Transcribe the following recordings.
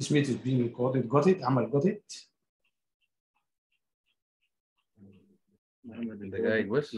This meet is being recorded. Got it? عمل got it? دقائق بس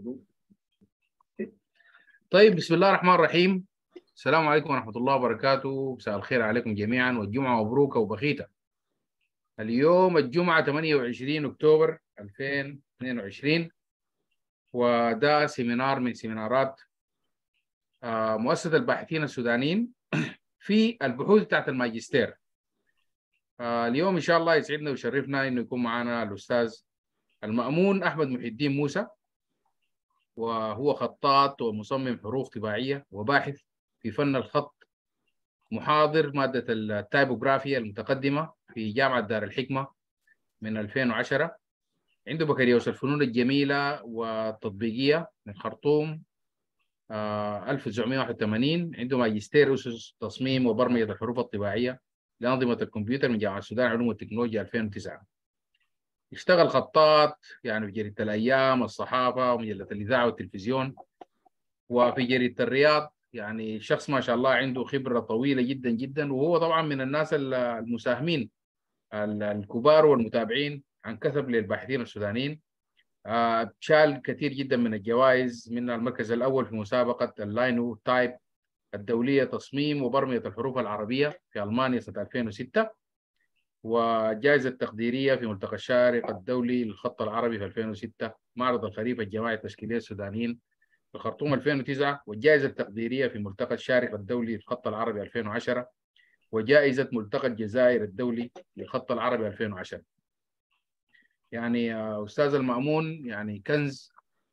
طيب بسم الله الرحمن الرحيم السلام عليكم ورحمة الله وبركاته مساء الخير عليكم جميعا والجمعة مبروكة وبخيتة اليوم الجمعة 28 أكتوبر 2022 وده سيمينار من سيمينارات آه، مؤسسة الباحثين السودانيين في البحوث بتاعت الماجستير آه، اليوم إن شاء الله يسعدنا ويشرفنا إنه يكون معنا الأستاذ المأمون أحمد محي الدين موسى وهو خطاط ومصمم حروف طباعية وباحث في فن الخط محاضر مادة التايبوغرافيا المتقدمة في جامعة دار الحكمة من 2010 عنده بكالوريوس الفنون الجميلة والتطبيقية من خرطوم آه 1981 عنده ماجستير أسس تصميم وبرمجة الحروف الطباعية لأنظمة الكمبيوتر من جامعة السودان علوم والتكنولوجيا 2009 اشتغل خطاط يعني في جريدة الأيام الصحافة ومجلة الإذاعة والتلفزيون وفي جريدة الرياض يعني شخص ما شاء الله عنده خبرة طويلة جدا جدا وهو طبعا من الناس المساهمين الكبار والمتابعين عن كثب للباحثين السودانيين آه شال كثير جدا من الجوائز منها المركز الأول في مسابقة اللاينو تايب الدولية تصميم وبرمجة الحروف العربية في ألمانيا سنة 2006 وجائزة تقديرية في ملتقى الشارق الدولي للخط العربي في 2006 معرض الخريف الجماعي التشكيلية السودانيين في الخرطوم 2009 والجائزة التقديرية في ملتقى الشارق الدولي للخط العربي 2010 وجائزة ملتقى الجزائر الدولي للخط العربي 2010 يعني أستاذ المأمون يعني كنز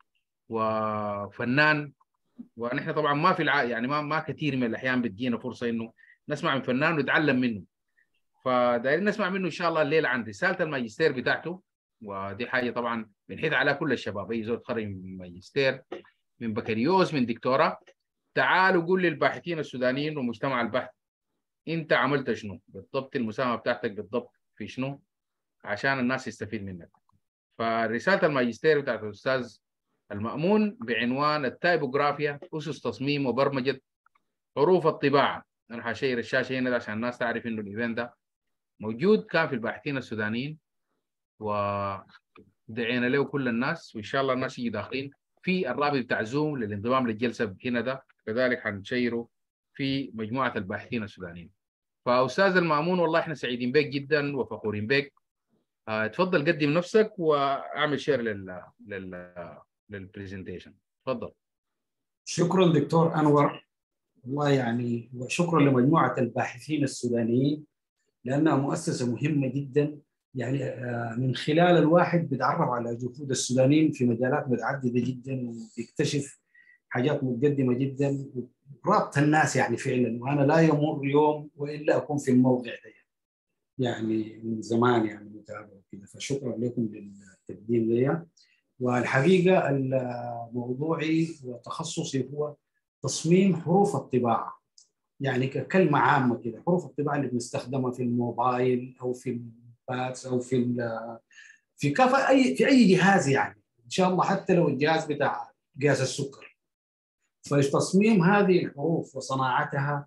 وفنان ونحن طبعا ما في الع... يعني ما ما كثير من الأحيان بتجينا فرصة إنه نسمع من فنان ونتعلم منه فدايرين نسمع منه ان شاء الله الليله عن رساله الماجستير بتاعته ودي حاجه طبعا بنحيد على كل الشباب اي زول تخرج من ماجستير من بكالوريوس من دكتوراه تعالوا قول للباحثين السودانيين ومجتمع البحث انت عملت شنو بالضبط المساهمه بتاعتك بالضبط في شنو عشان الناس يستفيد منك فرساله الماجستير بتاعت الاستاذ المأمون بعنوان التايبوغرافيا اسس تصميم وبرمجه حروف الطباعه انا حشير الشاشه هنا عشان الناس تعرف انه الايفنت ده موجود كان في الباحثين السودانيين ودعينا له كل الناس وان شاء الله الناس يجي داخلين في الرابط بتاع زوم للانضمام للجلسه هنا ده كذلك حنشيره في مجموعه الباحثين السودانيين فاستاذ المامون والله احنا سعيدين بك جدا وفخورين بك اه تفضل قدم نفسك واعمل شير لل لل للبرزنتيشن تفضل شكرا دكتور انور والله يعني وشكرا لمجموعه الباحثين السودانيين لانها مؤسسه مهمه جدا يعني من خلال الواحد بيتعرف على جهود السودانيين في مجالات متعدده جدا وبيكتشف حاجات متقدمه جدا رابط الناس يعني فعلا وانا لا يمر يوم والا اكون في الموضع ده يعني من زمان يعني متابع كده فشكرا لكم للتقديم لي والحقيقه موضوعي وتخصصي هو تصميم حروف الطباعه يعني ككلمه عامه كده حروف الطباعه اللي بنستخدمها في الموبايل او في الباتس او في في كافه اي في اي جهاز يعني ان شاء الله حتى لو الجهاز بتاع قياس السكر فتصميم هذه الحروف وصناعتها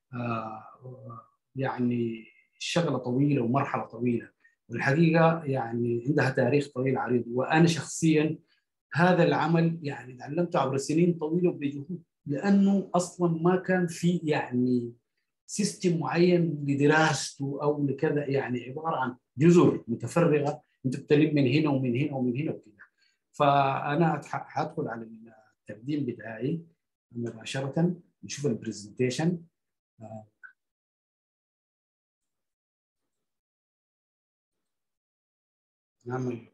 يعني شغله طويله ومرحله طويله والحقيقه يعني عندها تاريخ طويل عريض وانا شخصيا هذا العمل يعني تعلمته عبر سنين طويله بجهود لانه اصلا ما كان في يعني سيستم معين لدراسته او لكذا يعني عباره عن جزر متفرغه انت بتلم من هنا ومن هنا ومن هنا وكذا فانا حادخل على التقديم بتاعي مباشره نشوف البرزنتيشن نعمل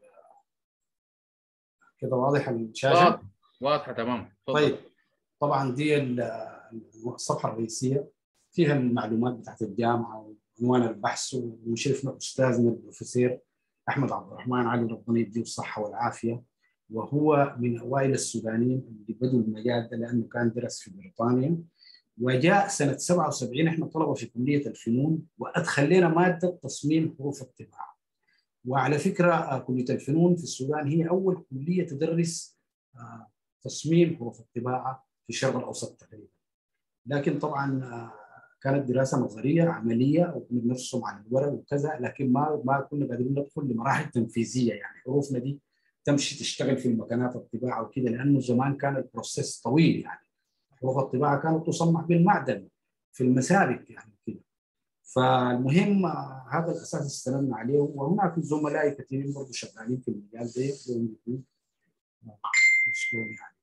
كده واضح الشاشه واضحه تمام طيب طبعا دي الصفحه الرئيسيه فيها المعلومات بتاعت الجامعه وعنوان البحث ومشرفنا استاذنا البروفيسور احمد عبد الرحمن علي ربنا يديه الصحه والعافيه وهو من اوائل السودانيين اللي بدوا المجال ده لانه كان درس في بريطانيا وجاء سنه 77 احنا طلبه في كليه الفنون وادخل لنا ماده تصميم حروف الطباعه وعلى فكره كليه الفنون في السودان هي اول كليه تدرس تصميم حروف الطباعه في الشرق الاوسط تقريبا لكن طبعا كانت دراسه نظريه عمليه وكنا بنرسم على الورق وكذا لكن ما ما كنا قادرين ندخل لمراحل تنفيذيه يعني حروفنا دي تمشي تشتغل في المكانات الطباعه وكده لانه زمان كان البروسيس طويل يعني حروف الطباعه كانت تصنع بالمعدن في المسابك يعني كده فالمهم هذا الاساس استندنا عليه وهناك زملاء كثيرين برضه شغالين في المجال ده شلون يعني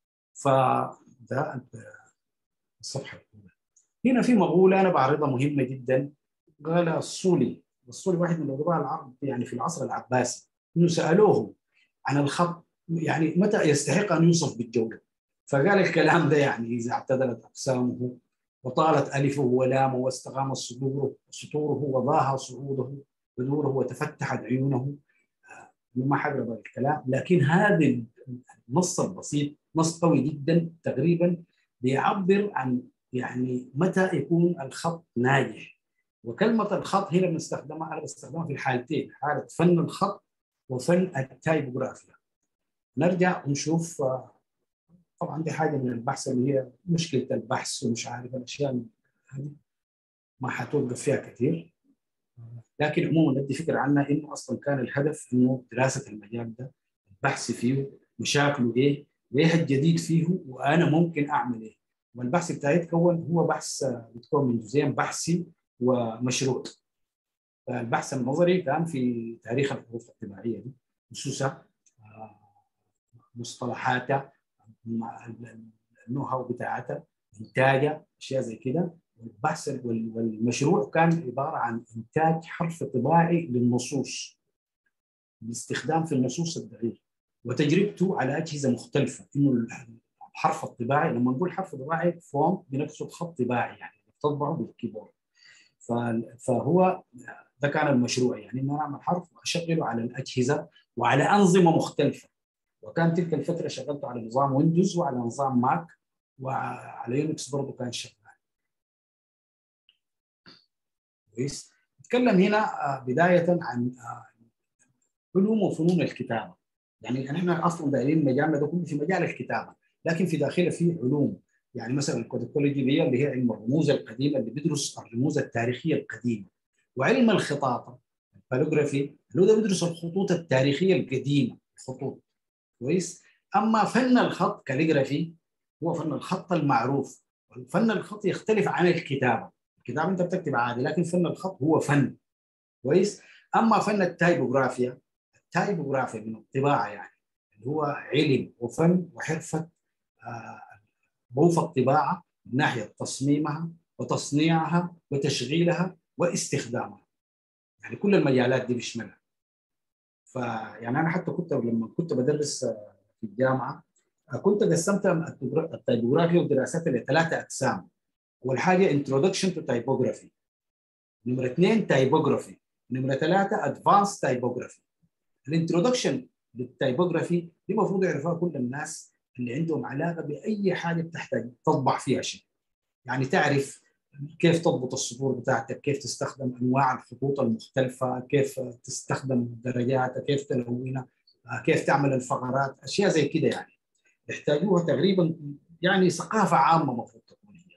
فده الصفحه الاولى هنا في مقوله انا بعرضها مهمه جدا قال الصولي الصولي واحد من الادباء العرب يعني في العصر العباسي انه سالوه عن الخط يعني متى يستحق ان يوصف بالجوده فقال الكلام ده يعني اذا اعتدلت اقسامه وطالت الفه ولامه واستقام صدوره سطوره وضاها صعوده بدوره وتفتحت عيونه ما حقرا الكلام لكن هذا النص البسيط نص قوي جدا تقريبا بيعبر عن يعني متى يكون الخط ناجح وكلمة الخط هنا بنستخدمها أنا بستخدمها في الحالتين حالة فن الخط وفن التايبوغرافيا نرجع ونشوف طبعا دي حاجة من البحث اللي هي مشكلة البحث ومش عارف الأشياء هذه ما حتوقف فيها كثير لكن عموما ندي فكرة عنها إنه أصلا كان الهدف إنه دراسة المجال ده البحث فيه مشاكله إيه وإيه الجديد فيه وأنا ممكن أعمل إيه والبحث بتاعي يتكون هو بحث بيتكون من جزئين بحثي ومشروع البحث النظري كان في تاريخ الحروف الطباعيه دي خصوصا مصطلحاتها النو هاو بتاعتها انتاجها اشياء زي كده والبحث والمشروع كان عباره عن انتاج حرف طباعي للنصوص باستخدام في النصوص الدقيقه وتجربته على اجهزه مختلفه انه الحرف الطباعي لما نقول حرف طباعي فون بنقصد خط طباعي يعني تطبعه بالكيبورد فهو ده كان المشروع يعني انه اعمل حرف واشغله على الاجهزه وعلى انظمه مختلفه وكان تلك الفتره شغلته على نظام ويندوز وعلى نظام ماك وعلى يونكس برضه كان شغال كويس نتكلم هنا بدايه عن علوم وفنون الكتابه يعني احنا اصلا دايرين مجالنا ده كله في مجال الكتابه لكن في داخله في علوم يعني مثلا الكوديكولوجي اللي هي علم الرموز القديمه اللي بيدرس الرموز التاريخيه القديمه وعلم الخطاطه البالوغرافي اللي هو ده بيدرس الخطوط التاريخيه القديمه الخطوط كويس اما فن الخط كاليغرافي هو فن الخط المعروف فن الخط يختلف عن الكتابه الكتابه انت بتكتب عادي لكن فن الخط هو فن كويس اما فن التايبوغرافيا التايبوغرافيا من الطباعه يعني اللي هو علم وفن وحرفه حروف الطباعه من ناحيه تصميمها وتصنيعها وتشغيلها واستخدامها يعني كل المجالات دي بيشملها فيعني انا حتى كنت لما كنت بدرس في الجامعه كنت قسمت التايبوغرافيا ودراستها لثلاثه اقسام اول حاجه انترودكشن تو تايبوغرافي نمره اثنين تايبوغرافي نمره ثلاثه ادفانس تايبوغرافي الانترودكشن للتايبوغرافي دي المفروض يعرفها كل الناس اللي عندهم علاقه باي حاجه بتحتاج تطبع فيها شيء يعني تعرف كيف تضبط السطور بتاعتك كيف تستخدم انواع الخطوط المختلفه كيف تستخدم درجاتها كيف تلونها كيف تعمل الفقرات اشياء زي كده يعني يحتاجوها تقريبا يعني ثقافه عامه المفروض تكون هي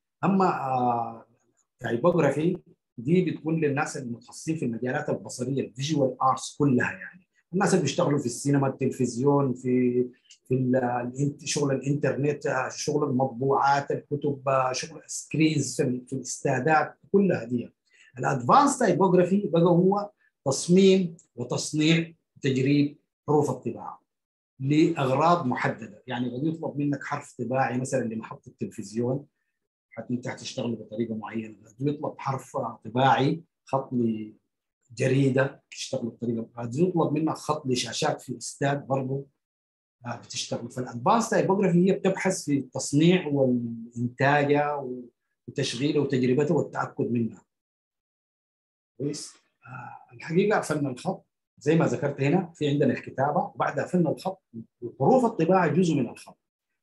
اما تايبوغرافي دي بتكون للناس المتخصصين في المجالات البصريه الفيجوال ارتس كلها يعني الناس اللي بيشتغلوا في السينما التلفزيون في في شغل الانترنت شغل المطبوعات الكتب شغل سكرينز في الاستعداد كلها دي الادفانس تايبوغرافي بقى هو تصميم وتصنيع وتجريب حروف الطباعه لاغراض محدده يعني قد يطلب منك حرف طباعي مثلا لمحطه التلفزيون حتى انت هتشتغل بطريقه معينه قد يطلب حرف طباعي خط لجريده تشتغل بطريقه قد يطلب منك خط لشاشات في استاد برضه بتشتغل فالادفانس تايبوغرافي هي بتبحث في التصنيع والانتاجها وتشغيلها وتجربتها والتاكد منها كويس الحقيقه فن الخط زي ما ذكرت هنا في عندنا الكتابه وبعدها فن الخط وحروف الطباعه جزء من الخط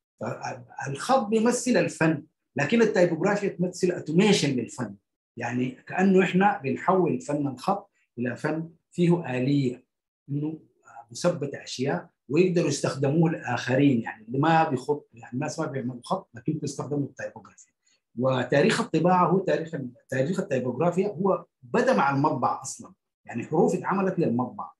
فالخط بيمثل الفن لكن التايبوغرافيا تمثل اتوميشن للفن يعني كانه احنا بنحول فن الخط الى فن فيه اليه انه مثبت اشياء ويقدروا يستخدموه الاخرين يعني اللي ما بيخط يعني الناس ما بيعملوا خط لكن بيستخدموا التايبوغرافي وتاريخ الطباعه هو تاريخ تاريخ التيبوغرافيا هو بدا مع المطبع اصلا يعني حروف اتعملت للمطبع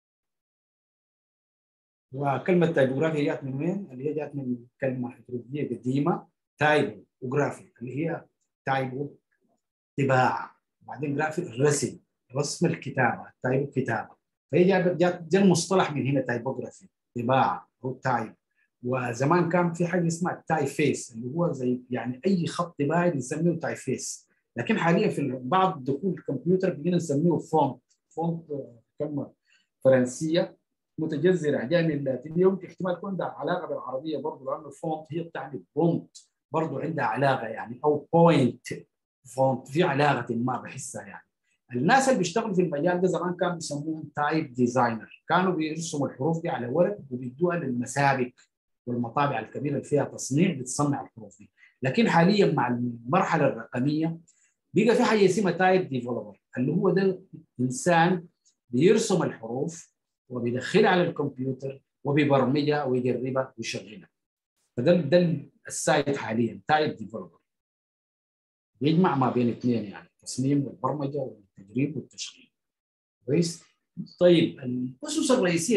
وكلمه تايبوغرافيا جات من وين؟ اللي هي جات من كلمه هيروغليفيه قديمه تايبو وجرافي اللي هي تايبو طباعه بعدين جرافي رسم رسم الكتابه تايبو كتابه فهي جات جات جاء المصطلح من هنا تايبوغرافي طباعه او تايب وزمان كان في حاجه اسمها تاي فيس اللي هو زي يعني اي خط طباعي بنسميه تاي فيس لكن حاليا في بعض دخول الكمبيوتر بقينا نسميه فونت فونت كلمه فرنسيه متجذره جايه من اللاتينيه يمكن احتمال تكون عندها علاقه بالعربيه برضه لانه الفونت هي بتعني بونت برضه عندها علاقه يعني او بوينت فونت في علاقه ما بحسها يعني الناس اللي بيشتغلوا في المجال ده زمان كانوا بيسموهم تايب ديزاينر كانوا بيرسموا الحروف دي على ورق وبيدوها للمسابك والمطابع الكبيره اللي فيها تصنيع بتصنع الحروف دي لكن حاليا مع المرحله الرقميه بقى في حاجه اسمها تايب ديفلوبر اللي هو ده انسان بيرسم الحروف وبيدخلها على الكمبيوتر وبيبرمجها ويجربها ويشغلها فده ده السايت حاليا تايب ديفلوبر بيجمع ما بين اثنين يعني التصميم والبرمجه والتجريب والتشغيل كويس طيب الاسس الرئيسيه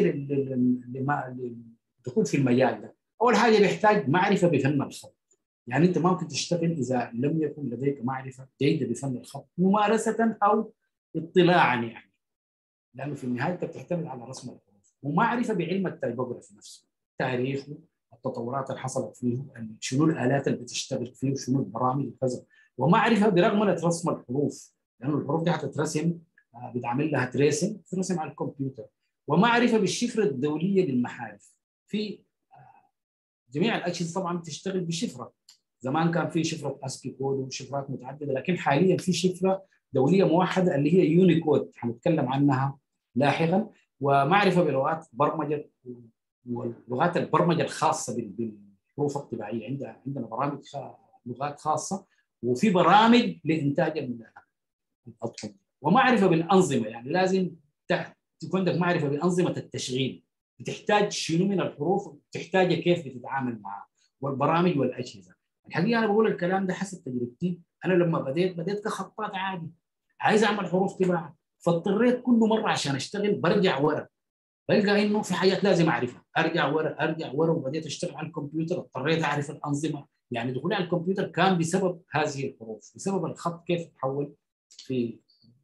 للدخول في المجال ده اول حاجه بيحتاج معرفه بفن الخط يعني انت ممكن تشتغل اذا لم يكن لديك معرفه جيده بفن الخط ممارسه او اطلاعا يعني لانه في النهايه انت بتعتمد على رسم الحروف ومعرفه بعلم التايبوغرافي نفسه تاريخه التطورات اللي حصلت فيه شنو الالات اللي بتشتغل فيه وشنو البرامج وكذا ومعرفه برغم رسم الحروف لانه الحروف دي حتترسم بتعمل لها تريسم ترسم على الكمبيوتر ومعرفه بالشفره الدوليه للمحارف في جميع الاجهزه طبعا بتشتغل بشفره زمان كان في شفره اسكي كود وشفرات متعدده لكن حاليا في شفره دوليه موحده اللي هي يونيكود حنتكلم عنها لاحقا ومعرفه بلغات برمجه ولغات البرمجه الخاصه بالحروف الطباعيه عندنا عندنا برامج لغات خاصه وفي برامج لانتاج الاطقم ومعرفه بالانظمه يعني لازم تكون عندك معرفه بانظمه التشغيل بتحتاج شنو من الحروف بتحتاج كيف بتتعامل معها والبرامج والاجهزه الحقيقه انا بقول الكلام ده حسب تجربتي انا لما بديت بديت كخطاط عادي عايز اعمل حروف طباعه فاضطريت كل مره عشان اشتغل برجع ورا بلقى انه في حاجات لازم اعرفها ارجع ورا ارجع ورا وبديت اشتغل على الكمبيوتر اضطريت اعرف الانظمه يعني دخولي على الكمبيوتر كان بسبب هذه الحروف بسبب الخط كيف تحول في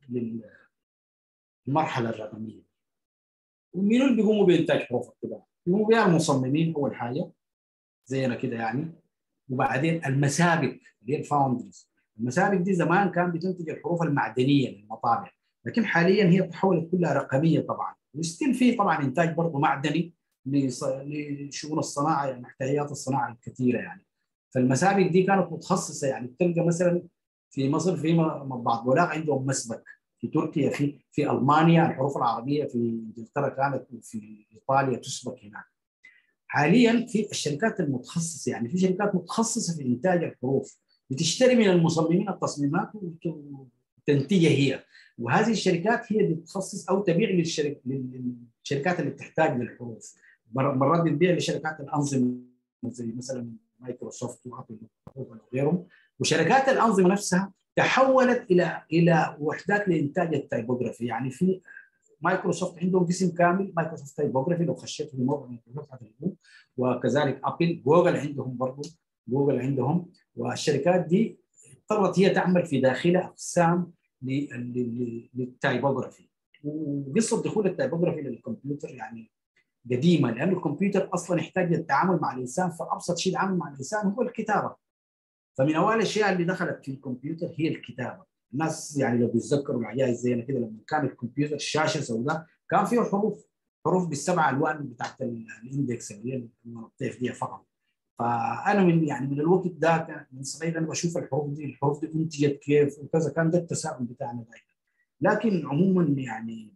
للمرحله الرقميه ومين اللي بيقوموا بانتاج حروف الطباعه؟ بيقوموا بها المصممين اول حاجه زينا كده يعني وبعدين المسابك اللي هي الفاوندرز المسابك دي زمان كان بتنتج الحروف المعدنيه للمطابع لكن حاليا هي تحولت كلها رقميه طبعا وستيل في طبعا انتاج برضه معدني لشؤون الصناعه يعني محتويات الصناعه الكثيره يعني فالمسابك دي كانت متخصصه يعني بتلقى مثلا في مصر في مطبعه بولاق عندهم مسبك في تركيا في في المانيا الحروف العربيه في انجلترا كانت في ايطاليا تسبك هناك حاليا في الشركات المتخصصه يعني في شركات متخصصه في انتاج الحروف بتشتري من المصممين التصميمات وتنتجها هي وهذه الشركات هي بتخصص او تبيع للشرك للشركات اللي بتحتاج للحروف مرات بتبيع لشركات الانظمه زي مثلا مايكروسوفت وابل وغيرهم وشركات الانظمه نفسها تحولت الى الى وحدات لانتاج التايبوغرافي يعني في مايكروسوفت عندهم قسم كامل مايكروسوفت تايبوغرافي لو خشيت في موقع مايكروسوفت هتلاقوه وكذلك ابل جوجل عندهم برضه جوجل عندهم والشركات دي اضطرت هي تعمل في داخلها اقسام للتايبوغرافي وقصه دخول التايبوغرافي للكمبيوتر يعني قديمه لانه الكمبيوتر اصلا يحتاج للتعامل مع الانسان فابسط شيء التعامل مع الانسان هو الكتابه فمن اوائل الاشياء اللي دخلت في الكمبيوتر هي الكتابه الناس يعني لو بيتذكروا العجائز زينا كده لما كان الكمبيوتر شاشه سوداء كان فيه حروف حروف بالسبع الوان بتاعت الاندكس اللي هي الطيف دي فقط فانا من يعني من الوقت ده من صغير انا بشوف الحروف دي الحروف دي انتجت كيف وكذا كان ده التساؤل بتاعنا دائما لكن عموما يعني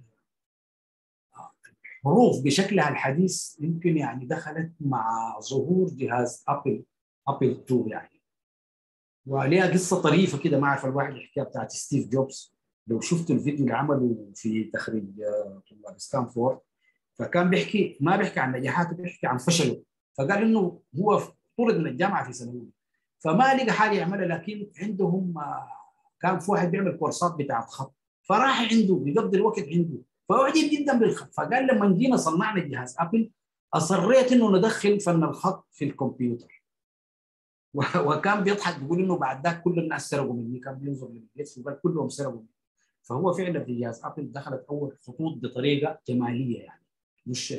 الحروف بشكلها الحديث يمكن يعني دخلت مع ظهور جهاز ابل ابل 2 يعني وليها قصه طريفه كده ما اعرف الواحد الحكايه بتاعت ستيف جوبز لو شفتوا الفيديو اللي عمله في تخريج طلاب ستانفورد فكان بيحكي ما بيحكي عن نجاحاته بيحكي عن فشله فقال انه هو طرد من الجامعه في سنه اولى فما لقى حاجه يعملها لكن عندهم كان في واحد بيعمل كورسات بتاعت خط فراح عنده بيقضي الوقت عنده فاعجب جدا بالخط فقال لما جينا صنعنا جهاز ابل اصريت انه ندخل فن الخط في الكمبيوتر وكان بيضحك بيقول انه بعد ذاك كل الناس سرقوا مني كان بينظر للجهاز وقال كلهم سرقوا مني فهو فعلا في جهاز ابل دخلت اول خطوط بطريقه جماليه يعني مش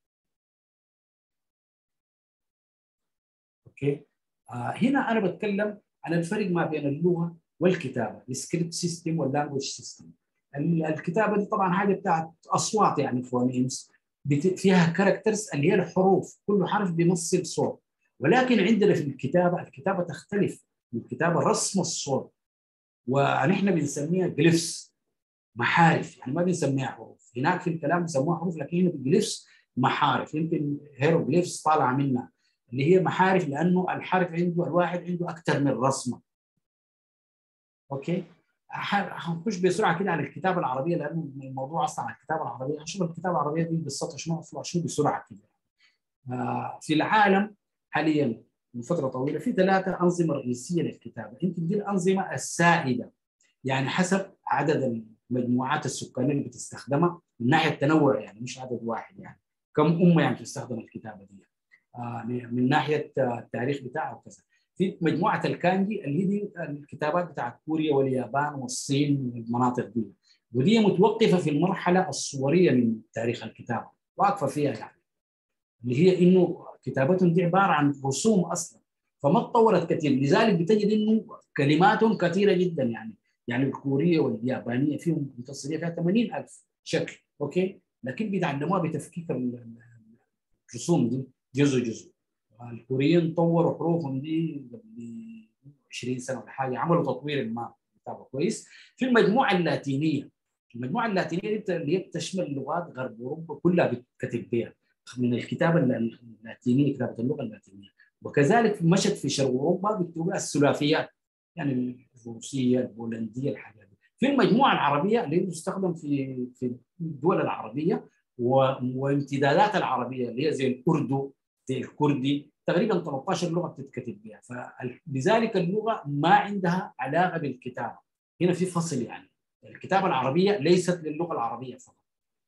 اوكي آه هنا انا بتكلم عن الفرق ما بين اللغه والكتابه السكريبت سيستم واللانجوج سيستم الكتابه دي طبعا حاجه بتاعت اصوات يعني فونيمز فيها كاركترز اللي هي الحروف كل حرف بيمثل صوت ولكن عندنا في الكتابه الكتابه تختلف الكتابه رسم الصوت ونحن بنسميها جليفس محارف يعني ما بنسميها حروف هناك في الكلام بيسموها حروف لكن هنا بجليفس محارف يمكن هيروغليفس طالعه منها اللي هي محارف لانه الحرف عنده الواحد عنده اكثر من رسمه اوكي هنخش بسرعه كده على الكتابه العربيه لانه الموضوع اصلا على الكتابه العربيه هنشوف الكتابه العربيه دي قصتها شنو اصلا شنو بسرعه كده آه في العالم حاليا من فتره طويله في ثلاثه انظمه رئيسيه للكتابه يمكن دي الانظمه السائده يعني حسب عدد المجموعات السكانيه اللي بتستخدمها من ناحيه التنوع يعني مش عدد واحد يعني كم امه يعني بتستخدم الكتابه دي آه من ناحيه التاريخ بتاعها وكذا في مجموعه الكانجي اللي دي الكتابات بتاعت كوريا واليابان والصين والمناطق دي ودي متوقفه في المرحله الصوريه من تاريخ الكتابه واقفه فيها يعني اللي هي انه كتابتهم دي عباره عن رسوم اصلا فما تطورت كثير لذلك بتجد انه كلماتهم كثيره جدا يعني يعني الكوريه واليابانيه فيهم متصلين فيها 80000 شكل اوكي لكن بيتعلموها بتفكيك الرسوم دي جزء جزء الكوريين طوروا حروفهم دي قبل 20 سنه ولا حاجه عملوا تطوير ما كتابه كويس في المجموعه اللاتينيه المجموعه اللاتينيه اللي هي بتشمل لغات غرب اوروبا كلها بتكتب بها من الكتابه اللاتينيه كتابه اللغه اللاتينيه وكذلك مشت في شرق اوروبا بيكتبوا الثلاثيات يعني الروسيه البولنديه الحاجات دي في المجموعه العربيه اللي تستخدم في في الدول العربيه وامتدادات العربيه اللي هي زي الاردو زي الكردي تقريبا 13 لغه بتتكتب بها فلذلك اللغه ما عندها علاقه بالكتابه هنا في فصل يعني الكتابه العربيه ليست للغه العربيه فقط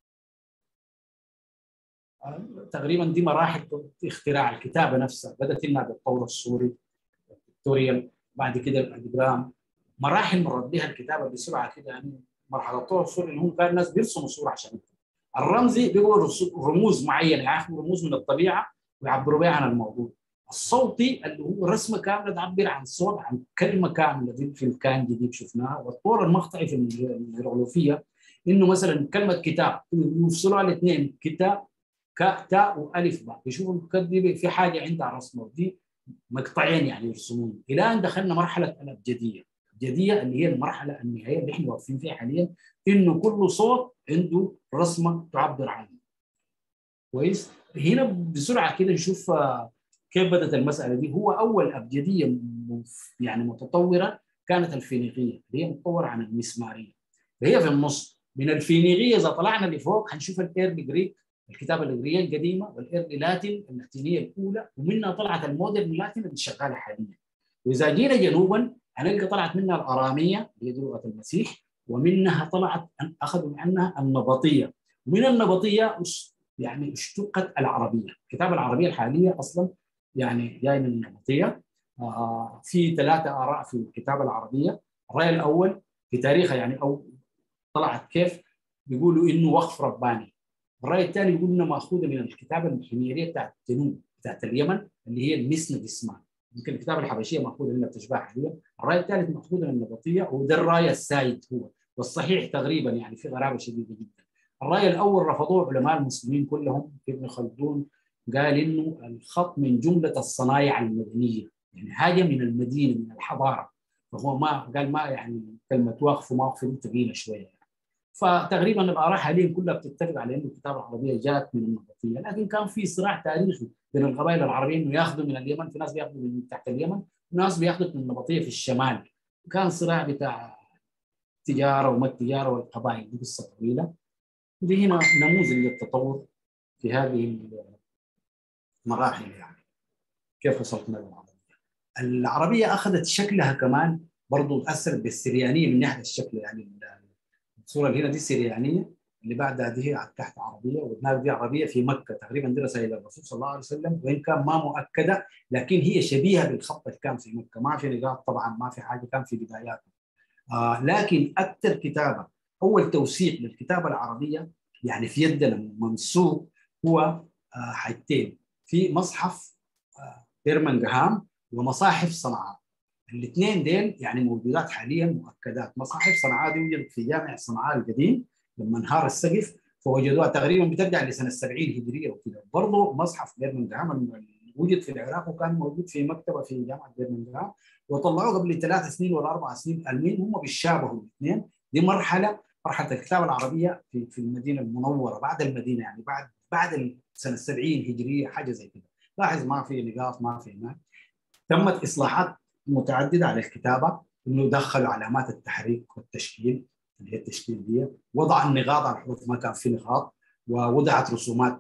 تقريبا دي مراحل اختراع الكتابه نفسها بدات لنا بالطور السوري الفيكتوريال بعد كده الادجرام مراحل مرت بها الكتابه بسرعه كده يعني مرحله الطور السوري اللي هم كان الناس بيرسموا صوره عشان يكتبوا الرمزي بيقول رموز معينه ياخذوا رموز من الطبيعه ويعبروا بها عن الموضوع الصوتي اللي هو رسمه كامله تعبر عن صوت عن كلمه كامله دي في الكانجي دي شفناها والطور المقطعي في الهيروغليفيه انه مثلا كلمه كتاب يفصلوا الاثنين كتاب كاء تاء والف باء يشوفوا المكتب في حاجه عندها رسمه دي مقطعين يعني يرسمون الى ان دخلنا مرحله الابجديه الابجديه اللي هي المرحله النهائيه اللي احنا واقفين فيها حاليا انه كل صوت عنده رسمه تعبر عنه كويس هنا بسرعه كده نشوف كيف بدات المساله دي هو اول ابجديه يعني متطوره كانت الفينيقيه اللي هي متطوره عن المسماريه فهي في النص من الفينيقيه اذا طلعنا لفوق هنشوف الايرلي جريك الكتابه الاغريقيه القديمه والايرلي لاتين اللاتينيه الاولى ومنها طلعت المودرن لاتين اللي شغاله حاليا واذا جينا جنوبا هنلقى طلعت منها الاراميه اللي هي لغه المسيح ومنها طلعت اخذوا عنها النبطيه ومن النبطيه يعني اشتقت العربيه الكتابه العربيه الحاليه اصلا يعني جاي من النبطيه آه في ثلاثه اراء في الكتابه العربيه الراي الاول في تاريخها يعني او طلعت كيف بيقولوا انه وقف رباني الراي الثاني بيقول انها ماخوذه من الكتابه الحميريه بتاعت الجنوب بتاعت اليمن اللي هي المسند اسمان يمكن الكتابه الحبشيه ماخوذه منها بتشبه حاليا الراي الثالث ماخوذه من النبطيه وده الراي السائد هو والصحيح تقريبا يعني في غرابه شديده جدا الراي الاول رفضوه علماء المسلمين كلهم ابن خلدون قال انه الخط من جمله الصنايع المدنيه يعني حاجه من المدينه من الحضاره فهو ما قال ما يعني كلمه وقف وما وقف ثقيله شويه يعني. فتقريبا الاراء حاليا كلها بتتفق على انه الكتابه العربيه جاءت من النبطيه لكن كان في صراع تاريخي بين القبائل العربيه انه ياخذوا من اليمن في ناس بياخذوا من تحت اليمن وناس بياخذوا من النبطيه في الشمال كان صراع بتاع تجاره وما التجاره والقبائل دي قصه طويله دي هنا نموذج للتطور في هذه المراحل يعني كيف وصلنا للعربيه العربيه اخذت شكلها كمان برضه تاثرت بالسريانيه من ناحيه الشكل يعني الصوره اللي هنا دي سريانيه اللي بعدها دي تحت عربيه وهناك دي عربيه في مكه تقريبا دي رسائل الرسول صلى الله عليه وسلم وان كان ما مؤكده لكن هي شبيهه بالخط اللي كان في مكه ما في نقاط طبعا ما في حاجه كان في بداياته آه لكن اكثر كتابه اول توثيق للكتابه العربيه يعني في يدنا منسوب هو آه حاجتين في مصحف آه بيرمنغهام ومصاحف صنعاء الاثنين ديل يعني موجودات حاليا مؤكدات مصاحف صنعاء دي وجدت في جامع صنعاء القديم لما انهار السقف فوجدوها تقريبا بترجع لسنه 70 هجريه وكذا برضه مصحف بيرمنغهام وجد في العراق وكان موجود في مكتبه في جامعه بيرمنغهام وطلعوه قبل ثلاث سنين ولا اربع سنين المين هم بيشابهوا الاثنين دي مرحله مرحله الكتابه العربيه في في المدينه المنوره بعد المدينه يعني بعد بعد سنه 70 هجريه حاجه زي كده لاحظ ما في نقاط ما في هناك تمت اصلاحات متعدده على الكتابه انه دخلوا علامات التحريك والتشكيل اللي هي التشكيل دي وضع النقاط على الحروف ما كان في نقاط ووضعت رسومات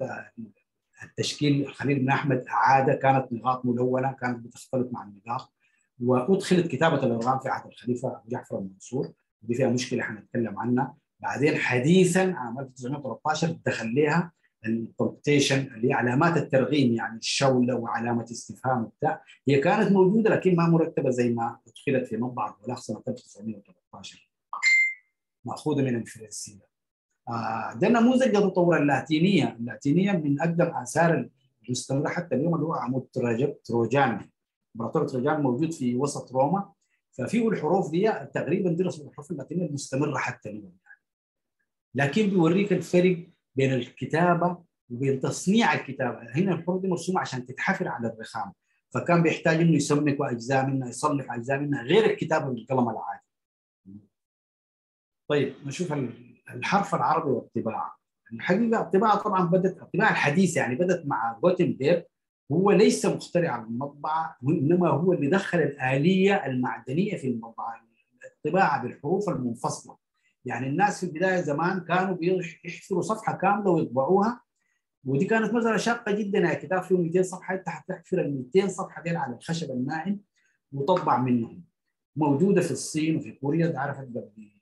التشكيل خليل بن احمد اعاد كانت نقاط ملونه كانت بتختلط مع النقاط وادخلت كتابه الارغام في عهد الخليفه جعفر المنصور ودي فيها مشكله حنتكلم عنها بعدين حديثا عام 1913 دخل لها البونكتيشن اللي هي علامات الترغيم يعني الشوله وعلامه استفهام وبتاع هي كانت موجوده لكن ما مرتبه زي ما ادخلت في مطبعه الولاق سنه 1913 ماخوذه من الفرنسيه آه ده نموذج لتطور اللاتينيه، اللاتينيه من اقدم اثار المستمره حتى اليوم اللي هو عمود تروجان امبراطور تروجان موجود في وسط روما ففيه الحروف دي تقريبا درسوا الحروف اللاتينيه المستمره حتى اليوم يعني. لكن بيوريك الفرق بين الكتابه وبين تصنيع الكتابه، هنا الحروف دي مرسومه عشان تتحفر على الرخام فكان بيحتاج انه يسمك اجزاء منها يصلح اجزاء منها غير الكتابه بالقلم العادي. طيب نشوف الحرف العربي والطباعه الحقيقه الطباعه طبعا بدات الطباعه الحديثه يعني بدات مع جوتنبرغ هو ليس مخترع المطبعه انما هو اللي دخل الاليه المعدنيه في المطبعه الطباعه بالحروف المنفصله يعني الناس في البدايه زمان كانوا بيحفروا صفحه كامله ويطبعوها ودي كانت مساله شاقه جدا يعني كتاب فيه 200 صفحه انت حتحفر ال 200 صفحه دي على الخشب الناعم وتطبع منهم موجوده في الصين وفي كوريا عرفت قبل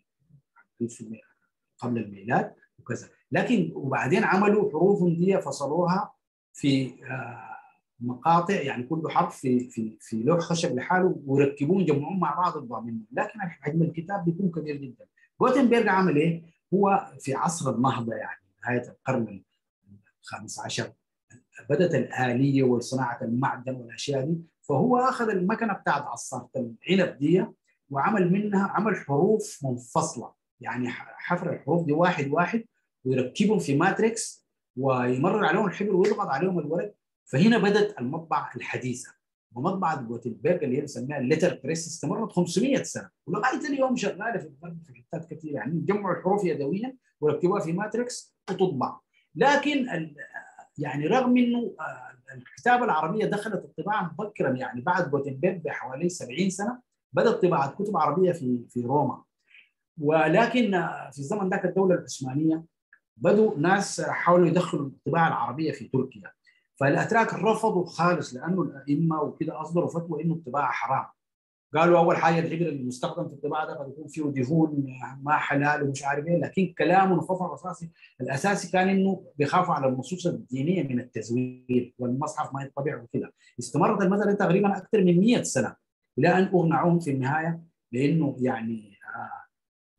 قبل الميلاد وكذا لكن وبعدين عملوا حروف دي فصلوها في مقاطع يعني كل حرف في في في لوح خشب لحاله ويركبون يجمعون مع بعض يطبع منه لكن حجم الكتاب بيكون كبير جدا جوتنبرغ عمل ايه؟ هو في عصر النهضه يعني نهايه القرن الخامس عشر بدات الاليه وصناعه المعدن والاشياء دي فهو اخذ المكنه بتاعت عصاره العنب دي وعمل منها عمل حروف منفصله يعني حفر الحروف دي واحد واحد ويركبهم في ماتريكس ويمرر عليهم الحبر ويضغط عليهم الورق فهنا بدات المطبعه الحديثه ومطبعه جوتنبرغ اللي هي بنسميها الليتر بريس استمرت 500 سنه ولغايه اليوم شغاله في الغرب في حتات كثيره يعني يجمعوا الحروف يدويا ويركبوها في ماتريكس وتطبع لكن يعني رغم انه الكتابه العربيه دخلت الطباعه مبكرا يعني بعد جوتنبرغ بحوالي 70 سنه بدات طباعه كتب عربيه في في روما ولكن في الزمن ذاك الدوله العثمانيه بدوا ناس حاولوا يدخلوا الطباعه العربيه في تركيا فالاتراك رفضوا خالص لانه الائمه وكده اصدروا فتوى انه الطباعه حرام قالوا اول حاجه الحجر المستخدم في الطباعه ده قد يكون فيه دهون ما حلال ومش عارف ايه لكن كلامه الخوف الاساسي الاساسي كان انه بيخافوا على النصوص الدينيه من التزوير والمصحف ما يطبع وكده استمرت المساله تقريبا اكثر من 100 سنه الى ان اغنعوهم في النهايه لانه يعني آه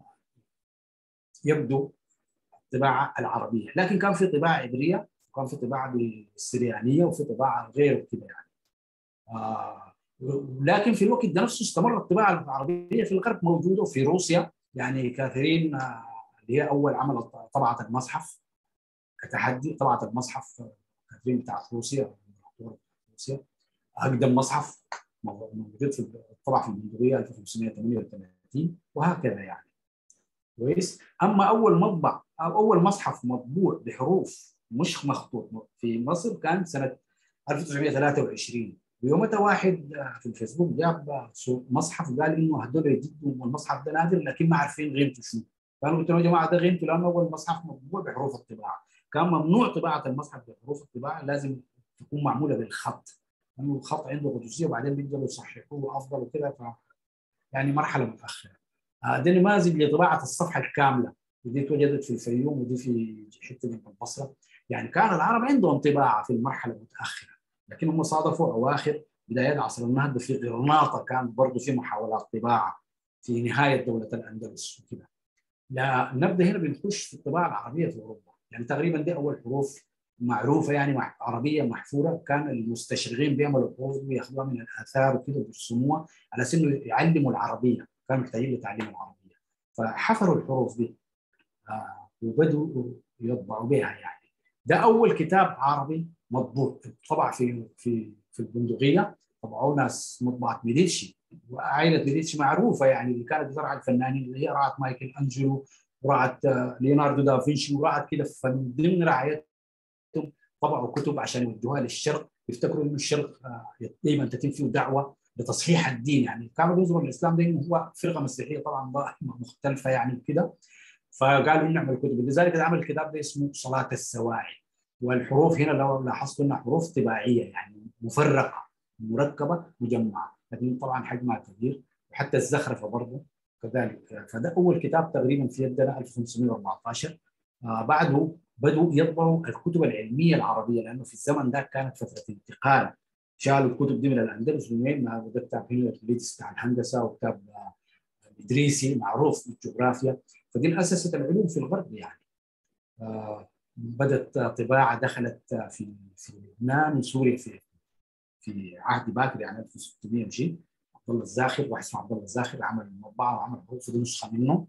يبدو الطباعه العربيه لكن كان في طباعه عبريه وكان في طباعه بالسريانيه وفي طباعه غير كده يعني آه لكن في الوقت ده نفسه استمرت الطباعه العربيه في الغرب موجوده وفي روسيا يعني كاثرين آه اللي هي اول عمل طبعه المصحف كتحدي طبعه المصحف كاثرين بتاعت روسيا روسيا اقدم مصحف موجود في الطبعه في المنظوريه 1538 وهكذا يعني كويس اما اول مطبع او اول مصحف مطبوع بحروف مش مخطوط في مصر كان سنه 1923 ويومتها واحد في الفيسبوك جاب مصحف قال انه هدول يجدوا المصحف ده نادر لكن ما عارفين قيمته شنو فانا قلت لهم يا جماعه ده قيمته لانه اول مصحف مطبوع بحروف الطباعه كان ممنوع طباعه المصحف بحروف الطباعه لازم تكون معموله بالخط لانه الخط عنده قدسيه وبعدين بيقدروا يصححوه افضل وكذا ف يعني مرحله متاخره. آه دي نماذج لطباعه الصفحه الكامله ودي توجدت في الفيوم ودي في حته من البصره يعني كان العرب عندهم طباعه في المرحله المتاخره لكن هم صادفوا اواخر بدايات عصر النهضه في غرناطه كان برضه في محاولات طباعه في نهايه دوله الاندلس وكذا. لا نبدا هنا بنخش في الطباعه العربيه في اوروبا يعني تقريبا دي اول حروف معروفه يعني عربيه محفوره كان المستشرقين بيعملوا الحروف دي وياخذوها من الاثار وكده ويرسموها على اساس انه يعلموا العربيه كانوا محتاجين لتعليم العربيه فحفروا الحروف دي آه وبدوا يطبعوا بها يعني ده اول كتاب عربي مطبوع طبع في في في البندقيه طبعوه ناس مطبعه ميديتشي وعائله ميديتشي معروفه يعني اللي كانت بترعى الفنانين اللي هي رعت مايكل انجلو ورعت ليوناردو دافنشي ورعت كده فمن ضمن رعايتهم طبعوا كتب عشان يودوها للشرق يفتكروا انه الشرق دائما تتم فيه دعوه لتصحيح الدين يعني كانوا بينظروا الاسلام ده انه هو فرقه مسيحيه طبعا مختلفه يعني كده فقالوا نعمل كتب لذلك عمل الكتاب ده اسمه صلاه السواعي والحروف هنا لو لاحظتوا انها حروف طباعيه يعني مفرقه مركبه مجمعه لكن طبعا حجمها كبير وحتى الزخرفه برضه كذلك فده اول كتاب تقريبا في يدنا 1514 آه بعده بدوا يطبعوا الكتب العلميه العربيه لانه في الزمن ده كانت فتره انتقال شالوا الكتب دي من الاندلس من وين؟ ما ده كتاب هنري ليدس بتاع الهندسه وكتاب ادريسي معروف بالجغرافيا فدي اسست العلوم في الغرب يعني آه بدات طباعه دخلت في في لبنان وسوريا في في عهد باكر يعني 1600 وشيء عبد الله الزاخر واحد اسمه عبد الله الزاخر عمل مطبعه وعمل حروف ودي نسخه منه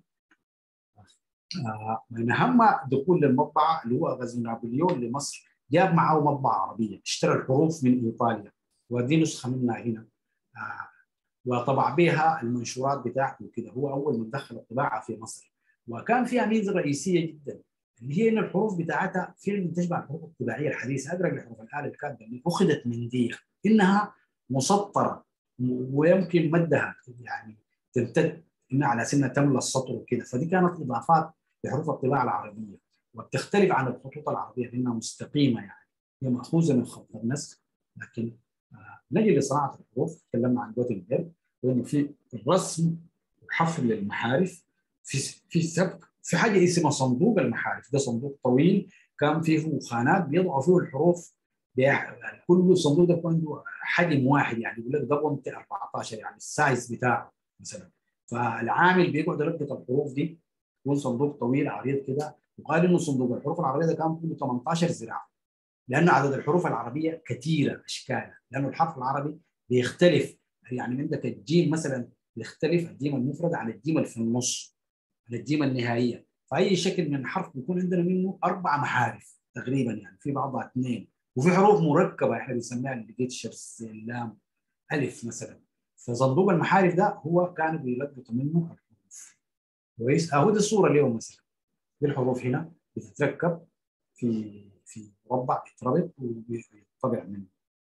آه من اهم دخول للمطبعه اللي هو غزو نابليون لمصر جاب معه مطبعه عربيه اشترى الحروف من ايطاليا ودي نسخه منها هنا آه وطبع بها المنشورات بتاعته وكده هو اول من دخل الطباعه في مصر وكان فيها ميزه رئيسيه جدا اللي هي ان الحروف بتاعتها فعلا تشبه الحروف الطباعيه الحديثه اقرا لحروف الاله الكاتبه اللي اخذت من دي انها مسطره ويمكن مدها يعني تمتد انها على سنه تملى السطر وكده فدي كانت اضافات لحروف الطباعه العربيه وبتختلف عن الخطوط العربيه لانها مستقيمه يعني هي ماخوذه من خط النسق لكن آه نجي لصناعه الحروف تكلمنا عن جوتنبرغ وانه في الرسم وحفر للمحارف في في سبك في حاجه اسمها صندوق المحارف ده صندوق طويل كان فيه خانات بيضعوا فيه الحروف يعني كل صندوق ده عنده حجم واحد يعني يقول لك ده 14 يعني السايز بتاعه مثلا فالعامل بيقعد يربط الحروف دي يكون صندوق طويل عريض كده وقال انه صندوق الحروف العربيه ده كان كله 18 ذراع لان عدد الحروف العربيه كثيره اشكالها لانه الحرف العربي بيختلف يعني عندك الجيم مثلا بيختلف الجيم المفرد عن الجيم اللي في النص عن الجيم النهائيه فاي شكل من حرف بيكون عندنا منه اربع محارف تقريبا يعني في بعضها اثنين وفي حروف مركبه احنا بنسميها الليجيتشرز اللام الف مثلا فصندوق المحارف ده هو كان بيلقط منه الحروف كويس اهو دي الصوره اليوم مثلا دي الحروف هنا بتتركب في في مربع يتربط ويطبع منه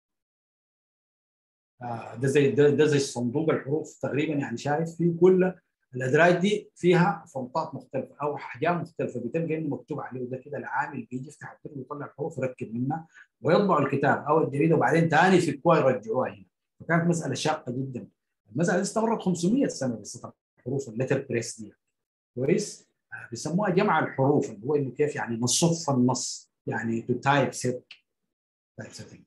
آه ده زي ده, ده زي صندوق الحروف تقريبا يعني شايف في كل الادراج دي فيها فونتات مختلفه او احجام مختلفه بتلقى انه مكتوب عليه وده كده العامل بيجي يفتح الكتب ويطلع الحروف يركب منها ويطبع الكتاب او الجريده وبعدين ثاني يفكوها يرجعوها هنا فكانت مساله شاقه جدا المساله دي استمرت 500 سنه بس الحروف اللتر بريس دي كويس بيسموها جمع الحروف اللي هو انه كيف يعني نصف النص يعني تو تايب سيت تايب سيتنج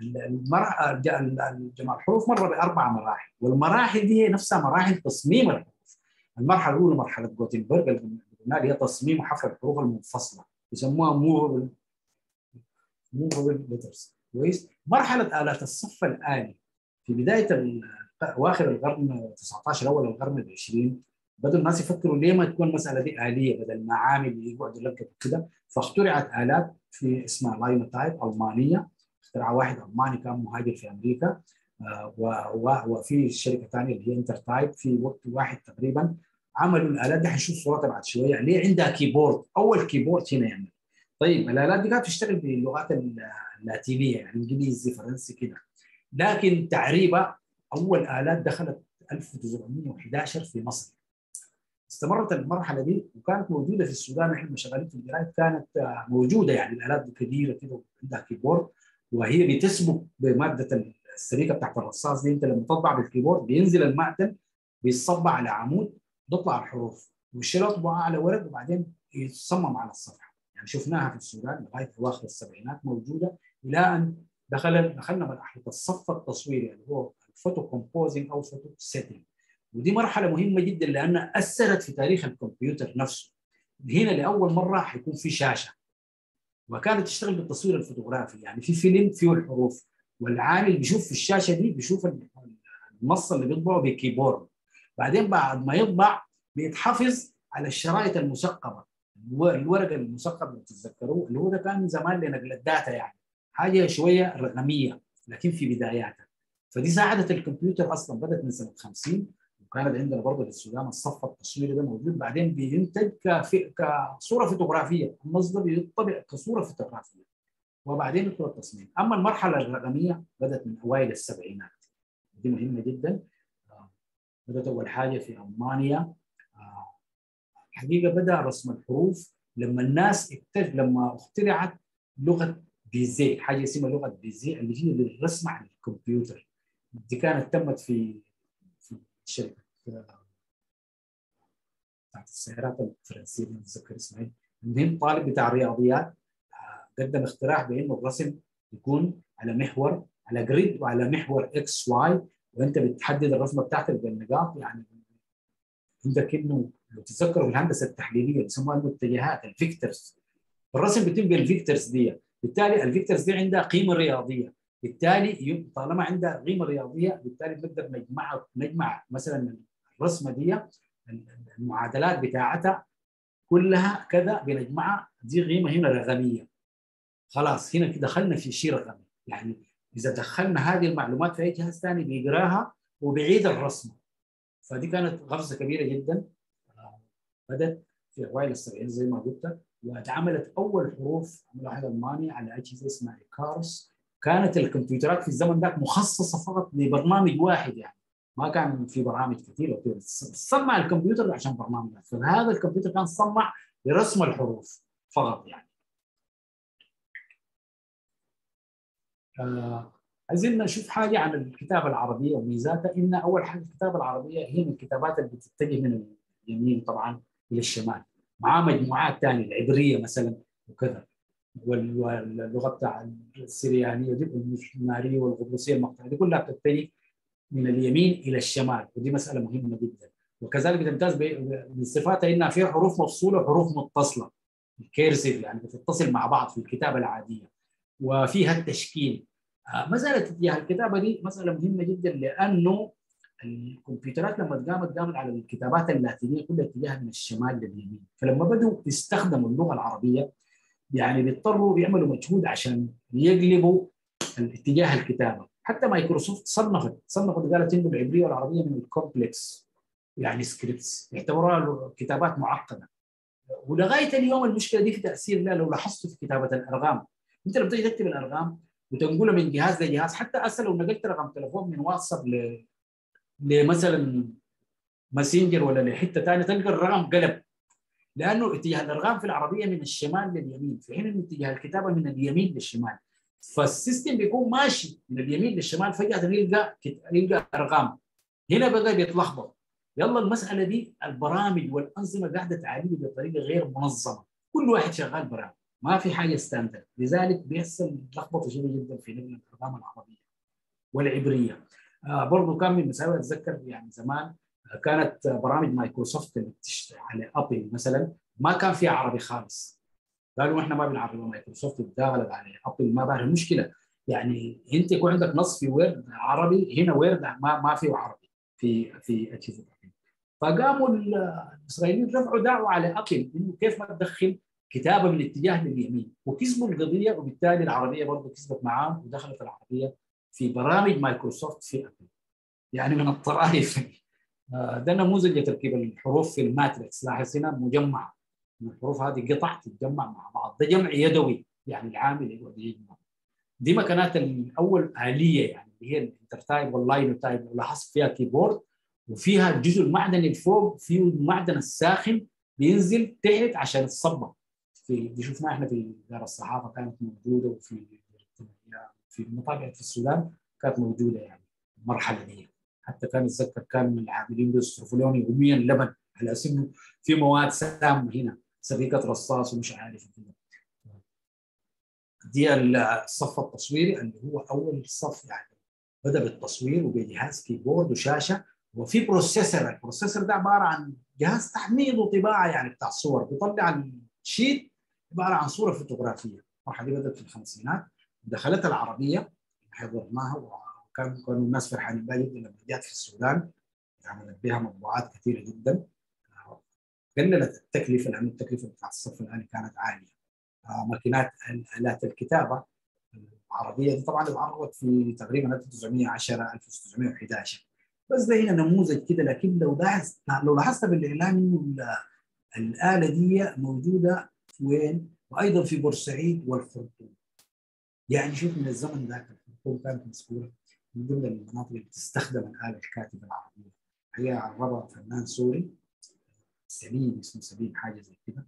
جمع الحروف مر باربع مراحل والمراحل دي هي نفسها مراحل تصميم الحروف المرحله الاولى مرحله جوتنبرغ اللي قلنا هي تصميم وحفر الحروف المنفصله يسموها موفبل موفبل ليترز كويس مرحله الات الصف الالي في بدايه اواخر القرن 19 اول القرن العشرين بدأوا الناس يفكروا ليه ما تكون المساله دي اليه بدل ما عامل يقعد يلقط كده فاخترعت الات في اسمها لاينوتايب المانيه اخترع واحد الماني كان مهاجر في امريكا وفي شركه ثانيه اللي هي انتر تايب في وقت واحد تقريبا عملوا الالات دي حنشوف صورتها بعد شويه ليه عندها كيبورد اول كيبورد هنا يعني طيب الالات دي كانت تشتغل باللغات اللاتينيه يعني انجليزي فرنسي كده لكن تعريبه اول الات دخلت 1911 في مصر استمرت المرحله دي وكانت موجوده في السودان احنا شغالين في الجرايد كانت موجوده يعني الالات دي كبيره كده عندها كيبورد وهي بتسبق بماده السريكه بتاعت الرصاص دي انت لما تطبع بالكيبورد بينزل المعدن بيتصبع على عمود تطلع الحروف والشيء يطبع على ورق وبعدين يتصمم على الصفحه يعني شفناها في السودان لغايه اواخر السبعينات موجوده الى ان دخل دخلنا مرحله الصف التصويري اللي هو الفوتو كومبوزنج او فوتو سيتنج ودي مرحله مهمه جدا لانها اثرت في تاريخ الكمبيوتر نفسه هنا لاول مره حيكون في شاشه وكانت تشتغل بالتصوير الفوتوغرافي يعني في فيلم فيه الحروف والعامل بيشوف في الشاشه دي بيشوف النص اللي بيطبعه بكيبورد بعدين بعد ما يطبع بيتحفظ على الشرايط المثقبه الورق المثقب لو تتذكروه اللي هو ده كان زمان لنقل الداتا يعني حاجه شويه رقميه لكن في بداياتها فدي ساعدت الكمبيوتر اصلا بدات من سنه 50 وكانت عندنا برضه في السودان الصف التصويري ده موجود بعدين بينتج كفي كصوره فوتوغرافيه النص ده بيطبع كصوره فوتوغرافيه وبعدين يدخل التصميم اما المرحله الرقميه بدات من اوائل السبعينات دي مهمه جدا بدات اول حاجه في المانيا الحقيقه بدا رسم الحروف لما الناس اكتشف لما اخترعت لغه بيزي حاجه اسمها لغه بيزي اللي هي للرسم على الكمبيوتر دي كانت تمت في في شركه بتاعت السيارات الفرنسيه ما اتذكر اسمها المهم طالب بتاع الرياضيات قدم اختراع بانه الرسم يكون على محور على جريد وعلى محور اكس واي وانت بتحدد الرسمه بتاعتك بالنقاط يعني عندك انه لو تتذكروا في الهندسه التحليليه بيسموها المتجهات الفيكتورز الرسم بيتم بالفيكتورز دي بالتالي الفيكتورز دي عندها قيمه رياضيه بالتالي طالما عندها قيمه رياضيه بالتالي بنقدر نجمع نجمع مثلا الرسمه دي المعادلات بتاعتها كلها كذا بنجمعها دي قيمه هنا رقميه خلاص هنا دخلنا في شيء رقمي يعني اذا دخلنا هذه المعلومات في اي جهاز ثاني بيقراها وبيعيد الرسمه فدي كانت غرزه كبيره جدا بدات في اوائل السبعين زي ما قلت واتعملت اول حروف عملها هذا الماني على اجهزه اسمها ايكارس كانت الكمبيوترات في الزمن ذاك مخصصه فقط لبرنامج واحد يعني ما كان في برامج كثيره صنع الكمبيوتر عشان برنامج فهذا الكمبيوتر كان صنع لرسم الحروف فقط يعني آه عايزين نشوف حاجه عن الكتابه العربيه وميزاتها ان اول حاجه الكتابه العربيه هي من الكتابات اللي بتتجه من اليمين طبعا الى الشمال مع مجموعات ثانيه العبريه مثلا وكذا واللغه بتاع السريانيه دي المشماريه والقبرصيه المقطعيه دي كلها بتتجه من اليمين الى الشمال ودي مساله مهمه جدا وكذلك بتمتاز من صفاتها انها فيها حروف مفصوله وحروف متصله الكيرسيف يعني بتتصل مع بعض في الكتابه العاديه وفيها التشكيل مساله اتجاه الكتابه دي مساله مهمه جدا لانه الكمبيوترات لما قامت قامت على الكتابات اللاتينيه كلها اتجاهها من الشمال لليمين فلما بدوا يستخدموا اللغه العربيه يعني بيضطروا بيعملوا مجهود عشان يقلبوا الاتجاه الكتابه حتى مايكروسوفت صنفت صنفت قالت انه العبريه والعربيه من الكومبلكس يعني سكريبتس يعتبروها كتابات معقده ولغايه اليوم المشكله دي في تاثير لها لو لاحظتوا في كتابه الارقام انت لما تيجي تكتب الارقام وتنقلها من جهاز لجهاز حتى هسه لو نقلت رقم تليفون من واتساب ل لمثلا ماسنجر ولا لحته ثانيه تلقى الرقم قلب لانه اتجاه الارقام في العربيه من الشمال لليمين في حين ان اتجاه الكتابه من اليمين للشمال فالسيستم بيكون ماشي من اليمين للشمال فجاه يلقى يلقى ارقام هنا بقى بيتلخبط يلا المساله دي البرامج والانظمه قاعده تعالج بطريقه غير منظمه كل واحد شغال برامج ما في حاجه ستاندرد لذلك بيحصل لخبطه شديده جدا في نقل الارقام العربيه والعبريه آه برضه كان من مساوئ اتذكر يعني زمان آه كانت برامج مايكروسوفت اللي على ابل مثلا ما كان فيها عربي خالص قالوا احنا ما بنعرف مايكروسوفت اتداخلت على ابل ما بعرف المشكله يعني انت يكون عندك نص في وورد عربي هنا وورد ما ما فيه عربي في في اجهزه ابل فقاموا الاسرائيليين رفعوا دعوه على ابل انه كيف ما تدخل كتابه من الاتجاه لليمين وكسبوا القضيه وبالتالي العربيه برضه كسبت معاهم ودخلت العربيه في برامج مايكروسوفت في ابل يعني من الطرائف ده نموذج لتركيب الحروف في الماتريكس لاحظ هنا مجمعه الحروف هذه قطع تتجمع مع بعض ده جمع يدوي يعني العامل يقعد يجمع دي مكانات الاول اليه يعني اللي هي الانترتايب واللاين تايب لو لاحظت فيها كيبورد وفيها الجزء المعدني اللي فوق فيه المعدن الساخن بينزل تحت عشان يتصبغ في دي شفناها احنا في دار الصحافه كانت موجوده وفي في المطابع في السودان كانت موجوده يعني المرحله دي حتى كان اتذكر كان من العاملين بيصرفوا يوميا لبن على اساس انه في مواد سامه هنا سبيكه رصاص ومش عارف كده دي الصف التصويري اللي هو اول صف يعني بدا بالتصوير وبجهاز كيبورد وشاشه وفي بروسيسور البروسيسور ده عباره عن جهاز تحميض وطباعه يعني بتاع الصور بيطلع الشيت عباره عن صوره فوتوغرافيه المرحله دي بدات في الخمسينات دخلت العربيه حضرناها وكان كانوا الناس فرحانين بها جدا لما جات في السودان عملت بها مطبوعات كثيره جدا قللت التكلفه لان التكلفه بتاعت الصف الالي كانت عاليه ماكينات الات الكتابه العربيه دي طبعا اتعرضت في تقريبا 1910 1911 بس ده هنا نموذج كده لكن لو لاحظت لو لاحظت بالاعلان انه الاله دي موجوده وين؟ وايضا في بورسعيد والخرطوم يعني شوف من الزمن ذاك الخرطوم كانت مذكوره من ضمن المناطق اللي بتستخدم الاله الكاتبه العربيه هي عربها فنان سوري سليم اسمه سليم حاجه زي كده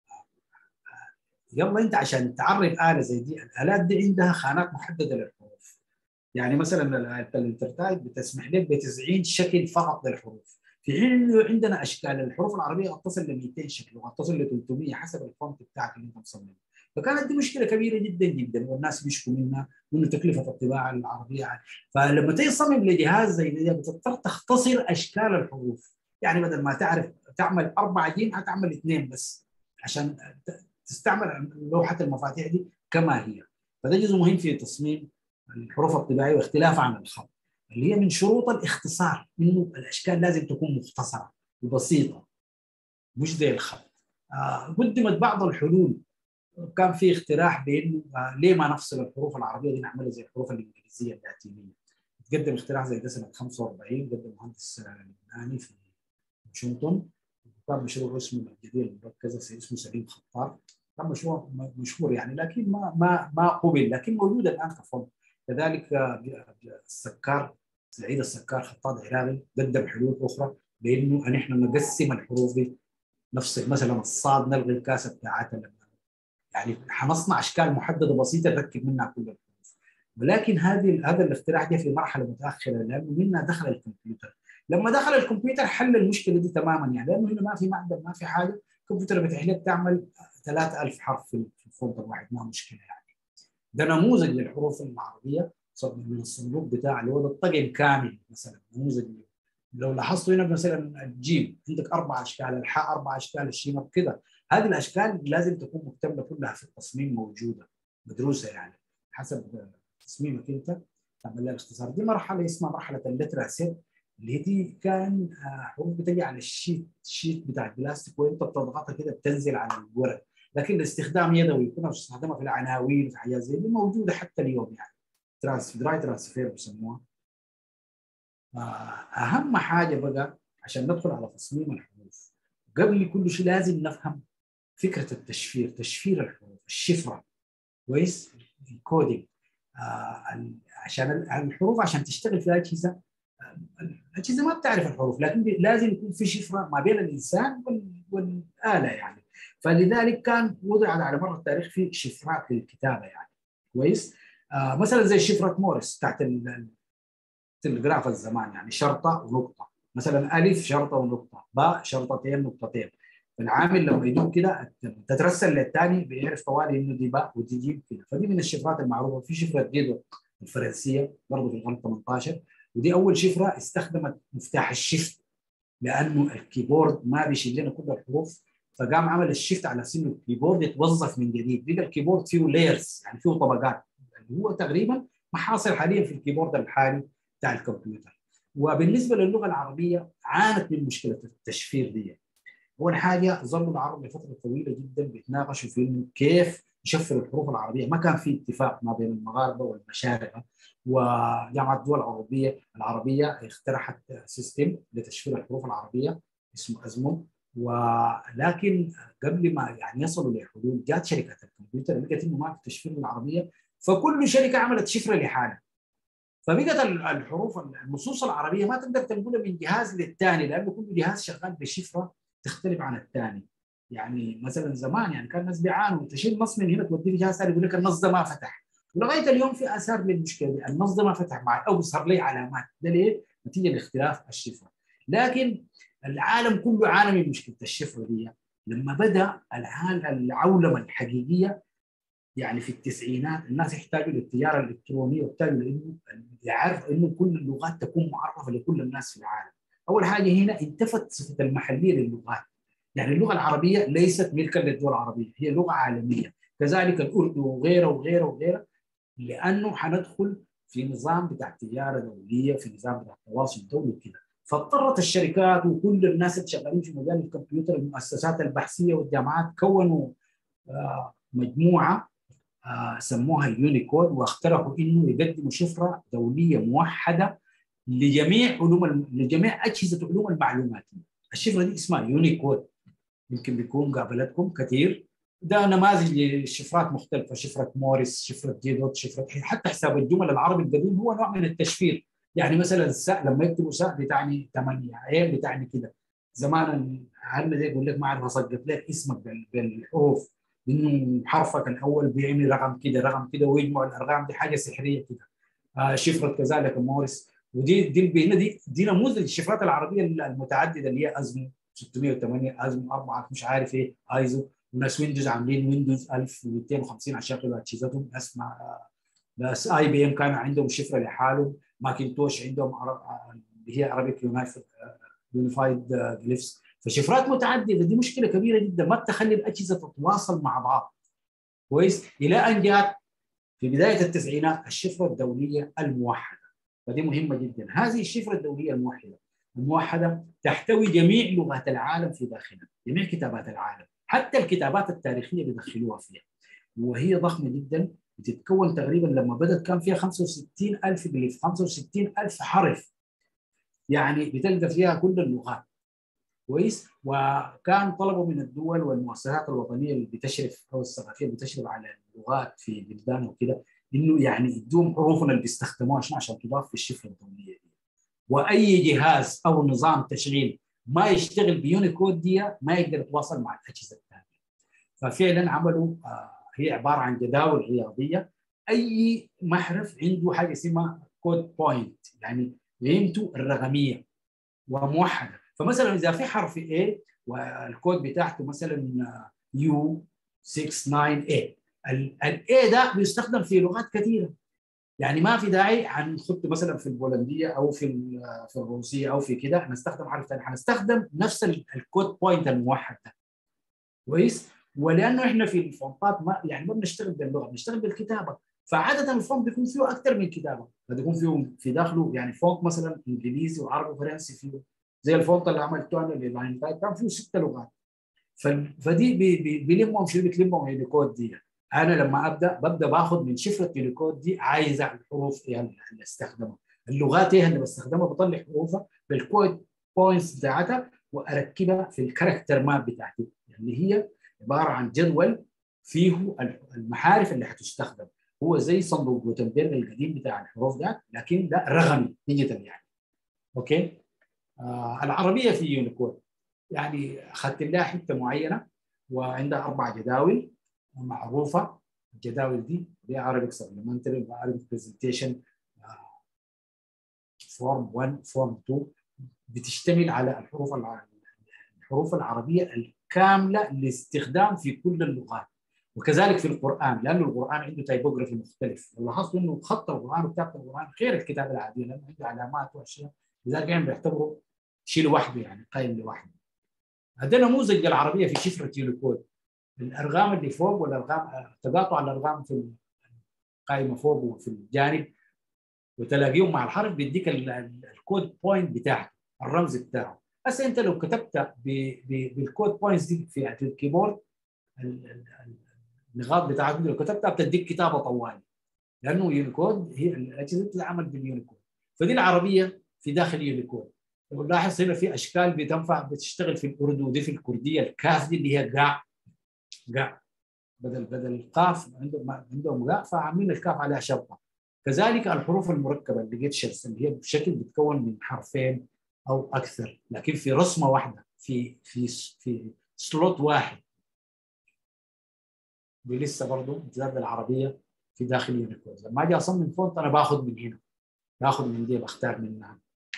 يلا انت عشان تعرب اله زي دي الالات دي عندها خانات محدده للحروف يعني مثلا الانترتايب بتسمح لك ب 90 شكل فقط للحروف في حين انه عندنا اشكال الحروف العربيه تصل ل 200 شكل وتصل ل 300 حسب الفونت بتاعك اللي انت مصممه فكانت دي مشكله كبيره جدا جدا والناس بيشكوا منها وانه تكلفه الطباعه العربيه فلما تيجي تصمم لجهاز زي ده بتضطر تختصر اشكال الحروف يعني بدل ما تعرف تعمل اربع جيم هتعمل اثنين بس عشان تستعمل لوحه المفاتيح دي كما هي فده جزء مهم في تصميم الحروف الطباعيه واختلافها عن الخط اللي هي من شروط الاختصار انه الاشكال لازم تكون مختصره وبسيطه مش زي الخط آه قدمت بعض الحلول كان في اقتراح بانه آه ليه ما نفصل الحروف العربيه دي نعملها زي الحروف الانجليزيه اللاتينيه تقدم اقتراح زي ده سنه 45 قدم مهندس لبناني في واشنطن كان مشروع اسمه الجدير المركزه اسمه سليم خطاب كان مشروع مشهور يعني لكن ما ما ما قبل لكن موجود الان كفن كذلك السكار سعيد السكار خطاط عراقي قدم حلول اخرى بانه ان احنا نقسم الحروف دي نفس مثلا الصاد نلغي الكاسه بتاعتها يعني حنصنع اشكال محدده بسيطه نركب منها كل الحروف ولكن هذه هذا الاختراع جاء في مرحله متاخره لانه منها دخل الكمبيوتر لما دخل الكمبيوتر حل المشكله دي تماما يعني لانه هنا ما في معدن ما في حاجه الكمبيوتر بيتيح لك تعمل 3000 حرف في الفونت الواحد ما مشكله يعني ده نموذج للحروف العربيه من الصندوق بتاع اللي هو الطقم كامل مثلا نموذج لو لاحظتوا هنا مثلا الجيم عندك اربع اشكال الحاء اربع اشكال الشين كده هذه الاشكال لازم تكون مكتمله كلها في التصميم موجوده مدروسه يعني حسب تصميمك انت تعمل لها الاختصار دي مرحله اسمها مرحله اللترا سيت اللي دي كان حروف بتجي على الشيت الشيت بتاع البلاستيك وانت بتضغطها كده بتنزل على الورق لكن الاستخدام يدوي كنا بنستخدمها في العناوين وفي حاجات زي دي موجوده حتى اليوم يعني ترانس دراي ترانسفير بيسموها اهم حاجه بقى عشان ندخل على تصميم الحروف قبل كل شيء لازم نفهم فكره التشفير تشفير الحروف الشفره كويس الكودينج آه عشان الحروف عشان تشتغل في اجهزه الاجهزه ما بتعرف الحروف لكن لازم يكون في شفره ما بين الانسان والاله يعني فلذلك كان وضع على مر التاريخ في شفرات للكتابه يعني كويس آه مثلا زي شفره موريس بتاعت التلغراف الزمان يعني شرطه ونقطه مثلا الف شرطه ونقطه باء شرطتين نقطتين العامل لما يدوم كده تترسل للثاني بيعرف طوالي انه دي باء ودي جيم كده فدي من الشفرات المعروفه في شفره جيدو الفرنسيه برضه في القرن 18 ودي اول شفره استخدمت مفتاح الشيفت لانه الكيبورد ما بيشيل لنا كل الحروف فقام عمل الشيفت على اساس انه الكيبورد يتوظف من جديد بقى الكيبورد فيه لايرز يعني فيه طبقات اللي هو تقريبا ما حاصل حاليا في الكيبورد الحالي بتاع الكمبيوتر وبالنسبه للغه العربيه عانت من مشكله التشفير دي اول حاجه ظلوا العرب لفتره طويله جدا بيتناقشوا في انه كيف يشفر الحروف العربيه ما كان في اتفاق ما بين المغاربه والمشارقه وجامعه الدول العربيه العربيه اقترحت سيستم لتشفير الحروف العربيه اسمه ازمو ولكن قبل ما يعني يصلوا لحلول جات شركه الكمبيوتر لقت انه ما في تشفير للعربيه فكل شركه عملت شفره لحالها فبقت الحروف النصوص العربيه ما تقدر تنقلها من جهاز للثاني لانه كل جهاز شغال بشفره تختلف عن الثاني يعني مثلا زمان يعني كان الناس بيعانوا تشيل نص من هنا توديه في جهاز ثاني يقول لك النص ده ما فتح ولغايه اليوم في اثار للمشكله دي النص ده ما فتح معي او بيظهر لي علامات ده ليه؟ نتيجه لاختلاف الشفره لكن العالم كله عانى من مشكله الشفره دي لما بدا العالم العولمه الحقيقيه يعني في التسعينات الناس يحتاجوا للتجاره الالكترونيه ويحتاجوا لانه يعرف انه كل اللغات تكون معرفه لكل الناس في العالم. اول حاجه هنا انتفت صفه المحليه للغات. يعني اللغه العربيه ليست ملكا للدول العربيه، هي لغه عالميه، كذلك الاردو وغيره وغيره وغيره لانه حندخل في نظام بتاع تجاره دوليه، في نظام بتاع تواصل دولي وكذا. فاضطرت الشركات وكل الناس اللي شغالين في مجال الكمبيوتر المؤسسات البحثيه والجامعات كونوا آه مجموعه آه سموها اليونيكود واقترحوا انه يقدموا شفره دوليه موحده لجميع علوم لجميع اجهزه علوم المعلومات الشفره دي اسمها يونيكود يمكن بيكون قابلتكم كثير ده نماذج لشفرات مختلفه شفره موريس شفره جيدوت شفره حتى حساب الجمل العربي القديم هو نوع من التشفير يعني مثلا الساء لما يكتبوا ساء بتعني 8 عين بتعني كده زمان عندنا زي يقول لك ما اعرف اسقط لك اسمك بالحروف انه حرفك الاول بيعمل رقم كده رقم كده ويجمع الارقام دي حاجه سحريه كده آه شفره كذلك موريس ودي دي هنا دي دي نموذج الشفرات العربيه المتعدده اللي هي ازمو 608 ازمو 4 مش عارف ايه ايزو وناس ويندوز عاملين ويندوز 1250 عشان يشغلوا اجهزتهم ناس مع ناس اي بي ام كان عندهم شفره لحالهم ماكنتوش عندهم اللي هي عربيك يونيفايد جليفز فشفرات متعدده دي مشكله كبيره جدا ما بتخلي الاجهزه تتواصل مع بعض كويس الى ان جاءت في بدايه التسعينات الشفره الدوليه الموحده فدي مهمه جدا هذه الشفره الدوليه الموحده الموحده تحتوي جميع لغات العالم في داخلها جميع كتابات العالم حتى الكتابات التاريخيه بيدخلوها فيها وهي ضخمه جدا بتتكون تقريبا لما بدات كان فيها 65 ألف جليف 65 ألف حرف يعني بتلقى فيها كل اللغات كويس وكان طلبوا من الدول والمؤسسات الوطنيه اللي بتشرف او الثقافيه اللي بتشرف على اللغات في بلدان وكده انه يعني يدوم حروفنا اللي بيستخدموها عشان عشان تضاف في الشفره الدوليه دي واي جهاز او نظام تشغيل ما يشتغل بيونيكود دي ما يقدر يتواصل مع الاجهزه الثانيه ففعلا عملوا آه هي عباره عن جداول رياضيه اي محرف عنده حاجه اسمها كود بوينت يعني قيمته الرقميه وموحده فمثلا اذا في حرف A والكود بتاعته مثلا يو 698 الاي ده بيستخدم في لغات كثيره يعني ما في داعي هنحط مثلا في البولنديه او في في الروسيه او في كده هنستخدم حرف ثاني هنستخدم نفس الكود بوينت الموحد ده كويس ولانه احنا في الفونتات ما يعني ما بنشتغل باللغه بنشتغل بالكتابه فعاده الفونت بيكون فيه اكثر من كتابه قد يكون فيه في داخله يعني فونت مثلا انجليزي وعربي وفرنسي فيه زي الفونت اللي عملته انا للاين كان فيه ست لغات فدي بيلمهم شو بتلمهم اليونيكود دي انا لما ابدا ببدا باخذ من شفره اليونيكود دي عايز الحروف ايه اللي استخدمها اللغات ايه اللي بستخدمها بطلع حروفها بالكود بوينتس بتاعتها واركبها في الكاركتر ماب بتاعتي اللي يعني هي عباره عن جدول فيه المحارف اللي حتستخدم هو زي صندوق جوتنبرغ القديم بتاع الحروف ده لكن ده رقمي ديجيتال يعني اوكي آه العربيه في يونيكود يعني اخذت لها حته معينه وعندها اربع جداول معروفه الجداول دي دي عربيك سبلمنتري وعربيك برزنتيشن فورم 1 فورم 2 بتشتمل على الحروف الحروف العربيه الكامله لاستخدام في كل اللغات وكذلك في القران لانه القران عنده تايبوغرافي مختلف لو لاحظت انه خط القران وكتابه القران غير الكتابه العاديه لانه عنده علامات واشياء لذلك يعني بيعتبروا شيء لوحده يعني قايم لوحده هذا نموذج للعربيه في شفره يونيكود الارقام اللي فوق والارقام تقاطع الارقام في القائمه فوق وفي الجانب وتلاقيهم مع الحرف بيديك الكود بوينت بتاعك الرمز بتاعه هسه انت لو كتبت بالكود بوينتس دي في الكيبورد النقاط بتاعتك لو كتبتها بتديك كتابه طوالي لانه يونيكود هي الاجهزه بتتعامل باليونيكود فدي العربيه في داخل يونيكود لو لاحظ هنا في اشكال بتنفع بتشتغل في الاردو دي في الكرديه الكاف دي اللي هي قاع قاع بدل بدل القاف عندهم عندهم قاع فعاملين الكاف عليها شرطه كذلك الحروف المركبه اللي جيتشرز اللي هي بشكل بتتكون من حرفين او اكثر لكن في رسمه واحده في في في سلوت واحد دي لسه برضه زاد العربيه في في داخل يونيكود لما اجي اصمم فونت انا باخذ من هنا باخذ من دي بختار منها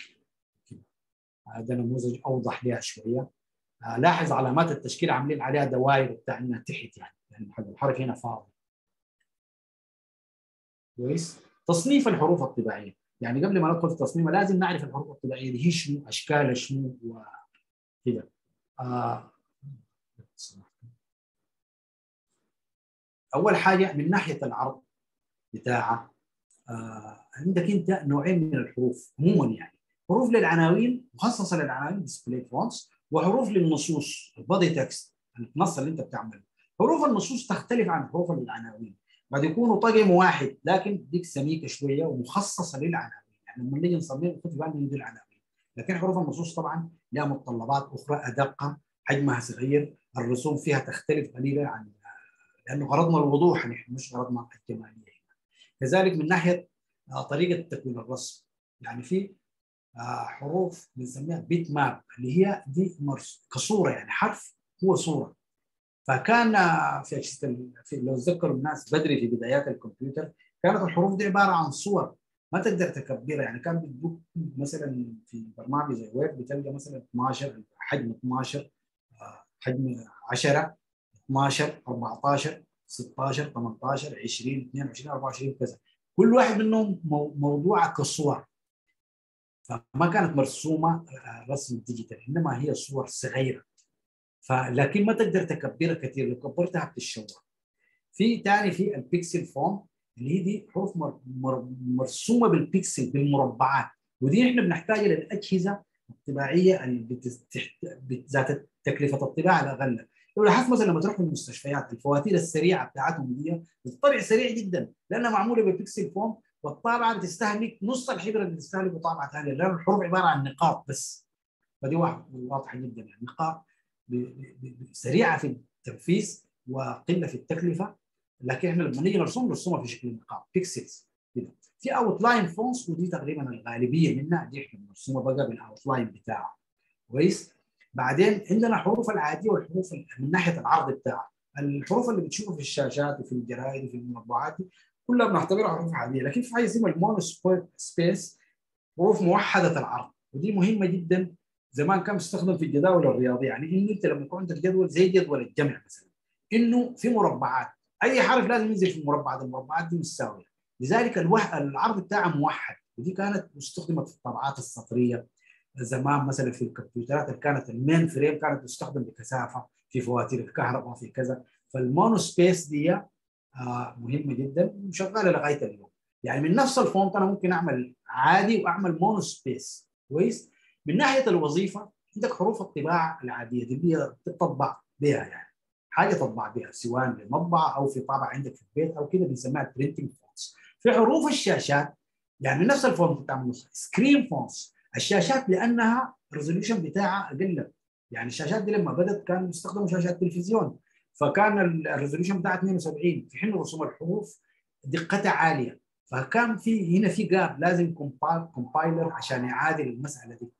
هذا نموذج اوضح لها شويه لاحظ علامات التشكيل عاملين عليها دوائر بتاع انها تحت يعني يعني الحرف هنا فاضي كويس تصنيف الحروف الطباعيه يعني قبل ما ندخل في تصميمها لازم نعرف الحروف الطباعيه دي هي شنو اشكالها شنو وكده آه. اول حاجه من ناحيه العرض بتاعها آه عندك انت نوعين من الحروف عموما يعني حروف للعناوين مخصصه للعناوين ديسبلاي فونتس وحروف للنصوص البادي تكست النص اللي انت بتعمله حروف النصوص تختلف عن حروف العناوين قد يكونوا طقم واحد لكن ديك سميكه شويه ومخصصه للعناوين يعني لما نيجي نصمم نحط بالنا دي العناوين لكن حروف النصوص طبعا لها متطلبات اخرى ادق حجمها صغير الرسوم فيها تختلف قليلا عن لانه غرضنا الوضوح نحن مش غرضنا الجماليه كذلك من ناحيه طريقه تكوين الرسم يعني في حروف بنسميها بيت ماب اللي هي دي مرس كصوره يعني حرف هو صوره فكان في في لو تذكروا الناس بدري في بدايات الكمبيوتر كانت الحروف دي عباره عن صور ما تقدر تكبرها يعني كان بتبوك مثلا في برنامج زي ويب بتلقى مثلا 12 حجم 12 حجم 10 12 14 16 18 20 22 24 كذا كل واحد منهم موضوعه كصور فما كانت مرسومه رسم ديجيتال انما هي صور صغيره فلكن ما تقدر تكبرها كثير لو كبرتها بتتشوه في ثاني في البيكسل فون اللي هي دي حروف مر مر مرسومه بالبيكسل بالمربعات ودي احنا بنحتاجها للاجهزه الطباعيه اللي ذات تكلفه الطباعه الاقل لو لاحظت مثلا لما تروح المستشفيات الفواتير السريعه بتاعتهم دي بتطبع سريع جدا لانها معموله ببيكسل فون والطابعه بتستهلك نص الحبره اللي بتستهلكه طابعه ثانيه لان الحروف عباره عن نقاط بس فدي واضحه جدا يعني نقاط سريعه في التنفيذ وقله في التكلفه لكن احنا لما نيجي نرسم نرسمها في شكل نقاط بيكسلز كده في اوت لاين فونس ودي تقريبا الغالبيه منها دي احنا بنرسمها بقى بالاوت لاين بتاعها كويس بعدين عندنا حروف العاديه والحروف من ناحيه العرض بتاعها الحروف اللي بتشوفها في الشاشات وفي الجرائد وفي المطبوعات دي كلها بنعتبرها حروف عاديه لكن في حاجه اسمها المونو سبيس حروف موحده العرض ودي مهمه جدا زمان كان بيستخدم في الجداول الرياضيه يعني انه انت لما يكون عندك جدول زي جدول الجمع مثلا انه في مربعات اي حرف لازم ينزل في المربعات المربعات دي متساويه لذلك الوح... العرض بتاعها موحد ودي كانت استخدمت في الطبعات السطريه زمان مثلا في الكمبيوترات اللي كانت المين فريم كانت تستخدم بكثافه في فواتير الكهرباء في كذا فالمونو سبيس دي آه مهمه جدا وشغاله لغايه اليوم يعني من نفس الفونت انا ممكن اعمل عادي واعمل مونو سبيس كويس من ناحيه الوظيفه عندك حروف الطباعه العاديه دي اللي هي تطبع بها يعني حاجه تطبع بها سواء لمطبعه او في طابعه عندك في البيت او كده بنسميها برينتنج فونتس في حروف الشاشات يعني من نفس الفونت بتاع النسخه سكرين فونتس الشاشات لانها الريزوليوشن بتاعها اقل يعني الشاشات دي لما بدات كانوا يستخدموا شاشات تلفزيون فكان الريزوليوشن بتاعها 72 في حين رسوم الحروف دقتها عاليه فكان في هنا في جاب لازم كومبايلر عشان يعادل المساله دي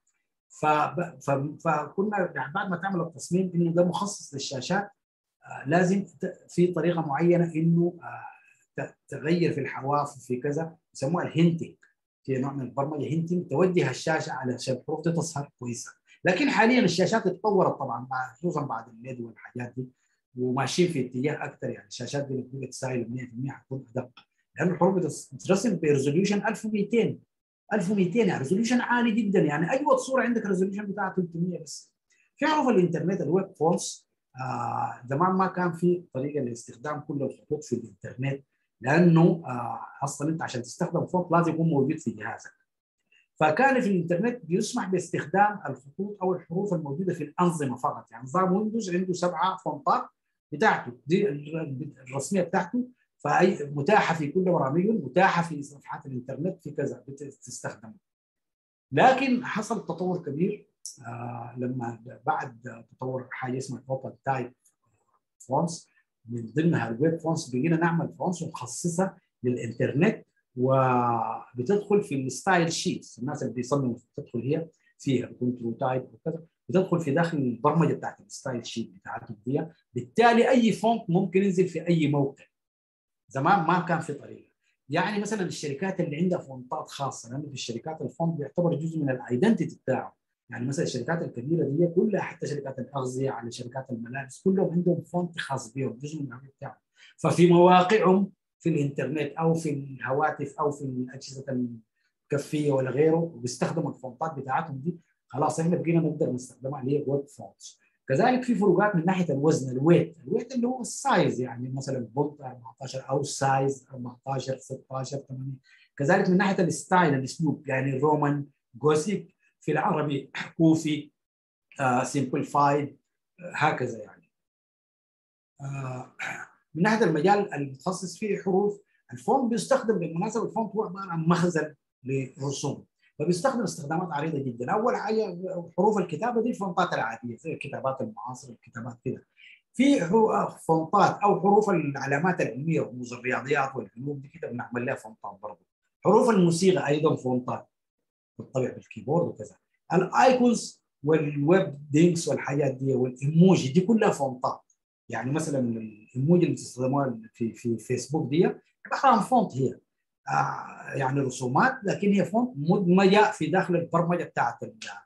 فكنا يعني بعد ما تعمل التصميم انه ده مخصص للشاشات لازم في طريقه معينه انه تغير في الحواف وفي كذا يسموها الهنتنج في نوع من البرمجه هنتنج توجه الشاشه علشان الحروف دي تظهر كويسه لكن حاليا الشاشات اتطورت طبعا خصوصا بعد الليد والحاجات دي وماشيين في اتجاه اكثر يعني الشاشات دي لما تسايل 100% حتكون ادق لان الحروف بتترسم بريزوليوشن 1200 1200 يعني ريزوليوشن عالي جدا يعني اجود صوره عندك ريزوليوشن بتاعها 300 بس في حروف الانترنت الويب فونس آه زمان ما كان في طريقه لاستخدام كل الخطوط في الانترنت لانه آه اصلا انت عشان تستخدم فونت لازم يكون موجود في جهازك فكان في الانترنت بيسمح باستخدام الخطوط او الحروف الموجوده في الانظمه فقط يعني نظام ويندوز عنده سبعه فونتات بتاعته دي الرسميه بتاعته فاي متاحه في كل برامجهم متاحه في صفحات الانترنت في كذا بتستخدم لكن حصل تطور كبير آه لما بعد تطور حاجه اسمها اوبن تايب فونس من ضمنها الويب فونس بقينا نعمل فونس مخصصه للانترنت وبتدخل في الستايل شيتس الناس اللي بيصمموا تدخل هي فيها كنترول تايب وكذا بتدخل في داخل البرمجه بتاعت الستايل شيت بتاعتهم دي بالتالي اي فونت ممكن ينزل في اي موقع زمان ما كان في طريقه يعني مثلا الشركات اللي عندها فونتات خاصه لانه في الشركات الفونت بيعتبر جزء من الايدنتيتي بتاعه يعني مثلا الشركات الكبيره دي كلها حتى شركات الاغذيه على شركات الملابس كلهم عندهم فونت خاص بهم جزء من العمل بتاعهم ففي مواقعهم في الانترنت او في الهواتف او في الاجهزه الكفيه ولا غيره بيستخدموا الفونتات بتاعتهم دي خلاص احنا بقينا نقدر نستخدمها اللي هي ويب فونتس كذلك في فروقات من ناحيه الوزن الويت الويت اللي هو السايز يعني مثلا فولت 14 او سايز 14 16 8 كذلك من ناحيه الستايل الاسلوب يعني رومان جوسيك في العربي كوفي آه سيمبلفايد آه هكذا يعني آه من ناحيه المجال المتخصص فيه حروف الفونت بيستخدم بالمناسبه الفونت هو عباره عن مخزن لرسوم فبيستخدم استخدامات عريضه جدا اول حاجه حروف الكتابه دي الفونتات العاديه زي الكتابات المعاصره الكتابات كده في فونتات او حروف العلامات العلميه رموز الرياضيات والعلوم دي كده بنعمل لها فونتات برضه حروف الموسيقى ايضا فونتات تطبع بالكيبورد وكذا الايكونز والويب دينكس والحاجات دي والايموجي دي كلها فونتات يعني مثلا الايموجي اللي بتستخدموها في في فيسبوك دي عباره عن فونت هي آه يعني رسومات لكن هي فونت مدمجه في داخل البرمجه بتاعت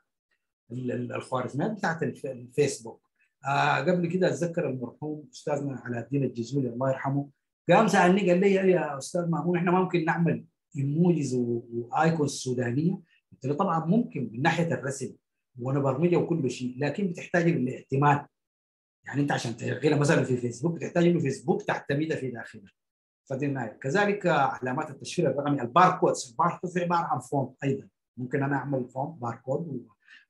الخوارزميات بتاعت الفيسبوك آه قبل كده اتذكر المرحوم استاذنا علاء الدين الجزولي الله يرحمه قام سالني قال لي يا استاذ مامون احنا ممكن نعمل ايموجيز وايكونز سودانيه قلت له طبعا ممكن من ناحيه الرسم ونبرمجه وكل شيء لكن بتحتاج الاعتماد يعني انت عشان تشغلها مثلا في فيسبوك بتحتاج انه فيسبوك تعتمدها في داخلها فدي النهايه كذلك علامات التشفير الرقمي الباركودز الباركودز عباره عن فونت ايضا ممكن انا اعمل فونت باركود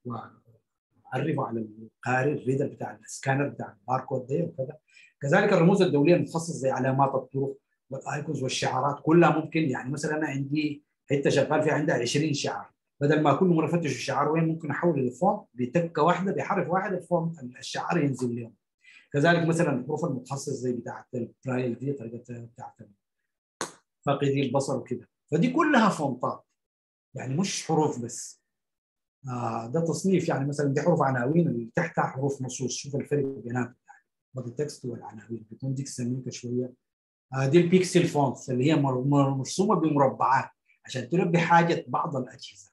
واعرفه على القارئ الريدر بتاع السكانر بتاع الباركود ده وكذا كذلك الرموز الدوليه المتخصصه زي علامات الطرق والايكونز والشعارات كلها ممكن يعني مثلا انا عندي حته شغال فيها عندها 20 شعار بدل ما كل مره افتش الشعار وين ممكن احول الفونت بتكه واحده بحرف واحد الفونت الشعار ينزل لهم كذلك مثلا الحروف المتخصصه زي بتاعت البرايل دي طريقه بتاعت فاقدي البصر وكده فدي كلها فونتات يعني مش حروف بس آه ده تصنيف يعني مثلا دي حروف عناوين اللي تحتها حروف نصوص شوف الفرق بيناتهم يعني بين التكست والعناوين بتكون ديك سميكه شويه آه دي البيكسل فونتس اللي هي مرسومه بمربعات عشان تلبي حاجه بعض الاجهزه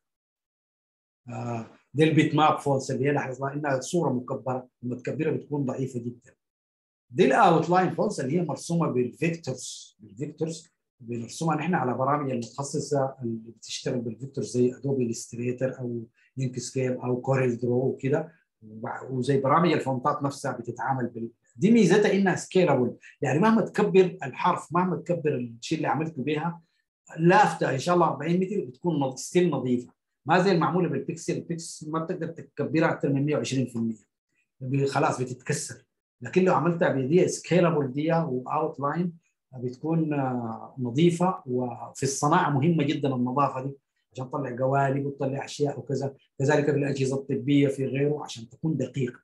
آه دي البيت ماب فونتس اللي هي لاحظنا انها صوره مكبره لما تكبرها بتكون ضعيفه جدا دي الاوت لاين فونتس اللي هي مرسومه بالفيكتورز بالفيكتورز بنرسمها نحن على برامج المتخصصه اللي بتشتغل بالفيكتورز زي ادوبي الستريتر او لينك سكيل او كوريل درو وكده وزي برامج الفونتات نفسها بتتعامل بال دي ميزتها انها سكيلابل يعني مهما تكبر الحرف مهما تكبر الشيء اللي عملته بها لافته ان شاء الله 40 متر بتكون ستيل نظيفه ما زي المعموله بالبيكسل البيكسل ما بتقدر تكبرها اكثر من 120% خلاص بتتكسر لكن لو عملتها بدي سكيلابل دي واوت لاين بتكون نظيفه وفي الصناعه مهمه جدا النظافه دي عشان تطلع قوالب وتطلع اشياء وكذا كذلك بالاجهزه الطبيه في غيره عشان تكون دقيقه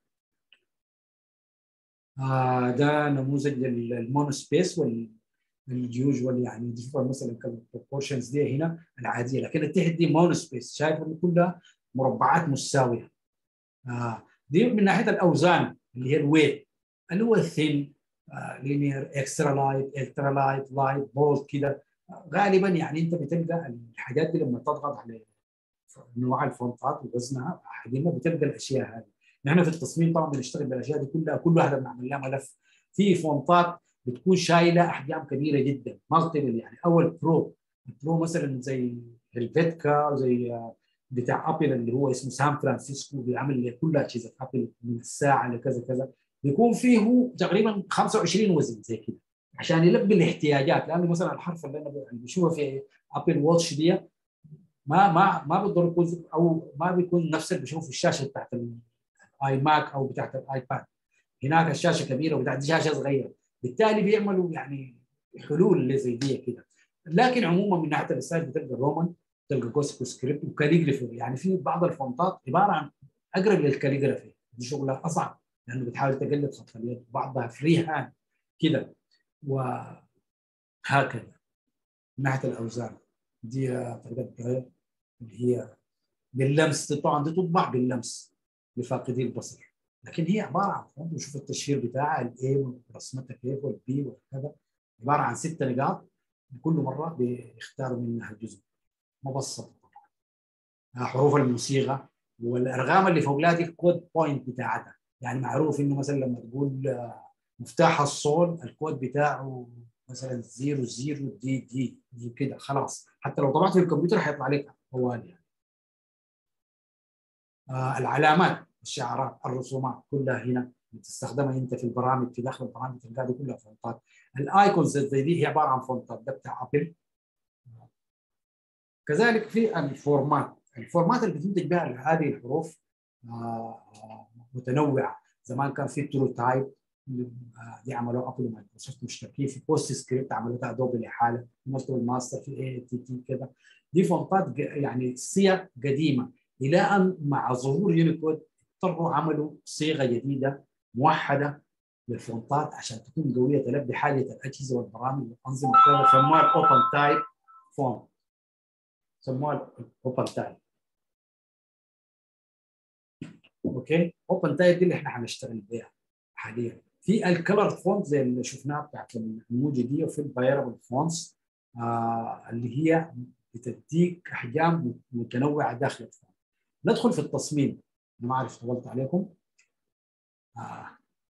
آه ده نموذج المونو سبيس واليوجوال يعني دي مثلا البروبورشنز دي هنا العاديه لكن تحت دي مونو سبيس شايف انه كلها مربعات متساويه آه دي من ناحيه الاوزان اللي هي الويت اللي هو الثين لينير اكسترا لايت الترا لايت لايت بولد كده غالبا يعني انت بتلقى الحاجات دي لما تضغط على انواع الفونتات ووزنها حجمها بتلقى الاشياء هذه نحن في التصميم طبعا بنشتغل بالاشياء دي كلها كل واحده بنعمل لها ملف في فونتات بتكون شايله احجام كبيره جدا مالتيبل يعني اول برو البرو مثلا زي الفيتكا زي بتاع ابل اللي هو اسمه سان فرانسيسكو بيعمل كل اجهزه ابل من الساعه لكذا كذا بيكون فيه تقريبا 25 وزن زي كده عشان يلبي الاحتياجات لانه مثلا الحرف اللي انا بشوفه في ابل واتش دي ما ما ما بيقدر يكون او ما بيكون نفس اللي بشوفه في الشاشه بتاعت الاي ماك او بتاعت الايباد هناك الشاشه كبيره وبتاعت شاشه صغيره بالتالي بيعملوا يعني حلول اللي زي دي كده لكن عموما من ناحيه الستايل بتلقى رومان تلقى جوسكو سكريبت وكاليجرافي يعني في بعض الفونتات عباره عن اقرب للكاليجرافي دي شغلها اصعب لانه بتحاول تقلد خط اليد بعضها فري هاند كده وهكذا من ناحيه الاوزان دي طريقه اللي هي باللمس طبعا دي تطبع باللمس لفاقدي البصر لكن هي عباره عن فونت وشوف التشهير بتاعها الاي ورسمتها كيف والبي وكذا عباره عن ست نقاط كل مره بيختاروا منها جزء مبسط طبعا حروف الموسيقى والارقام اللي فوق دي الكود بوينت بتاعتها يعني معروف انه مثلا لما تقول مفتاح الصول الكود بتاعه مثلا 0 0 دي دي دي كده خلاص حتى لو طبعت في الكمبيوتر حيطلع لك طوال يعني. آه العلامات الشعارات الرسومات كلها هنا بتستخدمها انت في البرامج في داخل البرامج تلقاها دي كلها فونتات الايكونز زي دي هي عباره عن فونتات ده بتاع ابل كذلك في الفورمات الفورمات اللي بتنتج بها هذه الحروف آه متنوعه زمان كان في ترو تايب دي عملوها ابل ومايكروسوفت مشتركين في بوست سكريبت عملوها ادوبي لحاله مالتي ماستر في اي تي تي كده دي فونتات يعني صيغ قديمه الى ان مع ظهور يونيكود اضطروا عملوا صيغه جديده موحده للفونتات عشان تكون قويه تلبي حاجه الاجهزه والبرامج والانظمه كلها سموها الاوبن تايب فونت سموها الاوبن تايب اوكي اوبن تايب دي اللي احنا هنشتغل بيها حاليا في الكلر فونت زي اللي شفناها بتاعت الموجه دي وفي الفايربل فونتس آه اللي هي بتديك احجام متنوعه داخل الفونت ندخل في التصميم انا ما اعرف طولت عليكم آه.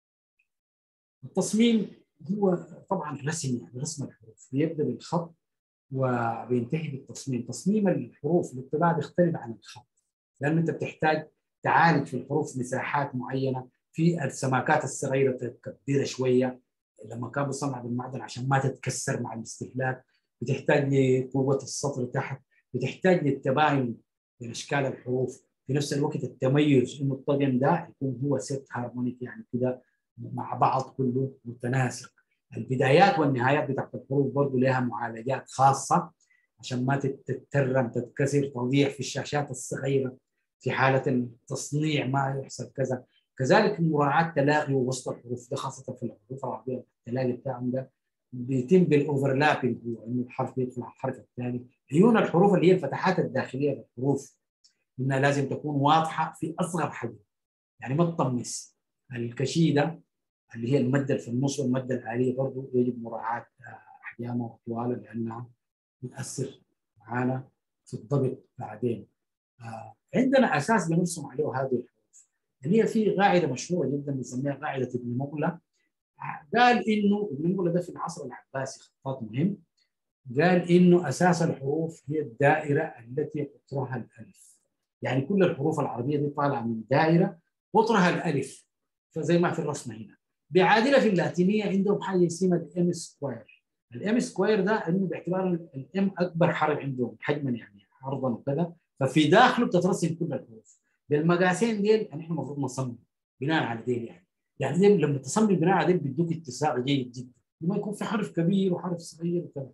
التصميم هو طبعا رسم يعني رسم الحروف بيبدا بالخط وبينتهي بالتصميم تصميم الحروف للطباعه بيختلف عن الخط لانه انت بتحتاج تعالج في الحروف مساحات معينه في السماكات الصغيره تكبرها شويه لما كان بيصنع بالمعدن عشان ما تتكسر مع الاستهلاك بتحتاج لقوه السطر تحت بتحتاج للتباين بين اشكال الحروف في نفس الوقت التميز انه الطقم ده يكون هو ست هارمونيك يعني كده مع بعض كله متناسق البدايات والنهايات بتاعت الحروف برضه لها معالجات خاصه عشان ما تترم تتكسر تضيع في الشاشات الصغيره في حاله التصنيع ما يحصل كذا كذلك مراعاه تلاقي ووسط الحروف ده خاصه في الحروف العربيه التلاقي بتاعهم ده بيتم بالاوفرلابنج هو انه الحرف بيدخل على الحرف الثاني عيون الحروف اللي هي الفتحات الداخليه للحروف انها لازم تكون واضحه في اصغر حجم يعني ما تطمس الكشيده اللي هي الماده في النص والماده الآلية برضه يجب مراعاه احجامها واطوالها لانها بتاثر معانا في الضبط بعدين آه عندنا اساس بنرسم عليه هذه الحروف اللي هي في قاعده مشهوره جدا بنسميها قاعده ابن مغلى قال انه ابن مغلى ده في العصر العباسي خطاط مهم قال انه اساس الحروف هي الدائره التي قطرها الالف يعني كل الحروف العربيه دي طالعه من دائره قطرها الالف فزي ما في الرسمه هنا بعادله في اللاتينيه عندهم حاجه اسمها الام سكوير الام سكوير ده انه باعتبار الام اكبر حرف عندهم حجما يعني عرضا وكذا ففي داخله بتترسم كل الحروف بالمقاسين ديل نحن المفروض نصمم بناء على ديل يعني يعني ديل لما تصمم بناء على ديل بيدوك اتساع جيد جدا لما يكون في حرف كبير وحرف صغير وكذا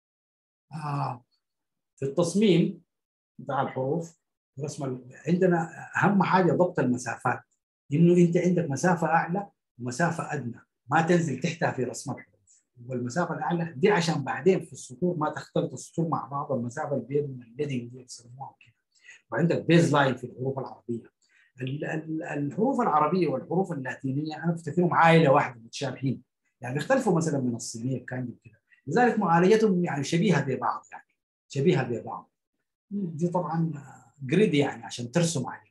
آه. في التصميم بتاع الحروف رسم عندنا اهم حاجه ضبط المسافات انه انت عندك مسافه اعلى ومسافه ادنى ما تنزل تحتها في رسم الحروف والمسافه الاعلى دي عشان بعدين في السطور ما تختلط السطور مع بعض المسافه اللي بين الليدنج دي يسموها كده وعندك بيز لاين في الحروف العربيه الحروف العربيه والحروف اللاتينيه انا بفتكرهم عائله واحده متشابهين يعني بيختلفوا مثلا من الصينيه الكانجي كده لذلك معالجتهم يعني شبيهه ببعض يعني شبيهه ببعض دي طبعا جريد يعني عشان ترسم عليه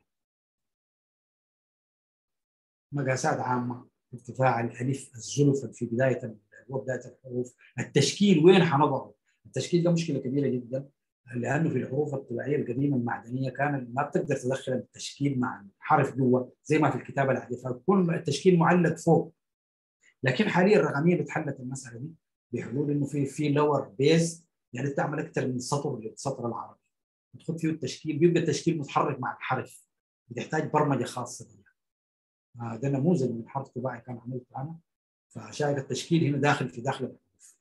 مقاسات عامه ارتفاع الالف الزلف في بدايه بدايه الحروف التشكيل وين حنضعه التشكيل ده مشكله كبيره جدا لانه في الحروف الطبيعيه القديمه المعدنيه كان ما بتقدر تدخل التشكيل مع الحرف جوا زي ما في الكتابه العاديه فكل التشكيل معلق فوق لكن حاليا الرقميه بتحلت المساله دي بحلول انه في في لور بيز يعني تعمل اكثر من سطر للسطر العربي تدخل فيه التشكيل بيبقى التشكيل متحرك مع الحرف بتحتاج برمجه خاصه بيه آه ده نموذج من حرف طباعي كان عملته انا فشايف التشكيل هنا داخل في داخل الحروف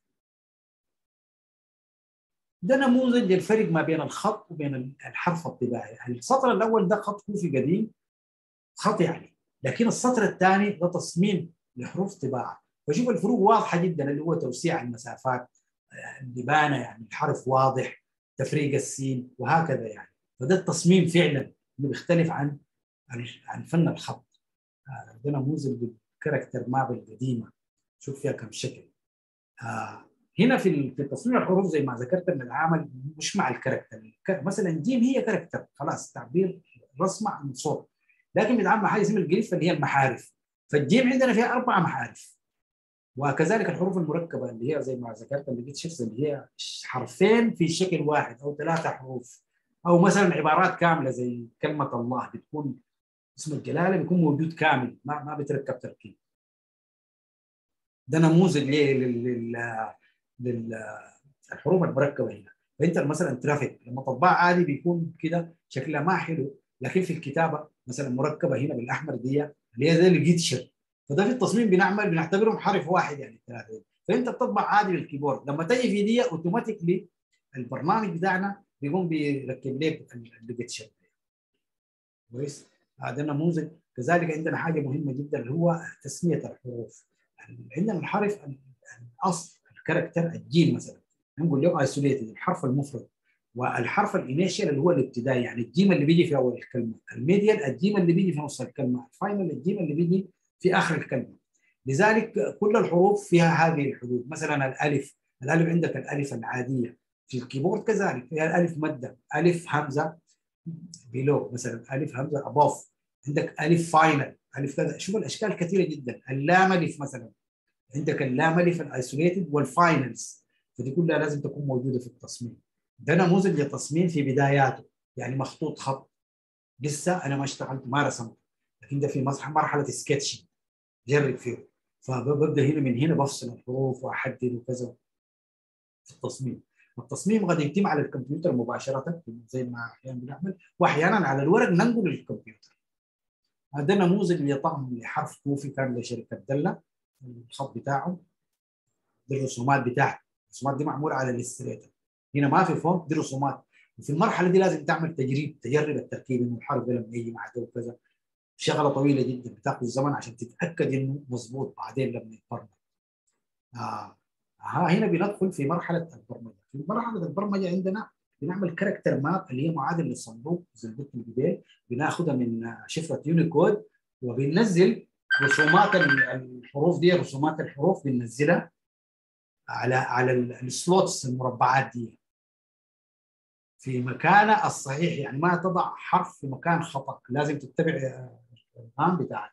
ده نموذج للفرق ما بين الخط وبين الحرف الطباعي السطر الاول ده خط كوفي قديم خط يعني لكن السطر الثاني ده تصميم لحروف طباعه فشوف الفروق واضحه جدا اللي هو توسيع المسافات اللبانه يعني الحرف واضح تفريق السين وهكذا يعني فده التصميم فعلا اللي بيختلف عن عن فن الخط ده نموذج بالكاركتر مابل القديمه شوف فيها كم شكل آه هنا في في تصميم الحروف زي ما ذكرت ان العامل مش مع الكاركتر مثلا جيم هي كاركتر خلاص تعبير رسمه عن صوت لكن بيتعامل مع حاجه اسمها الجريف اللي هي المحارف فالجيم عندنا فيها اربع محارف وكذلك الحروف المركبه اللي هي زي ما ذكرت اللي جيت شفت اللي هي حرفين في شكل واحد او ثلاثه حروف او مثلا عبارات كامله زي كلمه الله بتكون اسم الجلاله بيكون موجود كامل ما ما بيتركب تركيب ده نموذج لل للحروف المركبه هنا فانت مثلا ترافيك لما تطبع عادي بيكون كده شكلها ما حلو لكن في الكتابه مثلا مركبه هنا بالاحمر دي اللي هي زي الجيتشر فده في التصميم بنعمل بنعتبرهم حرف واحد يعني الثلاثه فانت بتطبع عادي بالكيبورد لما تجي في دي اوتوماتيكلي البرنامج بتاعنا بيقوم بيركب لك الجيتشر كويس هذا نموذج كذلك عندنا حاجه مهمه جدا اللي هو تسميه الحروف عندنا الحرف الاصل الكاركتر الجيم مثلا نقول له ايسوليتد الحرف المفرد والحرف الانيشال اللي هو الابتدائي يعني الجيم اللي بيجي في اول الكلمه الميديال الجيم اللي بيجي في نص الكلمه الفاينل الجيم اللي بيجي في اخر الكلمه لذلك كل الحروف فيها هذه الحدود مثلا الالف الالف عندك الالف العاديه في الكيبورد كذلك فيها الالف ماده الف همزه بيلو مثلا الف همزه ابوف عندك الف فاينل الف كذا شوف الاشكال كثيره جدا اللام الف مثلا عندك اللام الف الايسوليتد والفاينلز فدي كلها لازم تكون موجوده في التصميم ده نموذج للتصميم في بداياته يعني مخطوط خط لسه انا ما اشتغلت ما رسمت لكن ده في مرحله سكتش جرب فيه فببدا هنا من هنا بفصل الحروف واحدد وكذا في التصميم التصميم قد يتم على الكمبيوتر مباشره زي ما احيانا بنعمل واحيانا على الورق ننقل للكمبيوتر هذا نموذج لطعم لحرف كوفي كان لشركه دله الخط بتاعه دي الرسومات بتاعته الرسومات دي معموله على الاستريتر هنا ما في فونت دي رسومات وفي المرحله دي لازم تعمل تجريب تجرب التركيب انه الحرف ده لما يجي مع ده وكذا شغله طويله جدا بتاخذ زمن عشان تتاكد انه مضبوط بعدين لما يتبرمج آه. ها هنا بندخل في مرحله البرمجه في مرحله البرمجه عندنا بنعمل كاركتر ماب اللي هي معادل للصندوق زي ما قلت من بناخذها من شفره يونيكود وبننزل رسومات الحروف دي رسومات الحروف بننزلها على على السلوتس المربعات دي في مكانه الصحيح يعني ما تضع حرف في مكان خطا لازم تتبع الارقام بتاعت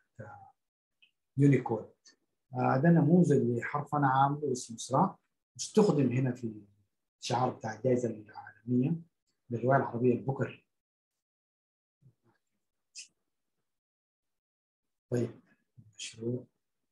يونيكود هذا نموذج لحرف انا عامله اسمه اسراء استخدم هنا في الشعار بتاع الجائزه العالميه للروايه العربيه البكر طيب مشروع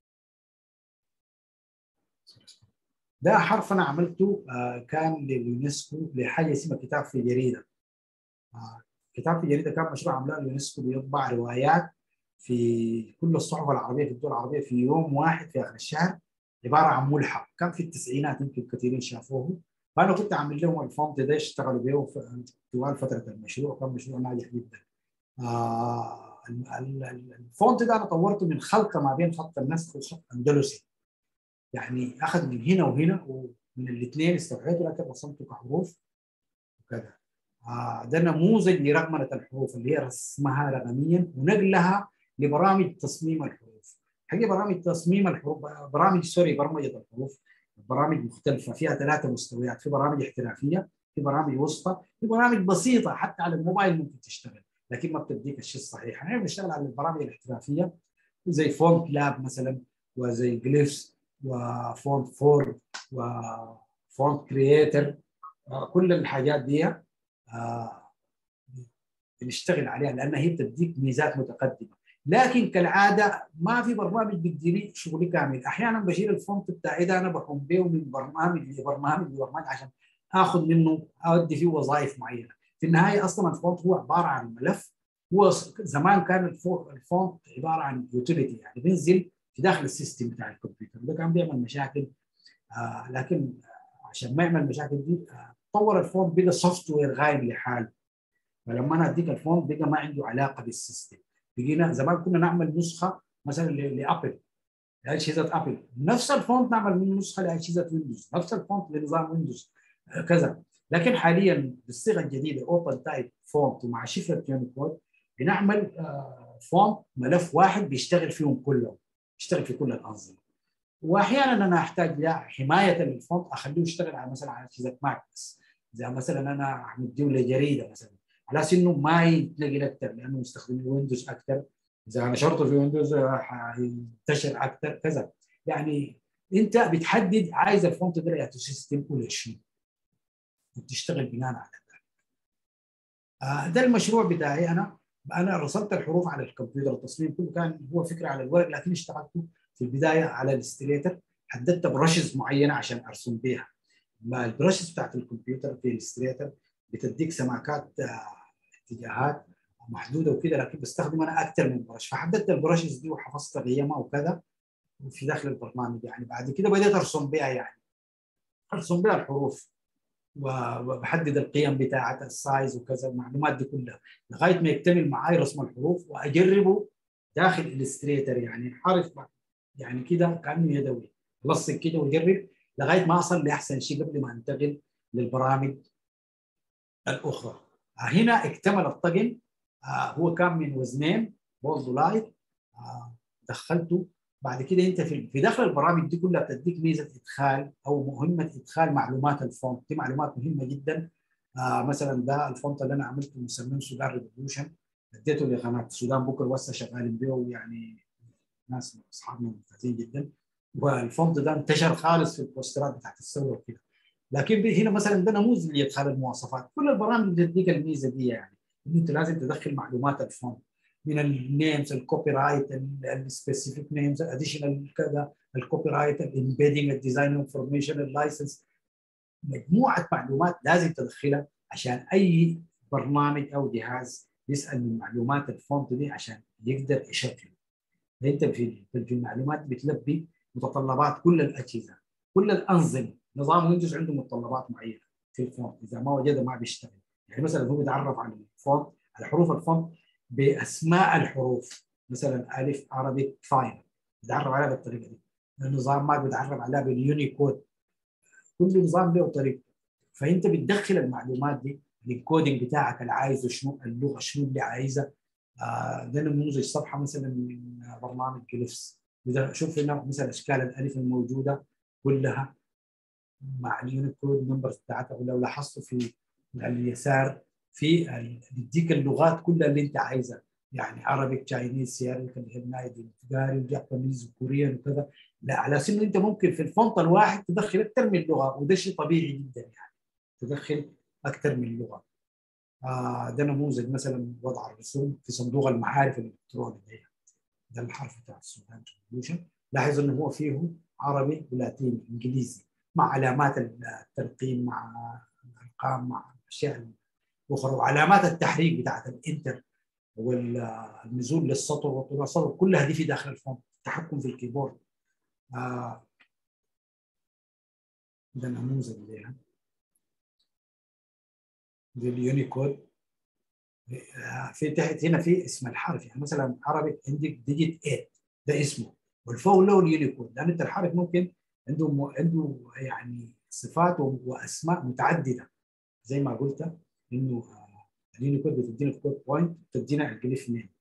ده حرف انا عملته آه كان لليونسكو لحاجه اسمها كتاب في جريده آه كتاب في جريده كان مشروع عملاه اليونسكو بيطبع روايات في كل الصحف العربيه في الدول العربيه في يوم واحد في اخر الشهر عباره عن ملحق كان في التسعينات يمكن كثيرين شافوه فانا كنت عامل لهم الفونت ده اشتغلوا به طوال فتره المشروع كان مشروع ناجح جدا آه الفونت ده انا طورته من خلطه ما بين خط النسخ وخط اندلسي يعني اخذ من هنا وهنا ومن الاثنين استوحيته لكن رسمته كحروف وكذا آه ده نموذج لرقمنه الحروف اللي هي رسمها رقميا ونقلها لبرامج تصميم الحروف حقيقه برامج تصميم الحروف برامج سوري برمجه الحروف برامج مختلفه فيها ثلاثه مستويات في برامج احترافيه في برامج وسطى في برامج بسيطه حتى على الموبايل ممكن تشتغل لكن ما بتديك الشيء الصحيح احنا بنشتغل على البرامج الاحترافيه زي فونت لاب مثلا وزي جليفز وفونت فور وفونت كرييتر كل الحاجات دي بنشتغل عليها لانها هي بتديك ميزات متقدمه لكن كالعاده ما في برنامج بيديني شغلي كامل احيانا بشيل الفونت بتاعي ده انا بقوم به من برنامج لبرنامج لبرنامج عشان اخذ منه اودي فيه وظائف معينه في النهايه اصلا الفونت هو عباره عن ملف هو زمان كان الفونت عباره عن يوتيليتي يعني بينزل في داخل السيستم بتاع الكمبيوتر ده كان بيعمل مشاكل آه لكن عشان ما يعمل المشاكل دي آه طور الفونت بقى سوفت وير غايب لحاله فلما انا اديك الفونت بقى ما عنده علاقه بالسيستم بقينا زمان كنا نعمل نسخه مثلا لابل لاجهزه ابل نفس الفونت نعمل منه نسخه لاجهزه ويندوز نفس الفونت لنظام ويندوز كذا لكن حاليا بالصيغه الجديده اوبن تايب فونت ومع شفره يونيكود بنعمل فونت ملف واحد بيشتغل فيهم كلهم يشتغل في كل الانظمه واحيانا انا احتاج حمايه للفونت اخليه يشتغل على مثلا على اجهزه ماك بس زي مثلا انا مديه لجريده مثلا على اساس انه ما يتنقل اكثر لانه مستخدمين ويندوز اكثر اذا نشرته في ويندوز حينتشر اكثر كذا يعني انت بتحدد عايز الفونت ده يا سيستم ولا شنو وبتشتغل بناء على ذلك آه ده المشروع بتاعي انا انا رسمت الحروف على الكمبيوتر التصميم كله كان هو فكره على الورق لكن اشتغلت في البدايه على الاستريتر حددت برشز معينه عشان ارسم بيها ما البرشز بتاعت الكمبيوتر في الاستريتر بتديك سماكات اتجاهات محدوده وكده لكن بستخدم انا اكثر من برش فحددت البرشز دي وحفظت قيمها وكذا في داخل البرنامج يعني بعد كده بديت ارسم بها يعني ارسم بها الحروف وبحدد القيم بتاعتها السايز وكذا المعلومات دي كلها لغايه ما يكتمل معي رسم الحروف واجربه داخل الستريتر يعني حرف يعني كده كانه يدوي لصق كده وجرب لغايه ما اصل لاحسن شيء قبل ما انتقل للبرامج الاخرى هنا اكتمل الطقم هو كان من وزنين بولد لايت دخلته بعد كده انت في في داخل البرامج دي كلها بتديك ميزه ادخال او مهمه ادخال معلومات الفونت دي معلومات مهمه جدا آه مثلا ده الفونت اللي انا عملته مسميه سودان ريفولوشن اديته لقناه السودان بكره وسه شغالين بيه يعني ناس اصحابنا ممتازين جدا والفونت ده انتشر خالص في البوسترات بتاعت الثوره وكده لكن هنا مثلا ده نموذج لادخال المواصفات كل البرامج بتديك الميزه دي يعني ان انت لازم تدخل معلومات الفونت من النيمز الكوبي رايت السبيسيفيك نيمز اديشنال كذا الكوبي رايت الامبيدنج الديزاين انفورميشن اللايسنس مجموعه معلومات لازم تدخلها عشان اي برنامج او جهاز يسال من معلومات الفونت دي عشان يقدر يشغل انت في في المعلومات بتلبي متطلبات كل الاجهزه كل الانظمه نظام ويندوز عنده متطلبات معينه في الفونت اذا ما وجدها ما بيشتغل يعني مثلا هو بيتعرف على الفونت على حروف الفونت باسماء الحروف مثلا الف عربي فاين بيتعرف عليها بالطريقه دي النظام ما بيتعرف عليها باليونيكود كل نظام له طريقته فانت بتدخل المعلومات دي الكودينج بتاعك اللي عايزه شنو اللغه شنو اللي عايزه آه ده نموذج صفحه مثلا من برنامج جليفس اذا شوف هنا مثلا اشكال الالف الموجوده كلها مع اليونيكود نمبرز بتاعتها ولو لاحظتوا في اليسار في بيديك اللغات كلها اللي انت عايزها يعني عربي تشاينيز سياريك اللي هي النايدي التجاري الجابانيز وكوريان وكذا لا على اساس انه انت ممكن في الفونت الواحد تدخل اكثر من لغه وده شيء طبيعي جدا يعني تدخل اكثر من لغه آه ده نموذج مثلا وضع الرسوم في صندوق المعارف الالكتروني ده الحرف بتاع السودان ريفولوشن لاحظ انه هو فيه عربي ولاتيني انجليزي مع علامات الترقيم مع الارقام مع الاشياء الاخرى وعلامات التحريك بتاعت الانتر والنزول للسطر وطلوع السطر كلها دي في داخل الفونت التحكم في الكيبورد آه ده نموذج ليها دي اليونيكود آه في تحت هنا في اسم الحرف يعني مثلا عربي عندك ديجيت 8 ده اسمه والفوق له اليونيكود لان انت الحرف ممكن عنده م... عنده يعني صفات واسماء متعدده زي ما قلت انه اليونيكود بتدينا الكود بوينت بتدينا الجليف نيم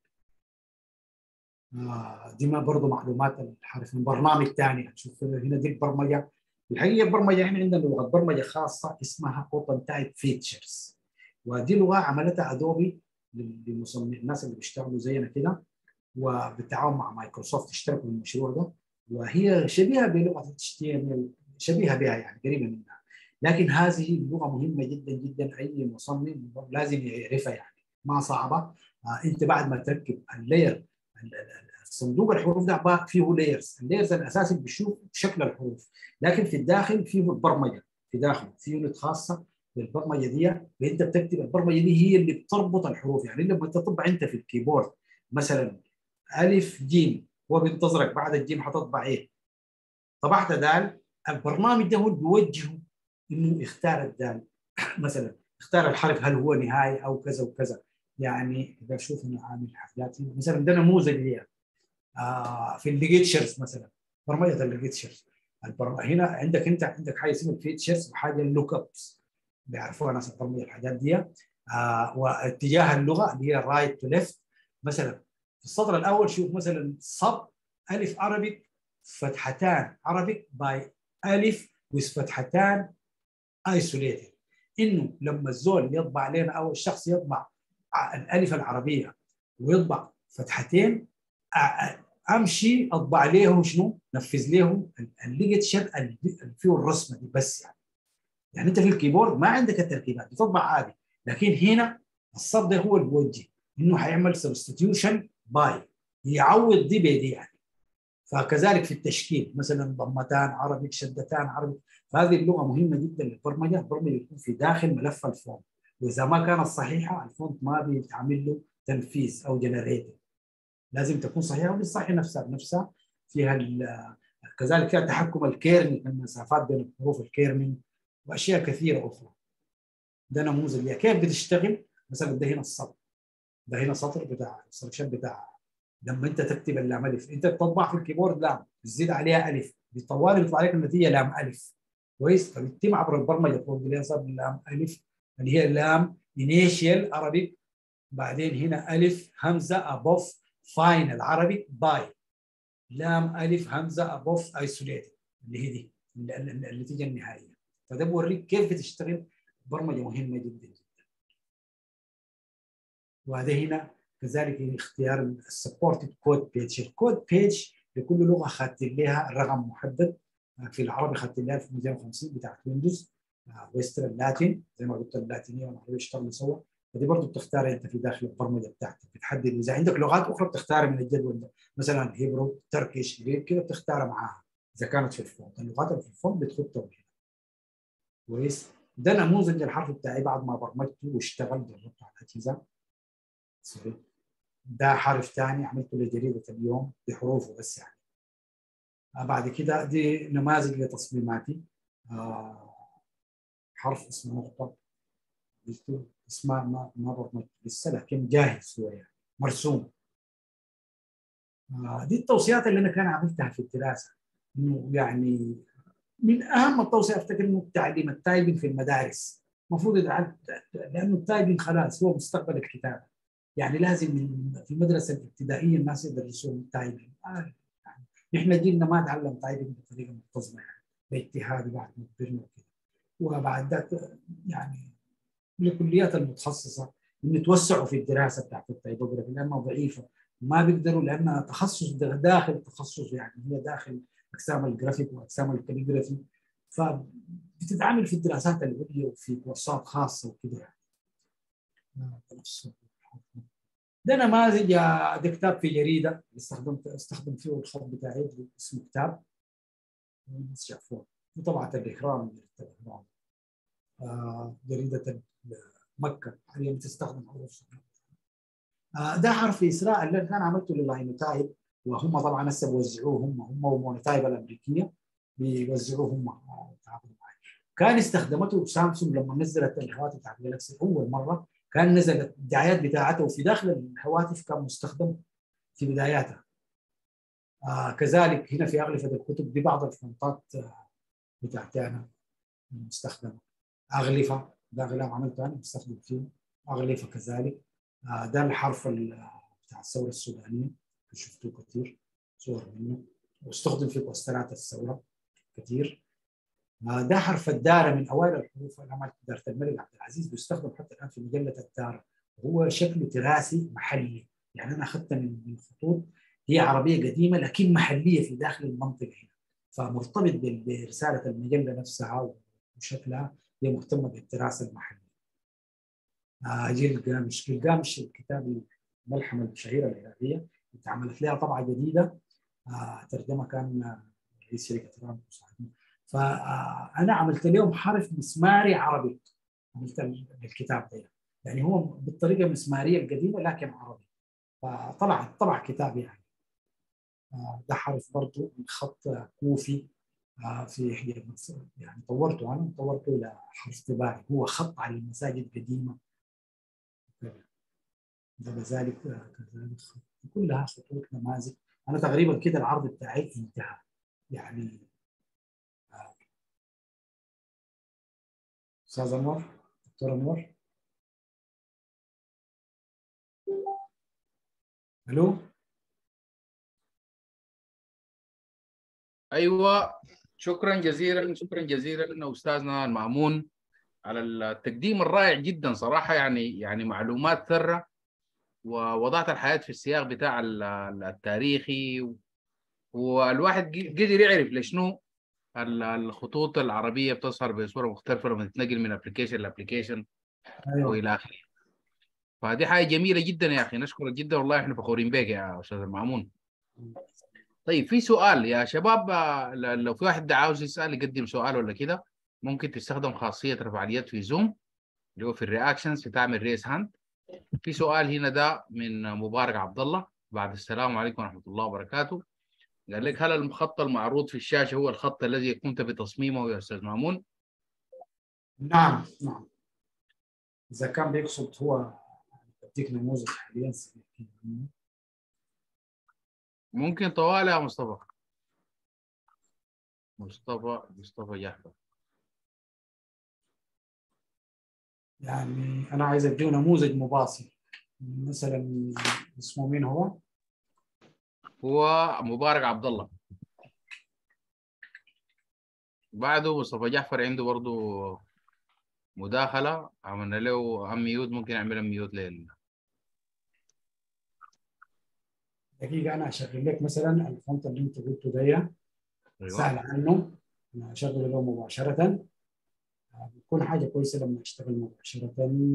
آه دي ما برضه معلومات الحرف من برنامج ثاني هتشوف هنا دي البرمجه الحقيقه البرمجه احنا عندنا لغه برمجه خاصه اسمها اوبن تايب فيتشرز ودي لغه عملتها ادوبي للمصمم الناس اللي بيشتغلوا زينا كده وبالتعاون مع مايكروسوفت اشتركوا في المشروع ده وهي شبيهه بلغه اتش تي ام شبيهه بها يعني قريبه منها لكن هذه اللغه مهمه جدا جدا اي مصمم لازم يعرفها يعني ما صعبه آه انت بعد ما تركب اللاير صندوق الحروف ده فيه لايرز اللايرز الاساسي بيشوف شكل الحروف لكن في الداخل فيه البرمجه في داخل في يونت خاصه بالبرمجه دي انت بتكتب البرمجه دي هي اللي بتربط الحروف يعني لما تطبع انت في الكيبورد مثلا الف جيم هو بينتظرك بعد الجيم حتطبع ايه؟ طبعت دال البرنامج ده هو اللي بيوجهه انه يختار الدال مثلا اختار الحرف هل هو نهايه او كذا وكذا يعني اذا شوف انا عامل حاجات هنا مثلا ده نموذج ليها آه في الليجيتشرز مثلا برمجه الليجيتشرز هنا عندك انت عندك حاجه اسمها فيتشرز وحاجه اللوك ابس بيعرفوها ناس البرمجه الحاجات دي آه واتجاه اللغه اللي هي رايت تو ليفت مثلا في السطر الاول شوف مثلا صب الف عربي فتحتان عربي باي الف وفتحتان ايسوليتد انه لما الزول يطبع لنا او الشخص يطبع الالف العربيه ويطبع فتحتين امشي اطبع له شنو؟ نفذ له الليجتشر اللي فيه الرسمه دي بس يعني يعني انت في الكيبورد ما عندك التركيبات بتطبع عادي لكن هنا الصب ده هو اللي بيوجه انه حيعمل سبستيوشن باي يعوض دي بدي يعني فكذلك في التشكيل مثلا ضمتان عربي شدتان عربي فهذه اللغه مهمه جدا للبرمجه البرمجه يكون في داخل ملف الفونت واذا ما كانت صحيحه الفونت ما بيتعمل له تنفيذ او جنريتنج لازم تكون صحيحه وبالصحيح نفسها بنفسها فيها كذلك فيها تحكم الكيرنينج المسافات بين الحروف الكيرنينج واشياء كثيره اخرى ده نموذج ليها كيف بتشتغل مثلا ده هنا السطر ده هنا سطر بتاع السلكشن بتاع لما انت تكتب اللام الف انت بتطبع في الكيبورد لام تزيد عليها الف بالطوال بيطلع لك النتيجه لام الف كويس فبيتم عبر البرمجه فوق اللي صار لام الف اللي هي لام انيشيال عربي بعدين هنا الف همزه ابوف فاينل عربي باي لام الف همزه ابوف ايسوليتد اللي هي دي النتيجه النهائيه فده بوريك كيف بتشتغل برمجه مهمه جدا جدا وهذا هنا كذلك اختيار السبورتد كود بيج الكود بيج لكل لغه اخذت لها رقم محدد في العربي اخذت لها 1250 بتاعت ويندوز ويسترن لاتين زي ما قلت اللاتينيه والعربيه يشتغلوا سوا فدي برضه بتختارها انت في داخل البرمجه بتاعتك بتحدد اذا عندك لغات اخرى بتختارها من الجدول ده مثلا هيبرو تركيش غير كده بتختارها معاها اذا كانت في الفونت اللغات اللي في الفونت بتحطها هنا كويس ده نموذج الحرف بتاعي بعد ما برمجته واشتغل جربته على الاجهزه سوري ده حرف ثاني عملته لجريده اليوم بحروفه بس يعني آه بعد كده دي نماذج لتصميماتي آه حرف اسمه نقطه اسمها ما ما برمجته لسه لكن جاهز هو يعني مرسوم آه دي التوصيات اللي انا كان عملتها في الدراسه انه يعني من اهم التوصيات افتكر انه تعليم التايبنج في المدارس المفروض لانه التايبنج خلاص هو مستقبل الكتابه يعني لازم من في المدرسه الابتدائيه الناس يدرسون التايبنج آه يعني نحن جيلنا ما تعلم تايبنج بطريقه منتظمه يعني باجتهاد بعد ما كبرنا وكذا وبعد ذاك يعني الكليات المتخصصه انه يتوسعوا في الدراسه بتاعت التايبوجرافي لانها ضعيفه ما بيقدروا لانها تخصص داخل التخصص يعني هي داخل اقسام الجرافيك واقسام الكاليجرافي فبتتعامل في الدراسات العليا وفي كورسات خاصه وكذا يعني ده نماذج ده كتاب في جريده استخدمت استخدم فيه الخط بتاعي اسمه كتاب الناس شافوه وطبعت الاكرام جريده مكه حاليا بتستخدم حروف ده حرف اسراء اللي كان عملته للاينوتايب وهم طبعا هسه بيوزعوه هم هم ومونيتايب الامريكيه بيوزعوه هم تعاقدوا معي كان استخدمته سامسونج لما نزلت الهواتف بتاعت جالكسي اول مره كان نزلت الدعايات بتاعته في داخل الهواتف كان مستخدم في بداياتها آه كذلك هنا في اغلفه الكتب دي بعض الفونتات آه بتاعتنا مستخدمه اغلفه ده غلاف عملته انا بستخدم فيه اغلفه كذلك آه ده الحرف بتاع الثوره السودانيه شفتوه كثير صور منه واستخدم في بوسترات الثوره كثير ده حرف الدارة من أوائل الحروف اللي عملت دارة الملك عبد العزيز بيستخدم حتى الآن في مجلة الدارة وهو شكله تراثي محلي يعني أنا أخذت من من خطوط هي عربية قديمة لكن محلية في داخل المنطقة هنا فمرتبط برسالة المجلة نفسها وشكلها هي مهتمة بالتراث المحلي آه جيل قامش جيل قامش الكتاب الملحمة الشهيرة العراقية اتعملت لها طبعة جديدة آه ترجمة كان رئيس شركة رام فانا عملت لهم حرف مسماري عربي عملت الكتاب ده يعني هو بالطريقه المسماريه القديمه لكن عربي فطلع طلع كتاب يعني ده حرف برضه من خط كوفي في يعني طورته انا طورته الى حرف طباعي هو خط على المساجد القديمه ده كذلك كذلك كلها خطوط نماذج انا تقريبا كده العرض بتاعي انتهى يعني استاذ انور دكتور انور الو ايوه شكرا جزيلا شكرا جزيلا استاذنا المامون على التقديم الرائع جدا صراحه يعني يعني معلومات ثره ووضعت الحياه في السياق بتاع التاريخي والواحد قدر يعرف لشنو الخطوط العربيه بتظهر بصوره مختلفه لما تتنقل من ابلكيشن لابلكيشن أيوة. والى اخره فدي حاجه جميله جدا يا اخي نشكرك جدا والله احنا فخورين بك يا استاذ المامون طيب في سؤال يا شباب لو في واحد عاوز يسال يقدم سؤال ولا كده ممكن تستخدم خاصيه رفع اليد في زوم اللي هو في الرياكشنز بتعمل ريس هاند في سؤال هنا ده من مبارك عبد الله بعد السلام عليكم ورحمه الله وبركاته قال لك هل الخط المعروض في الشاشه هو الخط الذي قمت بتصميمه يا استاذ مامون؟ نعم نعم اذا كان بيقصد هو بديك نموذج حاليا ممكن طوال يا مصطفى مصطفى مصطفى جعفر يعني انا عايز اديه نموذج مباصر مثلا اسمه مين هو؟ هو مبارك عبد الله بعده مصطفى جعفر عنده برضه مداخلة عملنا له ميوت ممكن نعمل ميوت لل دقيقة أنا أشغل لك مثلا الفونت اللي أنت قلته ده أيوة. سهل عنه أنا أشغله له مباشرة بتكون حاجة كويسة لما أشتغل مباشرة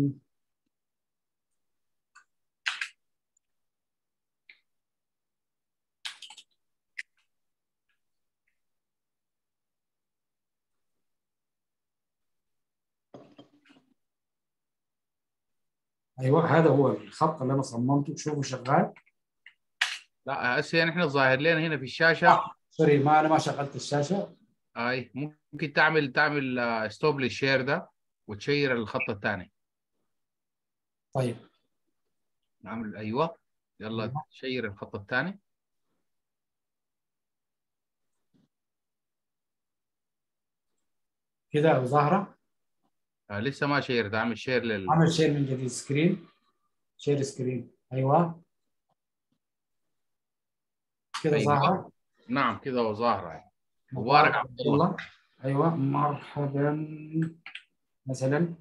ايوه هذا هو الخط اللي انا صممته شوفوا شغال لا هسه يعني احنا ظاهر لنا هنا في الشاشه آه. سوري ما انا ما شغلت الشاشه اي ممكن تعمل تعمل ستوب للشير ده وتشير الخط الثاني طيب نعمل ايوه يلا أيوة. شير الخط الثاني كده ظاهره آه لسه ما شير اعمل شير لل عمل شير من جديد سكرين شير سكرين ايوه كده أيوة. ظاهره نعم كده ظاهره مبارك عبد الله ايوه مرحبا مثلا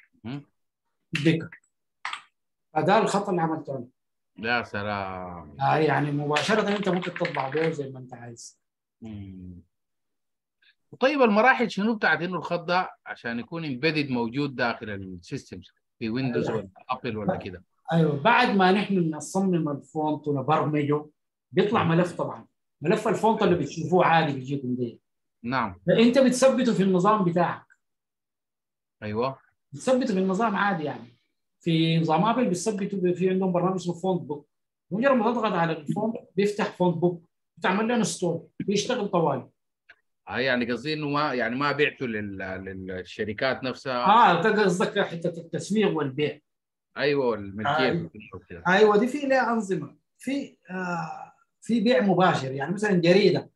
ذكر هذا الخط اللي عملته انا يا سلام آه يعني مباشره انت ممكن تطبع به زي ما انت عايز مم. طيب المراحل شنو بتاعت انه الخط ده عشان يكون امبيدد موجود داخل السيستمز في ويندوز ولا ابل ولا كده ايوه بعد ما نحن نصمم الفونت ونبرمجه بيطلع ملف طبعا ملف الفونت اللي بتشوفوه عادي بيجيكم دي نعم فانت بتثبته في النظام بتاعك ايوه بتثبته في النظام عادي يعني في نظام ابل بيثبتوا في عندهم برنامج اسمه فونت بوك مجرد ما تضغط على الفونت بيفتح فونت بوك بتعمل له انستول بيشتغل طوالي هاي يعني قصدي انه ما يعني ما بعته للشركات نفسها اه قصدك حته التسويق والبيع ايوه والملكيه آه. ايوه دي في لها انظمه في آه في بيع مباشر يعني مثلا جريده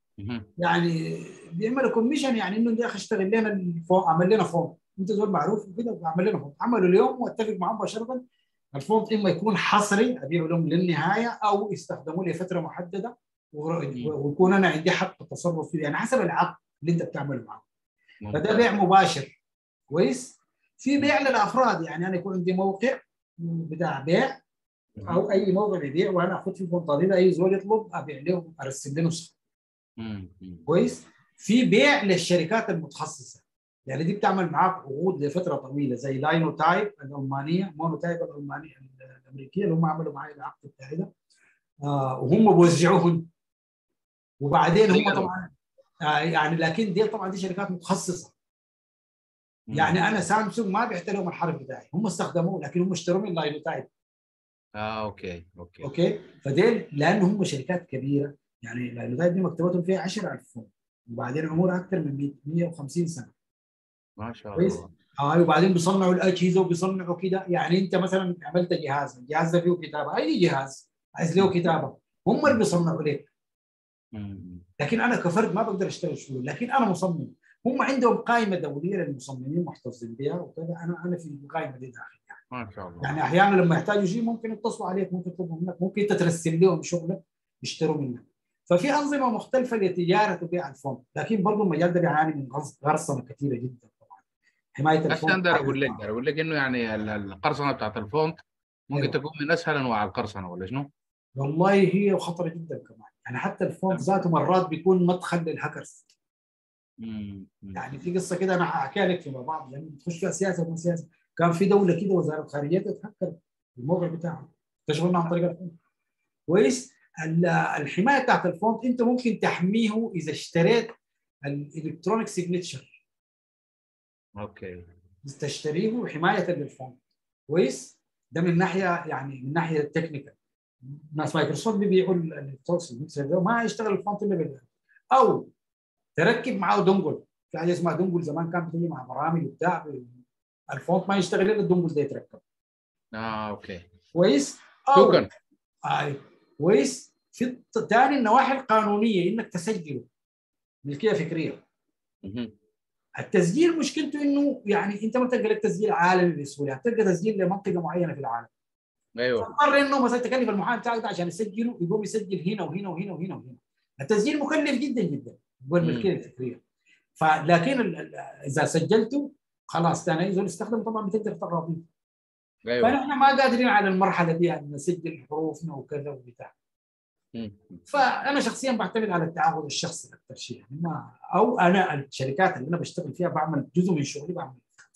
يعني بيعملوا كوميشن يعني انه يا اخي اشتغل لنا الفون عمل لنا فون انت زول معروف وكده وعمل لنا فون عملوا اليوم واتفق معهم مباشره الفونت اما يكون حصري ابيعه لهم للنهايه او يستخدموه لفتره محدده ويكون انا عندي حق التصرف فيه يعني حسب العقد اللي انت بتعمله معه فده بيع مباشر كويس في بيع للافراد يعني انا يكون عندي موقع بتاع بيع او اي موقع يبيع وانا اخذ فيه فونتانيل اي زول يطلب ابيع له ارسل له نسخه كويس في بيع للشركات المتخصصه يعني دي بتعمل معاك عقود لفتره طويله زي لاينو تايب الالمانيه مونو تايب الالمانيه الامريكيه اللي هم عملوا معي العقد بتاعي ده آه وهم بيوزعوهم وبعدين هم طبعا آه يعني لكن دي طبعا دي شركات متخصصه يعني انا سامسونج ما بعت لهم الحرف بتاعي هم استخدموه لكن هم اشتروا من لاينو تايب اه اوكي اوكي اوكي فديل لان هم شركات كبيره يعني لاينو تايب دي مكتبتهم فيها 10000 فون وبعدين عمرها اكثر من 150 سنه ما شاء الله اه وبعدين بيصنعوا الاجهزه وبيصنعوا كده يعني انت مثلا عملت جهاز الجهاز ده فيه كتابه اي جهاز عايز له كتابه هم اللي بيصنعوا لك لكن انا كفرد ما بقدر اشتغل شغل لكن انا مصمم هم عندهم قائمه دوليه للمصممين محتفظين بها وكذا انا انا في القائمه دي داخل يعني ما شاء الله يعني احيانا لما يحتاجوا شيء ممكن يتصلوا عليك ممكن يطلبوا منك ممكن انت ترسل لهم شغلك يشتروا منك ففي انظمه مختلفه لتجاره وبيع الفونت لكن برضه المجال ده بيعاني من غرسنه كثيره جدا طبعا حمايه الفونت اقدر اقول لك اقول لك انه يعني القرصنه بتاعت الفونت ممكن أيوة. تكون من اسهل انواع القرصنه ولا شنو؟ والله هي خطره جدا كمان يعني حتى الفونت ذاته مرات بيكون مدخل للهاكرز يعني في قصه كده انا هحكيها لك فيما بعض لان بتخش فيها سياسه وما سياسه كان في دوله كده وزاره الخارجيه تتهكر الموقع بتاعها تشغلنا عن طريق الفونت كويس الحمايه بتاعت الفونت انت ممكن تحميه اذا اشتريت الالكترونيك سيجنتشر اوكي تشتريه حمايه للفونت كويس ده من ناحيه يعني من ناحيه تكنيكال ناس مايكروسوفت بيبيعوا الالكترونيك سيجنتشر ده ما هيشتغل الفونت الا بالله او تركب معاه دونجل في حاجه اسمها دونجل زمان كانت بتيجي مع برامج وبتاع الفونت ما يشتغل الا الدونجل ده يتركب اه اوكي كويس او شكرا آه. كويس في ثاني النواحي القانونيه انك تسجله ملكيه فكريه التسجيل مشكلته انه يعني انت ما تلقى لك تسجيل عالمي بسهوله تلقى تسجيل لمنطقه معينه في العالم ايوه فاضطر انه مثلا تكلف المحامي بتاعك ده عشان يسجله يقوم يسجل هنا وهنا وهنا وهنا وهنا التسجيل مكلف جدا جدا هو الملكيه الفكريه فلكن اذا سجلته خلاص ثاني يزول يستخدم طبعا بتقدر تقرا ايوه فنحن ما قادرين على المرحله دي يعني نسجل حروفنا وكذا وبتاع فانا شخصيا بعتمد على التعاقد الشخصي اكثر شيء يعني ما او انا الشركات اللي انا بشتغل فيها بعمل جزء من شغلي بعمل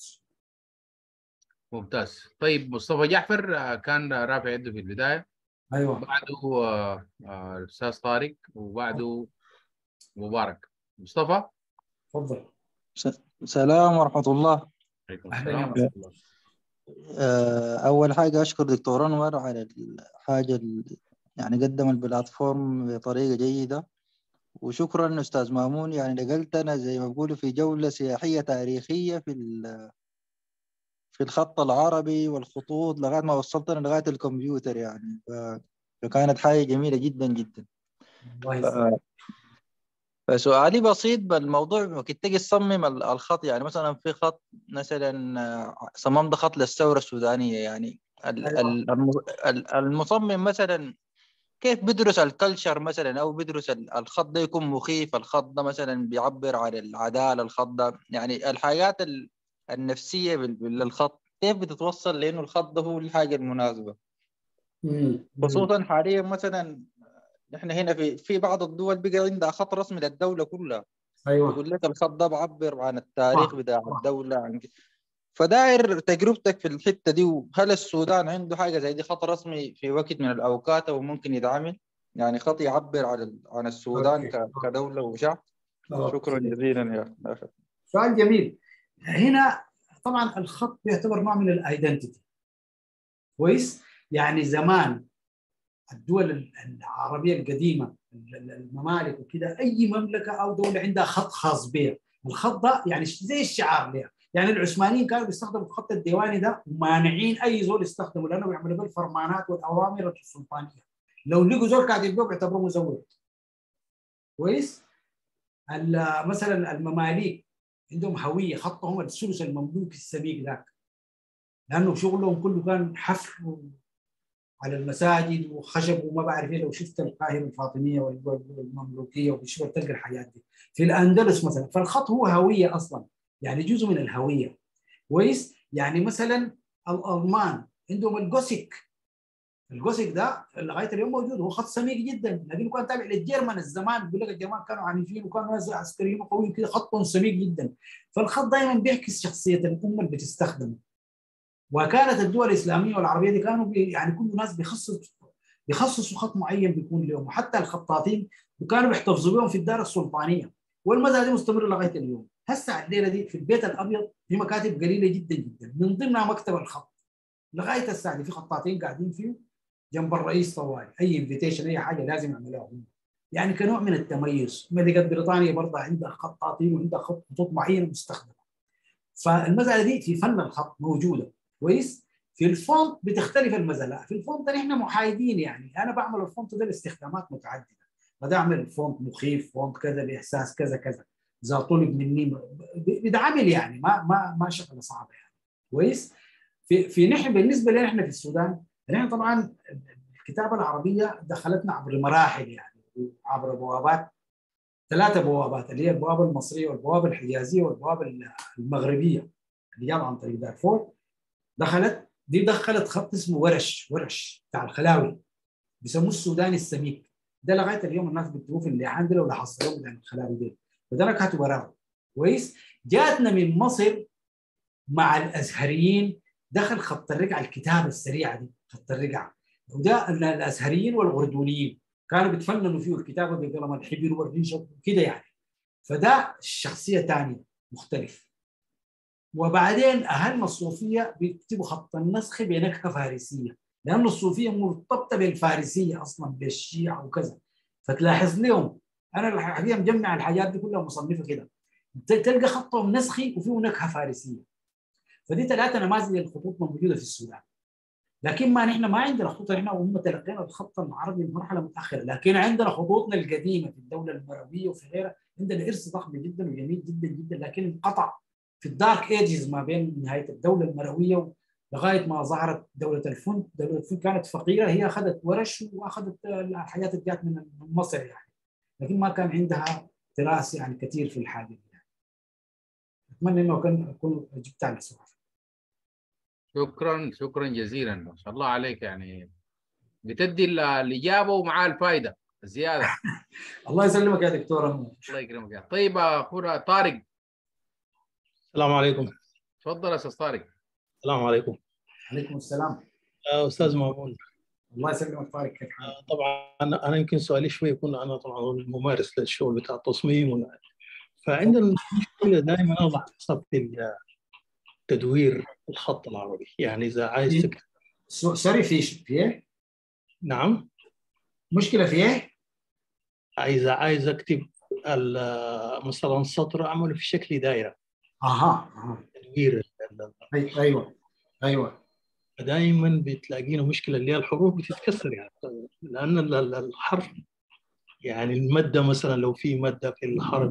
ممتاز طيب مصطفى جعفر كان رافع يده في البدايه ايوه بعده الاستاذ طارق وبعده مبارك مصطفى تفضل سلام ورحمه الله عليكم السلام ورحمه الله اول حاجه اشكر دكتور انور على الحاجه يعني قدم البلاتفورم بطريقة جيدة وشكرا أستاذ مامون يعني نقلتنا زي ما بيقولوا في جولة سياحية تاريخية في في الخط العربي والخطوط لغاية ما وصلتنا لغاية الكمبيوتر يعني فكانت حاجة جميلة جدا جدا ف... فسؤالي بسيط بالموضوع كنت تجي تصمم الخط يعني مثلا في خط مثلا صممت خط للثورة السودانية يعني المصمم مثلا كيف بيدرس الكلتشر مثلا او بيدرس الخط ده يكون مخيف الخط ده مثلا بيعبر عن العداله الخط ده يعني الحاجات النفسيه للخط كيف بتتوصل لانه الخط ده هو الحاجه المناسبه خصوصا حاليا مثلا نحن هنا في في بعض الدول بقى عندها خط رسمي للدوله كلها ايوه يقول لك الخط ده بعبر عن التاريخ بتاع الدوله عن فداير تجربتك في الحته دي وهل السودان عنده حاجه زي دي خط رسمي في وقت من الاوقات او ممكن يتعمل يعني خط يعبر عن عن السودان أوكي. كدوله وشعب أوكي. شكرا جزيلا يا اخي سؤال جميل هنا طبعا الخط يعتبر نوع من الايدنتيتي كويس يعني زمان الدول العربيه القديمه الممالك وكده اي مملكه او دوله عندها خط خاص بها الخط ده يعني زي الشعار لها يعني العثمانيين كانوا بيستخدموا الخط الديواني ده ومانعين اي زول يستخدمه لانه بيعملوا به الفرمانات والاوامر السلطانيه لو لقوا زول قاعد يبيع بيعتبروه مزور كويس مثلا المماليك عندهم هويه خطهم الثلث المملوكي السبيق ذاك لانه شغلهم كله كان حفر على المساجد وخشب وما بعرف ايه لو شفت القاهره الفاطميه والمملوكيه وبشوف تلقى الحاجات دي في الاندلس مثلا فالخط هو هويه اصلا يعني جزء من الهويه كويس يعني مثلا الالمان عندهم الجوسيك الجوسيك ده لغايه اليوم موجود هو خط سميك جدا لكنه كان تابع للجرمن الزمان بيقول لك الجرمان كانوا عنيفين وكانوا ناس عسكريين وقويين كده خطهم سميك جدا فالخط دائما بيعكس شخصيه الامه اللي بتستخدمه وكانت الدول الاسلاميه والعربيه دي كانوا بي يعني كل الناس بيخصص بيخصصوا خط معين بيكون لهم وحتى الخطاطين كانوا بيحتفظوا بهم في الدار السلطانيه والمذهب دي مستمره لغايه اليوم هسه الليله دي في البيت الابيض في مكاتب قليله جدا جدا من ضمنها مكتب الخط لغايه الساعه دي في خطاطين قاعدين فيه جنب الرئيس طوالي اي انفيتيشن اي حاجه لازم يعملوها هم يعني كنوع من التميز ملكه بريطانيا برضه عندها خطاطين وعندها خطوط معينه مستخدمه فالمساله دي في فن الخط موجوده كويس في الفونت بتختلف المساله في الفونت نحن محايدين يعني انا بعمل الفونت ده لاستخدامات متعدده بدي اعمل فونت مخيف فونت كذا باحساس كذا كذا اذا طلب مني بيدعمل يعني ما ما ما شغله صعبه يعني كويس في في نحن بالنسبه لنا احنا في السودان نحن طبعا الكتابه العربيه دخلتنا عبر مراحل يعني عبر بوابات ثلاثه بوابات اللي هي البوابه المصريه والبوابه الحجازيه والبوابه المغربيه اللي جاب عن طريق دارفور دخلت دي دخلت خط اسمه ورش ورش بتاع الخلاوي بيسموه السوداني السميك ده لغايه اليوم الناس بتشوف في اللي عندنا ولا حصلوه بتاع الخلاوي دي فده نكهته براءه كويس جاتنا من مصر مع الازهريين دخل خط الرقعه الكتابه السريعه دي خط الرقعه وده الازهريين والغردونيين كانوا بيتفننوا فيه الكتابه بقلم الحبر والريش وكده يعني فده شخصيه ثانيه مختلف وبعدين اهلنا الصوفيه بيكتبوا خط النسخ بنكهه فارسيه لأن الصوفية مرتبطة بالفارسية أصلا بالشيعة وكذا فتلاحظ لهم أنا الحقيقة مجمع الحاجات دي كلها مصنفة كده تلقى خطهم نسخي وفيه نكهة فارسية فدي ثلاثة نماذج الخطوط موجودة في السودان لكن ما نحن ما عندنا خطوط احنا وهم تلقينا الخط العربي في مرحله متاخره لكن عندنا خطوطنا القديمه في الدوله المرويه وفي غيرها عندنا ارث ضخم جدا وجميل جدا جدا لكن انقطع في الدارك ايجز ما بين نهايه الدوله المرويه لغايه ما ظهرت دوله الفن، دوله الفن كانت فقيره هي اخذت ورش واخذت الحاجات اللي جات من مصر يعني لكن ما كان عندها تراث يعني كثير في الحاجه دي يعني. اتمنى انه كان اكون جبت على السؤال شكرا شكرا جزيلا ما شاء الله عليك يعني بتدي الاجابه ومعاه الفائده الزياده الله يسلمك يا دكتور الله يكرمك يا طيب اخونا طارق السلام عليكم تفضل يا استاذ طارق السلام عليكم عليكم السلام استاذ مامون الله يسلمك طارق كيف حالك؟ طبعا انا انا يمكن سؤالي شوي يكون انا طبعا ممارس للشغل بتاع التصميم فعندنا المشكله دائما انا لاحظها في تدوير الخط العربي يعني اذا عايز تكتب سوري في في ايه؟ نعم مشكله في ايه؟ اذا عايز اكتب مثلا سطر اعمله في شكل دائره اها اها تدوير ايوه ايوه دائما بتلاقينا مشكله اللي هي الحروف بتتكسر يعني لان الحرف يعني الماده مثلا لو في ماده في الحرف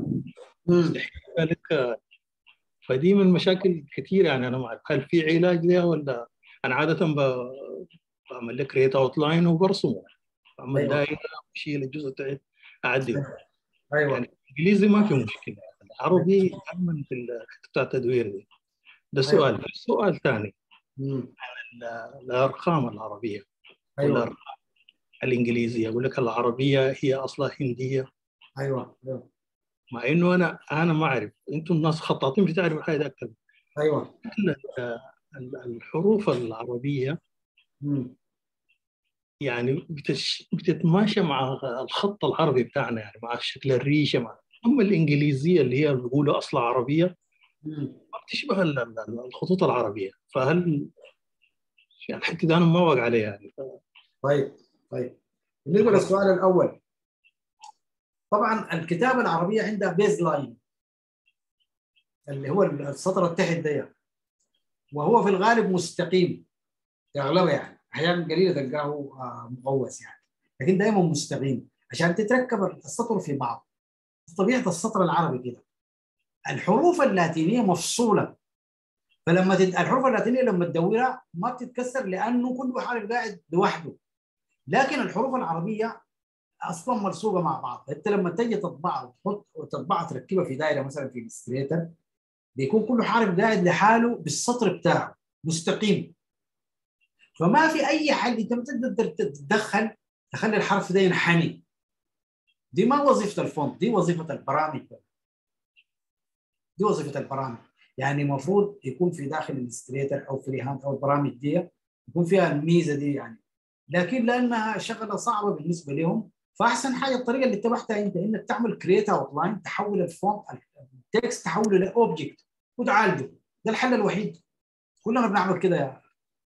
لك فدي من مشاكل كثيره يعني انا ما اعرف هل في علاج لها ولا انا عاده بعمل لك ريت اوت لاين وبرسمه بعمل أيوة. دائره بشيل الجزء تاعي اعدله ايوه يعني الانجليزي ما في مشكله العربي دائما في بتاع التدوير دي ده سؤال أيوة. سؤال ثاني عن الارقام العربيه ايوه والأرقام الانجليزيه اقول لك العربيه هي اصلها هنديه ايوه ايوه مع انه انا انا ما اعرف انتم الناس خطاطين بتعرفوا الحاجه دي اكثر ايوه الحروف العربيه مم. يعني بتش... بتتماشى مع الخط العربي بتاعنا يعني مع شكل الريشه مع اما الانجليزيه اللي هي بيقولوا اصلها عربيه مم. ما بتشبه ال- ال- الخطوط العربيه فهل يعني الحته دي انا ما واقع عليها يعني ف... طيب طيب بالنسبه للسؤال الاول طبعا الكتابه العربيه عندها بيز لاين اللي هو السطر التحت ده وهو في الغالب مستقيم في اغلبه يعني احيانا قليله تلقاه آه، مقوس يعني لكن دائما مستقيم عشان تتركب السطر في بعض طبيعه السطر العربي كده الحروف اللاتينيه مفصوله فلما تد... الحروف اللاتينيه لما تدورها ما بتتكسر لانه كل حرف قاعد لوحده لكن الحروف العربيه اصلا ملصوقه مع بعض انت لما تجي تطبعها وتحط وتطبعها تركبها في دائره مثلا في الستريتر بيكون كل حرف قاعد لحاله بالسطر بتاعه مستقيم فما في اي حل انت ما تقدر تتدخل تخلي الحرف ده ينحني دي ما وظيفه الفونت دي وظيفه البرامج دي وظيفه البرامج يعني المفروض يكون في داخل الستريتر او فري هاند او البرامج دي يكون فيها الميزه دي يعني لكن لانها شغله صعبه بالنسبه لهم فاحسن حاجه الطريقه اللي اتبعتها انت انك تعمل كريت اوت لاين تحول الفونت التكست تحوله لاوبجكت وتعالجه ده الحل الوحيد كلنا بنعمل كده يا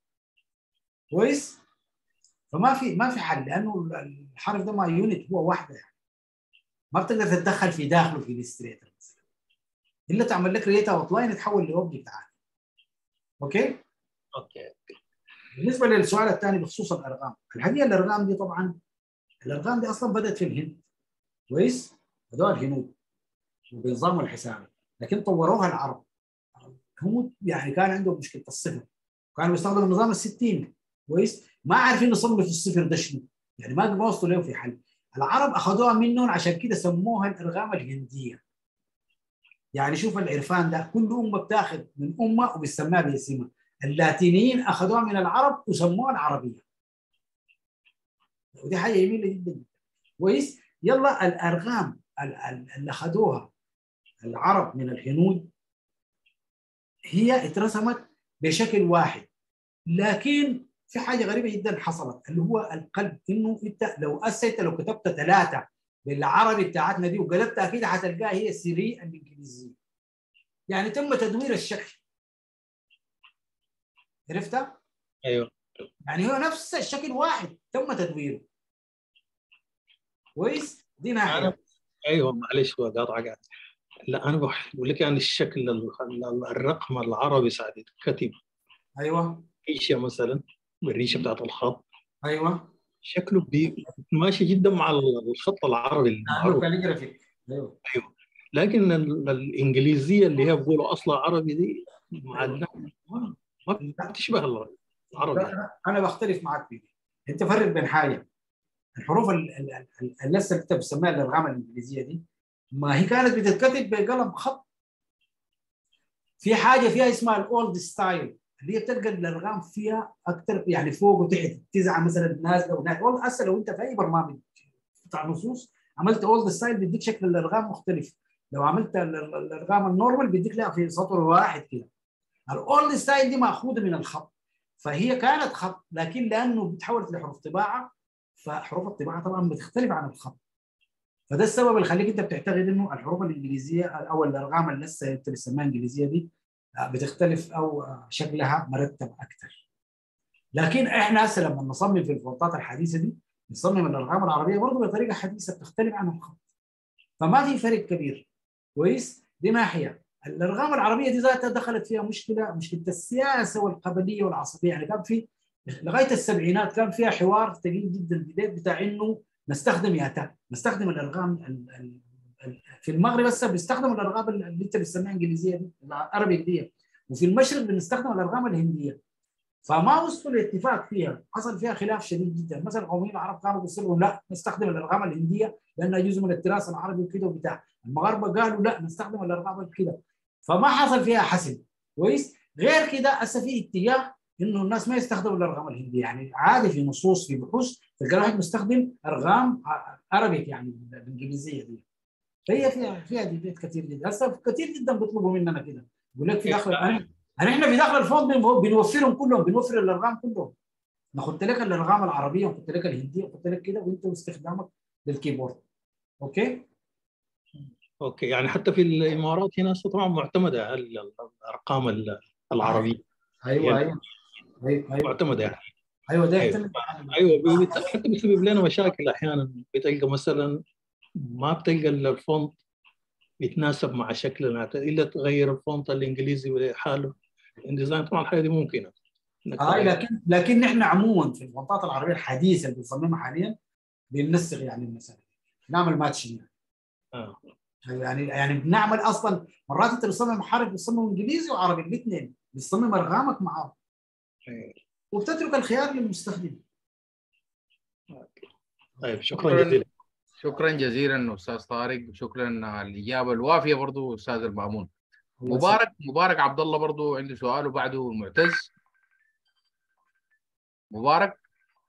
كويس فما في ما في حل لانه الحرف ده ما يونت هو واحده يعني ما بتقدر تتدخل في داخله في الاستريتر مثلا الا تعمل لك كريت اوت لاين تحول لاوبجكت عادي اوكي اوكي بالنسبه للسؤال الثاني بخصوص الارقام الحقيقه الارقام دي طبعا الارقام دي اصلا بدات في الهند كويس هذول الهنود وبنظام الحساب لكن طوروها العرب هم يعني كان عندهم مشكله الصفر كانوا بيستخدموا نظام الستين كويس ما عارفين يصنفوا الصفر ده شنو يعني ما ما وصلوا له في حل العرب اخذوها منهم عشان كده سموها الارغام الهنديه يعني شوف العرفان ده كل امه بتاخذ من امه وبتسميها باسمها اللاتينيين اخذوها من العرب وسموها العربيه ودي حاجه جميله جدا كويس يلا الارغام اللي اخذوها العرب من الهنود هي اترسمت بشكل واحد لكن في حاجه غريبه جدا حصلت اللي هو القلب انه انت لو اسيت لو كتبت ثلاثه بالعربي بتاعتنا دي وقلبتها كده حتلقاها هي سيري الانجليزيه يعني تم تدوير الشكل عرفتها؟ ايوه يعني هو نفس الشكل واحد تم تدويره كويس؟ دي ناحيه أنا- ايوه معلش بقاطعك لا انا بقول لك يعني الشكل ال- الرقم العربي ساعد كتب ايوه ريشه مثلا بالريشه بتاعت الخط ايوه شكله بي ماشي جدا مع الخط العربي لانه المعروف كاليجرافيك ايوه لكن ال- الانجليزيه اللي هي بيقولوا اصلها عربي دي مع أيوة. النحو ما ما بتشبه العربي لا، انا بختلف معك في دي انت فرق بين حاجه الحروف ال- ال- ال- اللي لسه انت بتسميها الارقام الانجليزيه دي ما هي كانت بتتكتب بقلم خط في حاجه فيها اسمها الاولد ستايل اللي هي بتلقى الارقام فيها اكثر يعني فوق وتحت تسعه مثلا نازله ونازله اولد هسه لو انت في اي برنامج بتاع نصوص عملت اولد ستايل بيديك شكل الارقام مختلف لو عملت ال- ال- الارقام النورمال بيديك لا في سطر واحد كده الاولد ستايل دي ماخوذه من الخط فهي كانت خط لكن لانه بتحولت لحروف طباعه فحروف الطباعه طبعا بتختلف عن الخط فده السبب اللي يخليك انت بتعتقد انه الحروف الانجليزيه او الارقام اللي لسه انت بتسميها انجليزيه دي آه، بتختلف او آه، شكلها مرتب اكثر لكن احنا هسه لما نصمم في الفونتات الحديثه دي نصمم الارقام العربيه برضه بطريقه حديثه بتختلف عن الخط فما في فرق كبير كويس دي ناحيه الارقام العربيه دي ذاتها دخلت فيها مشكله مشكله السياسه والقبليه والعصبيه يعني كان في لغايه السبعينات كان فيها حوار ثقيل جدا بديت بتاع انه نستخدم ياتا نستخدم الارقام ال- ال- ال- في المغرب هسه بيستخدموا الارقام اللي انت بتسميها انجليزيه دي العربي دي وفي المشرق بنستخدم الارقام الهنديه فما وصلوا لاتفاق فيها حصل فيها خلاف شديد جدا مثلا قوميين العرب كانوا بيصروا لا نستخدم الارقام الهنديه لانها جزء من التراث العربي وكده وبتاع المغاربه قالوا لا نستخدم الارقام كده فما حصل فيها حسم كويس غير كده هسه في اتجاه انه الناس ما يستخدموا الارقام الهنديه يعني عادي في نصوص في بحوث تلقى واحد مستخدم ارقام عربيك يعني بالانجليزيه دي فهي فيها فيها ديبيت كثير جدا هسه كثير جدا بيطلبوا مننا كده يقول لك في داخل يعني احنا في داخل الفوند بنوفرهم كلهم بنوفر الارقام كلهم ناخذت لك الارقام العربيه ونحط لك الهنديه ونحط لك كده وانت واستخدامك للكيبورد اوكي اوكي يعني حتى في الامارات هنا طبعا معتمده على الارقام العربيه ايوه يعني ايوه ايوه ايوه معتمده يعني ايوه ده أيوة. يعتمد ايوه بت- حتى بيسبب لنا مشاكل احيانا بتلقى مثلا ما بتلقى إلا الفونت يتناسب مع شكلنا الا تغير الفونت الانجليزي لحاله الديزاين طبعا الحاجه دي ممكنه إنك آه تغير. لكن لكن نحن عموما في الفونتات العربيه الحديثه اللي بنصممها حاليا بننسق يعني المسائل نعمل ماتشنج آه. يعني يعني بنعمل اصلا مرات انت بتصمم حرف بتصمم انجليزي وعربي الاثنين بتصمم ارقامك معاه أيوة. وبتترك الخيار للمستخدم طيب شكرا شكراً. جزيلا شكرا جزيلا استاذ طارق شكرا على الاجابه الوافيه برضو استاذ المامون الله مبارك مبارك عبد الله برضو عنده سؤال وبعده المعتز مبارك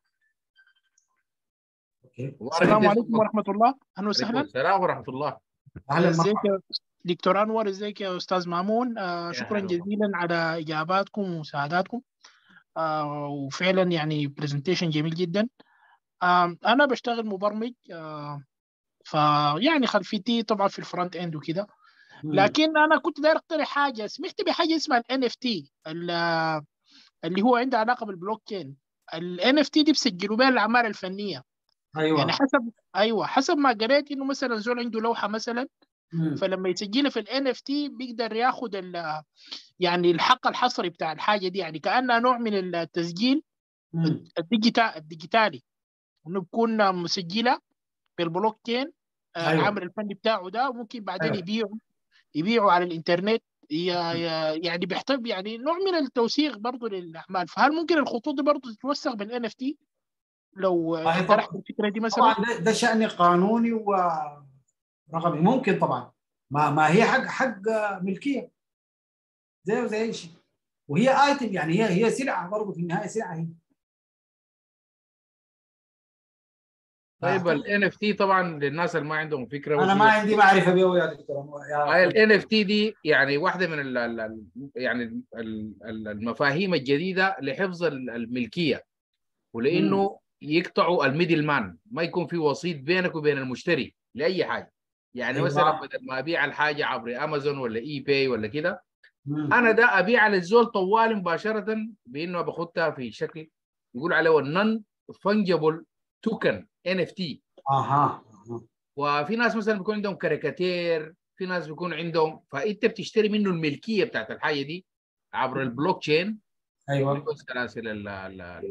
اوكي مبارك السلام عندك عليكم صوت. ورحمة الله أهلا عليكم وسهلا السلام ورحمه الله اهلا ازيك مرحبا يا دكتور أنور ازيك يا أستاذ مامون آه شكرا أهلا جزيلا على إجاباتكم ومساعداتكم آه وفعلا يعني برزنتيشن جميل جدا آه أنا بشتغل مبرمج آه فيعني خلفيتي طبعا في الفرونت اند وكده لكن انا كنت داير اقترح حاجه سمعت بحاجه اسمها ال NFT ال- اللي هو عنده علاقه بالبلوك تشين ال NFT دي بسجلوا بها الاعمال الفنيه ايوه يعني حسب ايوه حسب ما قريت انه مثلا زول عنده لوحه مثلا مم. فلما يسجلها في ال NFT بيقدر ياخذ ال- يعني الحق الحصري بتاع الحاجه دي يعني كانها نوع من التسجيل مم. الديجيتا الديجيتالي انه بيكون مسجله بالبلوك تشين آه، أيوة. العمل الفني بتاعه ده وممكن بعدين أيوة. يبيعه يبيعوا على الانترنت ي- ي- يعني بيحتاج يعني نوع من التوثيق برضه للاعمال فهل ممكن الخطوط دي برضه تتوثق بالان اف تي؟ لو آه، اقترحت طبعاً. الفكره دي مثلا طبعا ده, ده شأن قانوني ورقمي ممكن طبعا ما ما هي حق حق ملكيه زيه زي اي شيء وهي ايتم يعني هي هي سلعه برضه في النهايه سلعه هي طيب ال NFT طبعا للناس اللي ما عندهم فكره انا ما عندي معرفه به يا دكتور هاي يا ال NFT دي يعني واحده من ال ال يعني ال- ال- المفاهيم الجديده لحفظ ال- الملكيه ولانه يقطعوا الميدل مان ما يكون في وسيط بينك وبين المشتري لاي حاجه يعني أيوة. مثلا بدل ما ابيع الحاجه عبر امازون ولا اي باي ولا كده مم. انا ده ابيع للزول طوال مباشره بانه باخدها في شكل يقول عليه النون فنجبل توكن ان اف تي اها أها. وفي ناس مثلا بيكون عندهم كاريكاتير في ناس بيكون عندهم فانت بتشتري منه الملكيه بتاعت الحاجه دي عبر البلوك تشين ايوه سلاسل ال- ال- ال-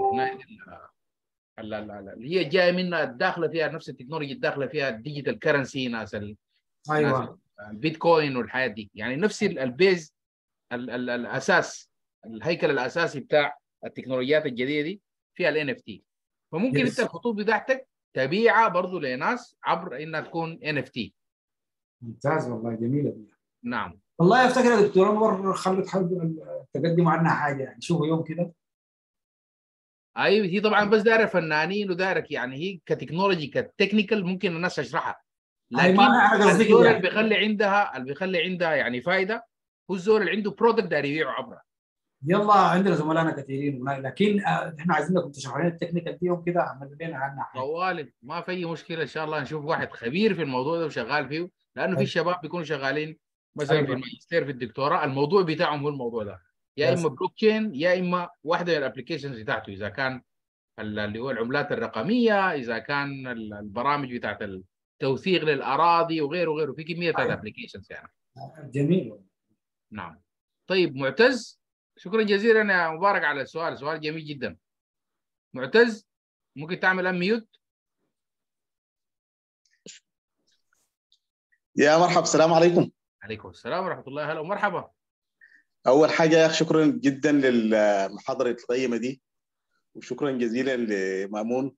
ال- ال- ال- اللي هي جايه منها الداخله فيها نفس التكنولوجيا الداخله فيها الديجيتال كرنسي ناس ال- ايوه البيتكوين والحياه دي يعني نفس ال- البيز ال- ال- الاساس الهيكل الاساسي بتاع التكنولوجيات الجديده دي فيها الان اف تي فممكن Yes. انت الخطوط بتاعتك تبيعها برضه لناس عبر انها تكون ان اف تي ممتاز والله جميله دي نعم والله افتكر يا دكتور انور خلوا تحاولوا تقدموا عنها حاجه يعني شوفوا يوم كده ايوه هي طبعا بس دايره فنانين ودايره يعني هي كتكنولوجي كتكنيكال ممكن الناس تشرحها أي ما أنا قصدي الزول كده. اللي بيخلي عندها اللي بيخلي عندها يعني فائده هو الزول اللي عنده برودكت داير يبيعه عبره يلا عندنا زملائنا كثيرين هناك لكن آه، احنا عايزينكم تشرحوا لنا التكنيكال دي يوم كده اعملوا لنا عنها حاجه طوالي ما في اي مشكله ان شاء الله نشوف واحد خبير في الموضوع ده وشغال فيه لانه في أيوة. شباب بيكونوا شغالين مثلا في أيوة. الماجستير في الدكتوراه الموضوع بتاعهم هو الموضوع ده يا Yes. اما بلوك تشين يا اما واحده من الابلكيشنز بتاعته اذا كان ال- اللي هو العملات الرقميه اذا كان ال- البرامج بتاعت التوثيق للاراضي وغيره وغيره في كميه بتاعت أيوة. ابلكيشنز يعني جميل نعم طيب معتز شكرا جزيلا يا مبارك على السؤال سؤال جميل جدا معتز ممكن تعمل اميوت يا مرحبا السلام عليكم عليكم السلام ورحمه الله هلا ومرحبا اول حاجه يا اخي شكرا جدا للمحاضره القيمه دي وشكرا جزيلا لمامون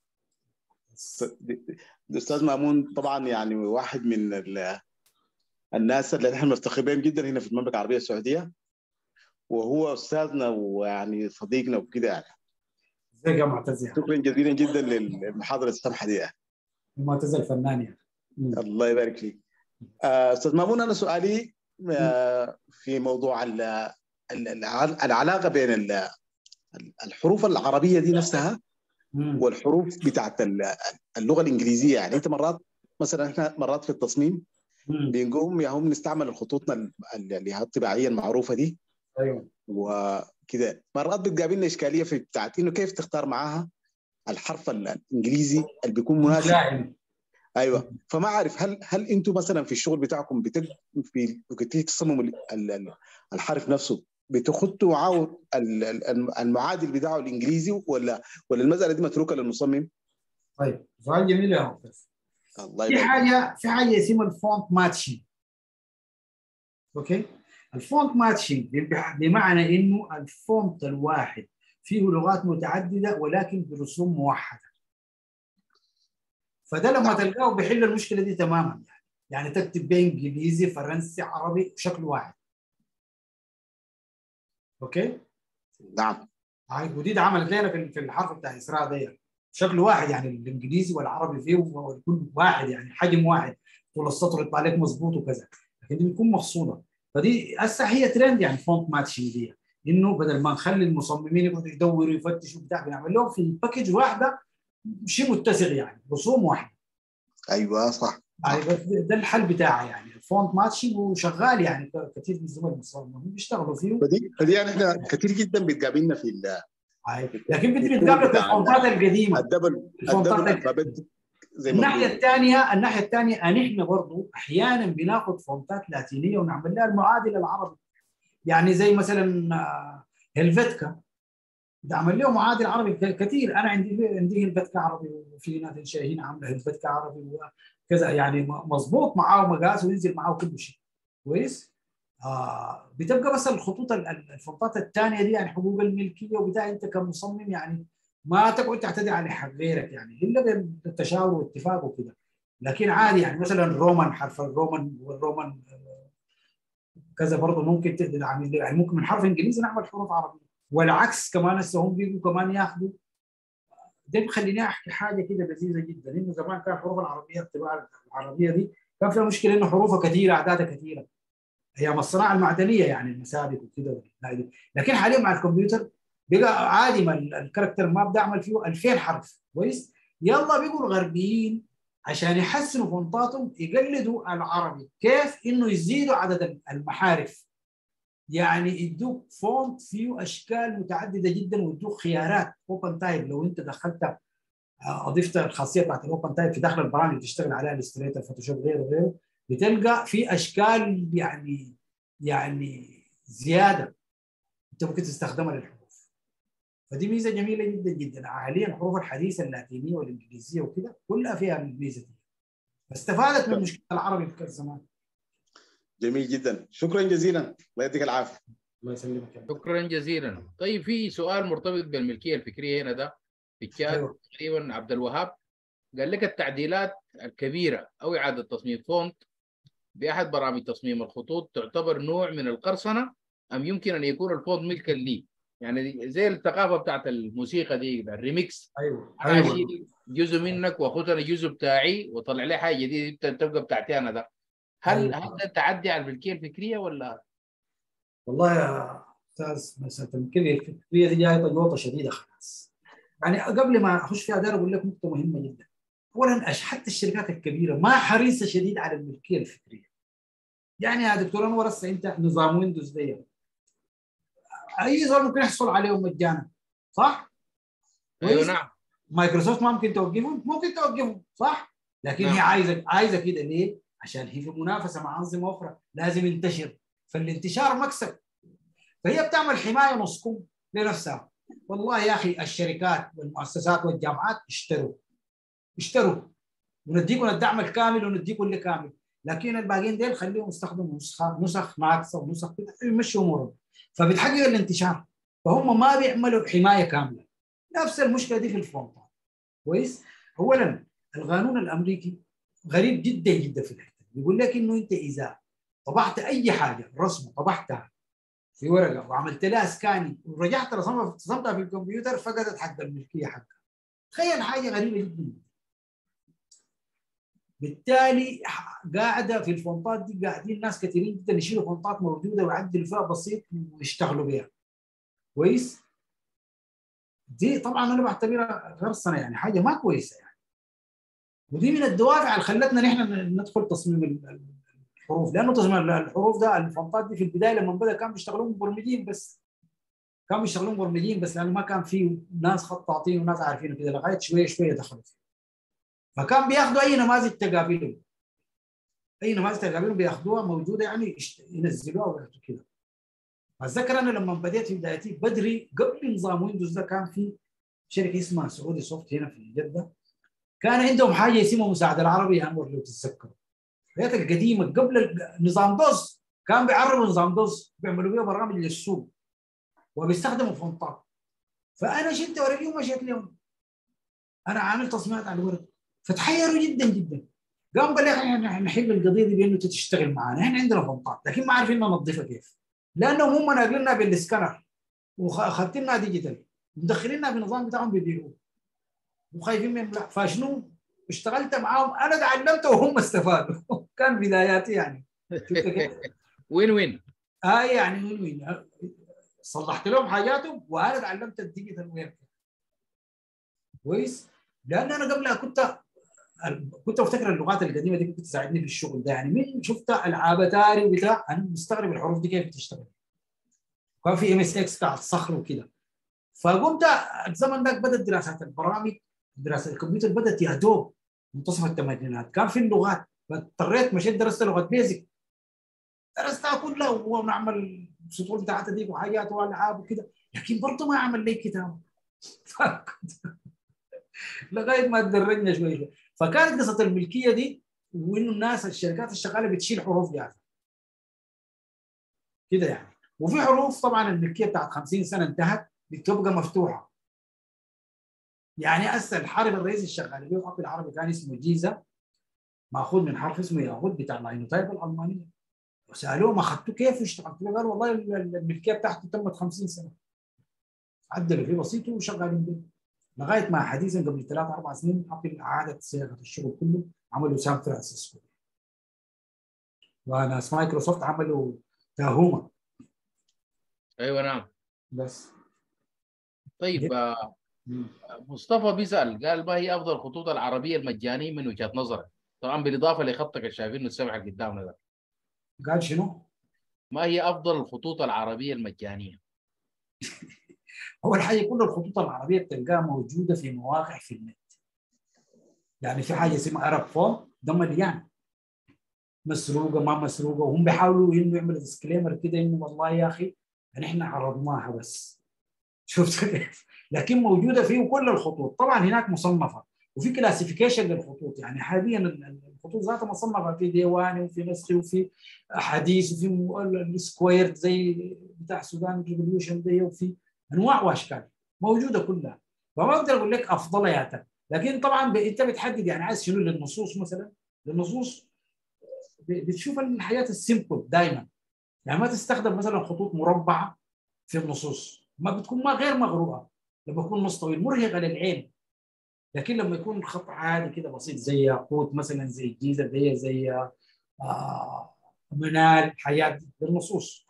الاستاذ مامون طبعا يعني واحد من ال- الناس اللي نحن نفتخر بهم جدا هنا في المملكه العربيه السعوديه وهو استاذنا ويعني صديقنا وكده يعني ازيك يا معتز يعني شكرا جزيلا جدا للمحاضره السمحه دي يعني. معتز الفنان يعني مم. الله يبارك فيك آه، استاذ مامون انا سؤالي آه، في موضوع ال- ال- الع- العلاقه بين ال- الحروف العربيه دي نفسها مم. والحروف بتاعت ال- اللغه الانجليزيه يعني انت مرات مثلا احنا مرات في التصميم مم. بنقوم يا هم نستعمل خطوطنا ال- اللي هي الطباعيه المعروفه دي ايوه وكده مرات بتقابلنا اشكاليه في بتاعت انه كيف تختار معاها الحرف الانجليزي اللي بيكون مناسب ملائم ايوه فما اعرف هل هل انتم مثلا في الشغل بتاعكم بتج... في وقت تصمموا ال- ال- ال- الحرف نفسه بتخطوا معاه ال- ال- المعادل بتاعه الانجليزي ولا ولا المساله دي متروكه للمصمم؟ طيب سؤال جميل يا معتز الله في يبارك حاجه في حاجه اسمها الفونت ماتشنج اوكي الفونت ماتشنج بمعنى انه الفونت الواحد فيه لغات متعدده ولكن برسوم موحده فده لما تلقاه بيحل المشكله دي تماما يعني يعني تكتب بانجليزي فرنسي عربي بشكل واحد اوكي نعم هاي ودي عملت لنا في في الحرف بتاع اسراء ده بشكل واحد يعني الانجليزي والعربي فيه ويكون واحد يعني حجم واحد طول السطر يطلع لك مظبوط وكذا لكن دي بتكون مقصوده فدي هسه هي ترند يعني فونت ماتشنج دي انه بدل ما نخلي المصممين يقعدوا يدوروا يفتشوا بتاع بنعمل لهم في باكج واحده شيء متسق يعني رسوم واحده ايوه صح يعني بس ده الحل بتاعها يعني الفونت ماتشنج وشغال يعني كثير من الزملاء المصممين بيشتغلوا فيه فدي فدي يعني احنا كثير جدا بتقابلنا في ال- هاي. لكن بدي بتقابلك بتاع الفونتات القديمه الدبل الفونتات الدبل ال- الفابت زي ما الناحيه بيقولوا. الثانيه الناحيه الثانيه ان احنا برضو احيانا بناخذ فونتات لاتينيه ونعمل لها المعادل العربي يعني زي مثلا آه، هلفيتكا بعمل له معادل عربي ك- كثير انا عندي عندي هلفيتكا عربي وفي ناس هنا عامله هلفيتكا عربي وكذا يعني م- مظبوط معاه مقاس وينزل معاه كل شيء كويس آه بتبقى بس الخطوط ال- ال- الفونتات الثانيه دي يعني حقوق الملكيه وبتاع انت كمصمم يعني ما تقعد تعتدي على حق غيرك يعني الا بالتشاور والاتفاق وكده لكن عادي يعني مثلا رومان حرف الرومان والرومان كذا برضه ممكن تدعم يعني ممكن من حرف انجليزي نعمل حروف عربيه والعكس كمان هسه هم بيجوا كمان ياخذوا ده بخليني احكي حاجه كده لذيذه جدا انه زمان كان الحروف العربيه الطباعه العربيه دي كان فيها مشكله انه حروفها كثيره اعدادها كثيره ايام الصناعه المعدنيه يعني المسابق وكده لكن حاليا مع الكمبيوتر بقى عادي ما الكاركتر ما بدي اعمل فيه 2000 حرف كويس يلا بيقوا الغربيين عشان يحسنوا فونتاتهم يقلدوا العربي كيف انه يزيدوا عدد المحارف يعني يدوك فونت فيه اشكال متعدده جدا ويدوك خيارات اوبن تايب لو انت دخلت اضفت الخاصيه بتاعت الاوبن تايب في داخل البرامج اللي تشتغل عليها الاستريتر فوتوشوب غيره وغيره بتلقى في اشكال يعني يعني زياده انت ممكن تستخدمها للحروف فدي ميزه جميله جدا جدا حاليا الحروف الحديثه اللاتينيه والانجليزيه وكده كلها فيها الميزه دي فاستفادت من مشكله العربي في الزمان جميل جدا شكرا جزيلا الله يديك العافيه الله يسلمك شكرا جزيلا طيب في سؤال مرتبط بالملكيه الفكريه هنا ده في الشات أيوة. تقريبا عبد الوهاب قال لك التعديلات الكبيره او اعاده تصميم فونت باحد برامج تصميم الخطوط تعتبر نوع من القرصنه ام يمكن ان يكون الفونت ملكا لي يعني زي الثقافه بتاعت الموسيقى دي الريميكس ايوه انا ايوه اشيل جزء منك واخذ انا جزء بتاعي واطلع لي حاجه جديده تبقى بتاعتي انا ده هل أيوة. هل ده تعدي على الملكيه الفكريه ولا والله يا استاذ مساله الملكيه الفكريه دي جايه تجوطه شديده خلاص يعني قبل ما اخش فيها دار اقول لك نقطه مهمه جدا اولا أش- حتى الشركات الكبيره ما حريصه شديد على الملكيه الفكريه يعني يا دكتور انور هسه انت نظام ويندوز ده اي زول ممكن يحصل عليهم مجانا صح؟ ايوه كويس؟ نعم مايكروسوفت ما ممكن توقفهم ممكن توقفهم صح لكن نعم. هي عايزه عايزه كده ليه عشان هي في منافسه مع انظمه اخرى لازم ينتشر فالانتشار مكسب فهي بتعمل حمايه نص كم لنفسها والله يا اخي الشركات والمؤسسات والجامعات اشتروا اشتروا ونديكم الدعم الكامل ونديكم اللي كامل لكن الباقيين ديل خليهم يستخدموا نسخ نسخ ناقصه ونسخ كده يمشوا امورهم فبتحقق الانتشار فهم ما بيعملوا حمايه كامله نفس المشكله دي في الفونتات كويس اولا القانون الامريكي غريب جدا جدا في الحته دي. بيقول لك انه انت اذا طبعت اي حاجه رسمه طبعتها في ورقه وعملت لها سكاني ورجعت رسمها رسمتها في الكمبيوتر فقدت حق الملكيه حقها تخيل حاجه غريبه جدا بالتالي قاعده في الفونتات دي قاعدين ناس كثيرين جدا يشيلوا فونتات موجوده ويعدلوا فيها بسيط ويشتغلوا بها كويس دي طبعا انا بعتبرها غرسنه يعني حاجه ما كويسه يعني ودي من الدوافع اللي خلتنا نحن ندخل تصميم الحروف لانه تصميم الحروف ده الفونتات دي في البدايه لما بدا كانوا بيشتغلون مبرمجين بس كانوا بيشتغلون مبرمجين بس لانه ما كان في ناس خطاطين وناس عارفين كده لغايه شويه شويه دخلوا فيه فكان بياخذوا اي نماذج تقابلهم اي نماذج تقابلهم بياخذوها موجوده يعني ينزلوها ويعطوا كده اتذكر انا لما بديت في بدايتي بدري قبل نظام ويندوز ده كان في شركه اسمها سعودي سوفت هنا في جده كان عندهم حاجه اسمها مساعد العربي يا انور لو تتذكروا الحاجات القديمه قبل نظام دوس كان بيعربوا نظام دوس بيعملوا بيها برامج للسوق وبيستخدموا فونتات فانا شلت ورقي ومشيت لهم انا عامل تصميمات على الورق فتحيروا جدا جدا قام قال لي احنا نحل القضيه دي بانه تشتغل معنا احنا عندنا فونتات لكن ما عارفين ننظفها كيف لانهم هم ناقلنا بالسكانر وخدتنا ديجيتال مدخليننا في النظام بتاعهم بيبيعوه وخايفين من لا فشنو اشتغلت معاهم انا تعلمت وهم استفادوا كان بداياتي يعني شفت كيف؟ وين وين هاي يعني وين وين صلحت لهم حاجاتهم وانا تعلمت الديجيتال وير كويس لان انا قبلها كنت كنت افتكر اللغات القديمه دي كنت تساعدني في الشغل ده يعني من شفت العاب اتاري وبتاع انا مستغرب الحروف دي كيف بتشتغل كان في ام اس اكس بتاع الصخر وكده فقمت الزمن ذاك بدات دراسات البرامج دراسه الكمبيوتر بدات يا دوب منتصف الثمانينات كان في اللغات فاضطريت مشيت درست لغه بيزك درستها كلها ونعمل السطور بتاعتها دي وحاجات والعاب وكده لكن برضه ما عمل لي كتاب لغايه ما تدرجنا شوي شوي فكانت قصه الملكيه دي وانه الناس الشركات الشغاله بتشيل حروف جاهزه كده يعني وفي حروف طبعا الملكيه بتاعت 50 سنه انتهت بتبقى مفتوحه يعني هسه الحرف الرئيسي الشغال به خط العربي كان اسمه جيزه ماخوذ من حرف اسمه ياهود بتاع لاينوتايب الالمانيه وسالوه ما اخذته كيف اشتغلت قال والله الملكيه بتاعته تمت 50 سنه عدلوا فيه بسيط وشغالين به لغايه ما حديثا قبل ثلاث اربع سنين ابل اعادت صياغه الشغل كله عملوا سان فرانسيسكو وناس مايكروسوفت عملوا تاهوما ايوه نعم بس طيب آه، مصطفى بيسال قال ما هي افضل الخطوط العربيه المجانيه من وجهه نظرك؟ طبعا بالاضافه لخطك اللي شايفينه السمح اللي قدامنا ده قال شنو؟ ما هي افضل الخطوط العربيه المجانيه؟ اول حاجه كل الخطوط العربيه بتلقاها موجوده في مواقع في النت يعني في حاجه اسمها ارب فون ده مليان مسروقه ما مسروقه وهم بيحاولوا انه يعملوا ديسكليمر كده انه والله يا اخي نحن عرضناها بس شفت كيف؟ لكن موجوده فيه كل الخطوط طبعا هناك مصنفه وفي كلاسيفيكيشن للخطوط يعني حاليا الخطوط ذاتها مصنفه في ديواني وفي نسخي وفي حديث وفي السكوير زي بتاع سودان ريفوليوشن دي وفي انواع واشكال موجوده كلها فما اقدر اقول لك افضلياتها لكن طبعا ب... انت بتحدد يعني عايز شنو للنصوص مثلا للنصوص ب... بتشوف الحياه السيمبل دائما يعني ما تستخدم مثلا خطوط مربعه في النصوص ما بتكون ما غير مغروءه لما يكون نص طويل مرهقه للعين لكن لما يكون خط عادي كده بسيط زي ياقوت مثلا زي الجيزه دي زي آه منال حياه للنصوص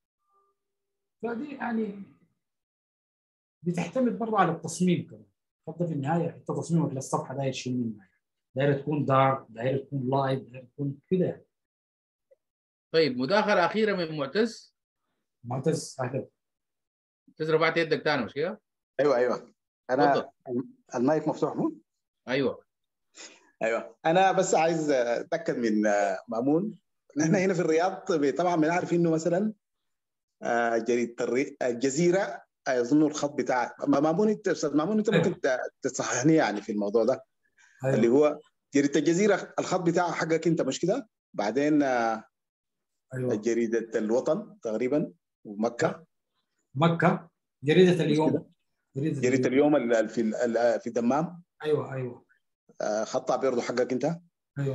فدي يعني بتعتمد برضه على التصميم كمان حتى في النهايه انت تصميمك للصفحه داير شنو منها داير تكون دارك داير تكون لايت داير تكون كده يعني طيب مداخله اخيره من معتز معتز اهلا معتز رفعت يدك ثاني مش كده؟ ايوه ايوه انا تفضل. المايك مفتوح مو؟ ايوه ايوه انا بس عايز اتاكد من مامون نحن هنا في الرياض طبعا بنعرف انه مثلا آه، جريده الري- الجزيره اظن الخط بتاع مامون انت استاذ مامون انت ممكن تصححني يعني في الموضوع ده اللي ايوه هو جريده الجزيره الخط بتاعها حقك انت مش كده؟ بعدين آه، ايوه جريده الوطن تقريبا ومكه مكه جريده اليوم جريده اليوم ال- ال- في ال- في الدمام ايوه ايوه آه، خطها برضه حقك انت ايوه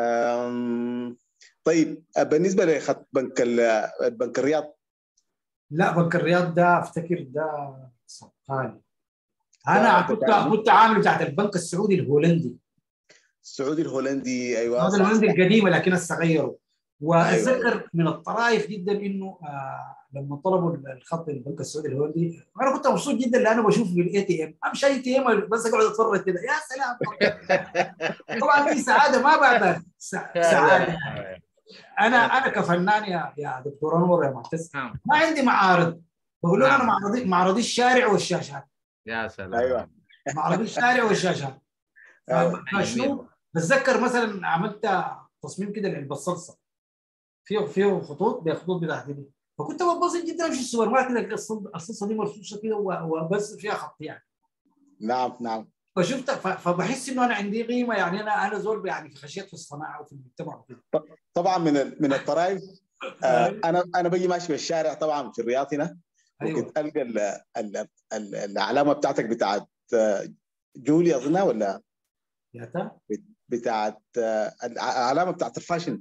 آم، طيب آه، بالنسبه لخط بنك ال- بنك الرياض لا بنك الرياض ده افتكر ده صفقاني ده- انا ده كنت بتاع كنت عامل بتاعت البنك السعودي الهولندي السعودي الهولندي ايوه هذا صح الهولندي صح. القديمه لكن هسه غيروا واتذكر أيوة. من الطرائف جدا انه آه لما طلبوا الخط البنك السعودي الهولندي انا كنت مبسوط جدا لانه بشوف في الاي تي ام امشي اي تي ام بس اقعد اتفرج كده يا سلام طبعا دي سعاده ما بعدها سع- سعاده انا انا كفنان يا يا دكتور انور يا معتز نعم ما عندي معارض بقول لهم انا نعم. معرضي معرضي الشارع والشاشات يا سلام ايوه معرضي الشارع والشاشات أيوة. فشنو بتذكر مثلا عملت تصميم كده لعلبه الصلصه فيه فيه خطوط بخطوط بتاعت دي فكنت بنبسط جدا امشي السوبر ماركت ألاقي الصل- الصلصه دي مرصوصه كده و- وبس فيها خط يعني نعم نعم فشفت ف- فبحس انه انا عندي قيمه يعني انا انا زول يعني في خشيت في الصناعه وفي المجتمع وكده طبعا من ال- من الطرائف آه، انا انا بجي ماشي في الشارع طبعا في الرياض هنا ايوه وكنت القى ال- ال- ال- العلامه بتاعتك بتاعت آه، جولي اظنها ولا يا تا بتاعت آه، العلامه بتاعت الفاشن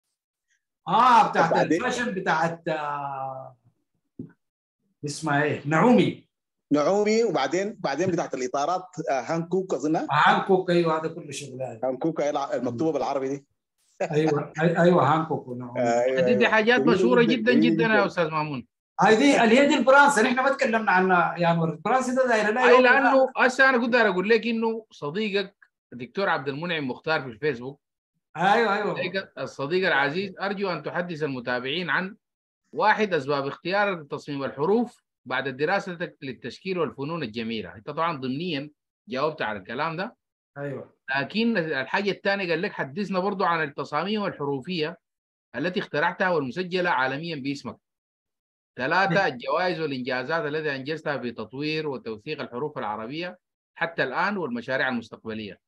اه بتاعت وبعدين؟ الفاشن بتاعت آه اسمها ايه نعومي نعومي وبعدين بعدين بتاعت الاطارات آه، هانكوك اظنها هانكوك ايوه هذا كله شغلانه هانكوك هي الع- المكتوبه بالعربي دي ايوه أي- ايوه هانكوك ونعومي آه، أيوة، دي, دي أيوة. حاجات جميلة مشهوره جدا جميلة جدا يا استاذ مامون هاي دي اللي هي دي البرانس نحن ما تكلمنا عنها يا انور البرانس ده داير لا اي يوم لانه هسه انا كنت اقول لك انه صديقك الدكتور عبد المنعم مختار في الفيسبوك ايوه ايوه صديقك- الصديق العزيز ارجو ان تحدث المتابعين عن واحد اسباب اختيار تصميم الحروف بعد دراستك للتشكيل والفنون الجميله انت طبعا ضمنيا جاوبت على الكلام ده ايوه لكن الحاجه الثانيه قال لك حدثنا برضو عن التصاميم الحروفيه التي اخترعتها والمسجله عالميا باسمك ثلاثه الجوائز والانجازات التي انجزتها في تطوير وتوثيق الحروف العربيه حتى الان والمشاريع المستقبليه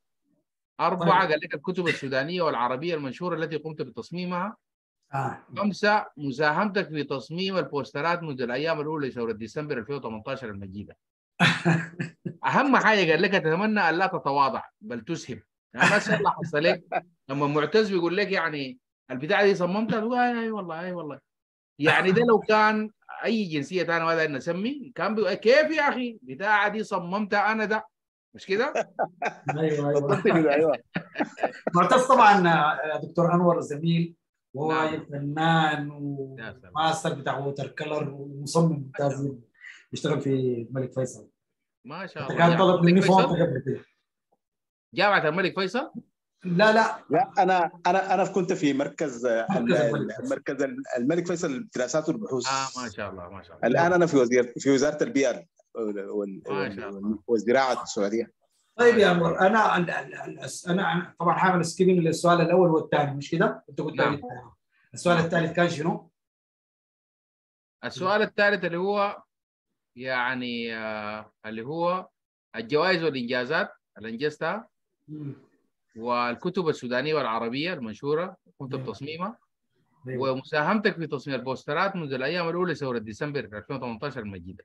أربعة طيب. قال لك الكتب السودانية والعربية المنشورة التي قمت بتصميمها اه خمسة مساهمتك في تصميم البوسترات منذ الأيام الأولى لثورة ديسمبر 2018 المجيدة اهم حاجه قال لك اتمنى ان لا تتواضع بل تسهم يعني ما شاء الله حصل لك لما معتز بيقول لك يعني البتاعه دي صممتها تقول اي اي والله اي والله يعني ده لو كان اي جنسيه ثانيه ما داير نسمي كان بيقول كيف يا اخي بتاعه دي صممتها انا ده مش كده؟ ايوه ايوه بالضبط كده ايوه معتز طبعا آه، دكتور انور زميل وهو نعم. فنان يا سلام. وماستر بتاع ووتر كلر ومصمم ممتاز جدا بيشتغل في الملك فيصل ما شاء انت الله كان جامعة طلب مني الملك فوق فيصل؟ قبل كده جامعه الملك فيصل لا لا لا انا انا انا كنت في مركز مركز الملك فيصل. مركز الملك فيصل للدراسات والبحوث اه ما شاء الله ما شاء الله الان انا في وزير في وزاره البيئه وال- وال- ما شاء الله. وال- والزراعه السعوديه طيب يا انور انا ال- ال- ال- انا طبعا حامل سكيبنج للسؤال الاول والثاني مش كده؟ انت قلت نعم. لي السؤال الثالث كان شنو؟ السؤال الثالث اللي هو يعني آه اللي هو الجوائز والانجازات اللي انجزتها مم. والكتب السودانيه والعربيه المنشوره كنت نعم. بتصميمها أيوة. ومساهمتك في تصميم البوسترات منذ الايام الاولى ثوره ديسمبر 2018 المجيده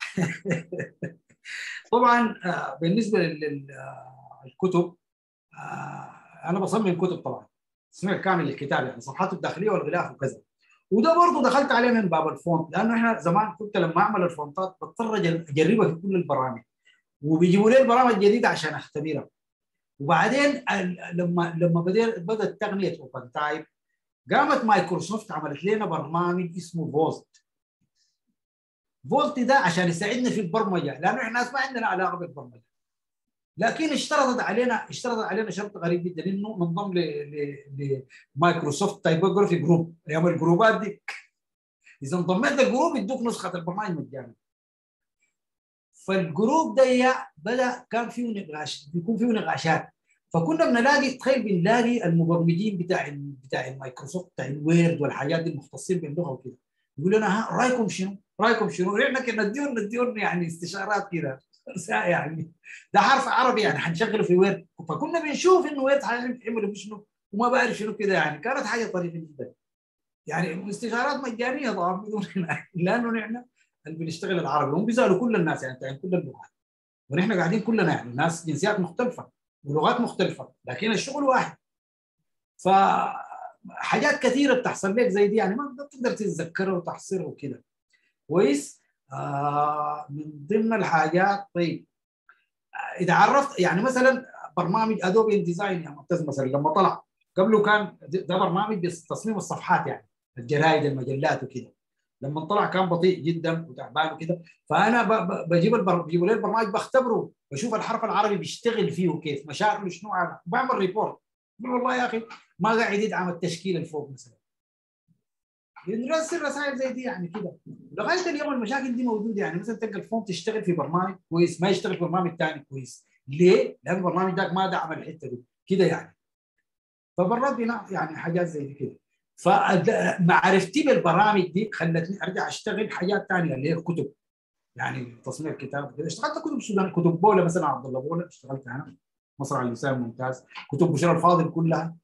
طبعا آه، بالنسبه للكتب انا بصمم كتب طبعا تصميم كامل للكتاب يعني صفحاته الداخليه والغلاف وكذا وده برضه دخلت عليه من باب الفونت لانه احنا زمان كنت لما اعمل الفونتات بضطر أجر- اجربها في كل البرامج وبيجيبوا لي البرامج جديده عشان اختبرها وبعدين ال- لما لما بدأ بدات تقنيه اوبن تايب قامت مايكروسوفت عملت لنا برنامج اسمه فوزت فولت ده عشان يساعدنا في البرمجه لانه احنا ناس ما عندنا علاقه بالبرمجه لكن اشترطت علينا اشترطت علينا شرط غريب جدا انه ننضم ل- ل- لمايكروسوفت تايبوجرافي جروب ايام الجروبات دي اذا انضميت للجروب يدوك نسخه البرنامج مجانا فالجروب ده بدا كان فيه نقاش بيكون فيه نقاشات فكنا بنلاقي تخيل بنلاقي المبرمجين بتاع ال- بتاع المايكروسوفت بتاع الويرد والحاجات دي المختصين باللغه وكده يقول لنا ها رايكم شنو؟ رايكم شنو؟ احنا كنا نديهم نديهم يعني استشارات كده يعني ده حرف عربي يعني حنشغله في ويرد فكنا بنشوف انه ويرد حيعملوا شنو وما بعرف شنو كده يعني كانت حاجه طريفه جدا يعني استشارات مجانيه طبعا بدون لانه نحن اللي بنشتغل العربي هم بيسالوا كل الناس يعني يعني كل اللغات ونحن قاعدين كلنا يعني ناس جنسيات مختلفه ولغات مختلفه لكن الشغل واحد فحاجات كثيره بتحصل لك زي دي يعني ما بتقدر تتذكرها وتحصرها وكده كويس آه من ضمن الحاجات طيب آه، اذا عرفت يعني مثلا برنامج ادوبي ديزاين يا معتز مثلا لما طلع قبله كان ده ده برنامج بتصميم الصفحات يعني الجرايد المجلات وكده لما طلع كان بطيء جدا وتعبان وكده فانا ب- ب- بجيب البر... بجيبوا لي البرنامج بختبره بشوف الحرف العربي بيشتغل فيه كيف مشاكله شنو على بعمل ريبورت بقول والله يا اخي ما قاعد يدعم التشكيل الفوق مثلا بنرسل رسائل زي دي يعني كده لغايه اليوم المشاكل دي موجوده يعني مثلا تلقى الفونت يشتغل في برنامج كويس ما يشتغل في برنامج ثاني كويس ليه؟ لان البرنامج ذاك ما دعم الحته دي كده يعني فبرات بناء يعني حاجات زي دي كده فمعرفتي بالبرامج دي خلتني ارجع اشتغل حاجات ثانيه اللي هي الكتب يعني تصميم الكتاب كده اشتغلت كتب سودان كتب بولا مثلا عبد الله بولا اشتغلت انا مصر على اللسان ممتاز كتب بشرى الفاضل كلها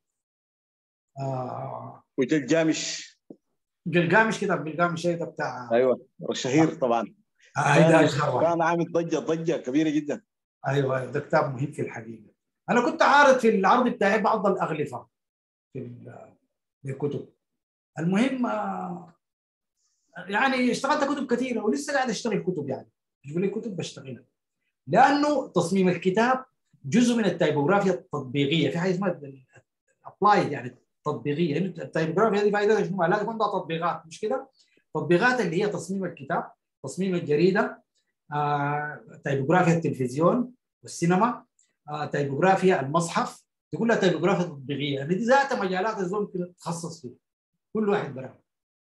آه وجلجامش قلقامش كده قلقامش ده بتاع ايوه الشهير طبعا آه ده كان, أشهر واحد. كان عامل ضجه ضجه كبيره جدا ايوه ده كتاب مهم في الحقيقه انا كنت عارض في العرض بتاعي بعض الاغلفه في ال- في الكتب المهم آه، يعني اشتغلت كتب كثيره ولسه قاعد اشتغل كتب يعني بيجيبوا لي كتب بشتغلها لانه تصميم الكتاب جزء من التيبوغرافيا التطبيقيه في حاجه اسمها ابلايد يعني تطبيقيه يعني التيبوغرافيا دي فائدتها شنو؟ لازم يكون عندها تطبيقات مش كده؟ تطبيقات اللي هي تصميم الكتاب تصميم الجريده آه، تيبوغرافيا التلفزيون والسينما آه، تيبوغرافيا المصحف دي كلها تيبوغرافيا تطبيقيه يعني دي ذاتها مجالات الزول ممكن تتخصص فيها كل واحد براه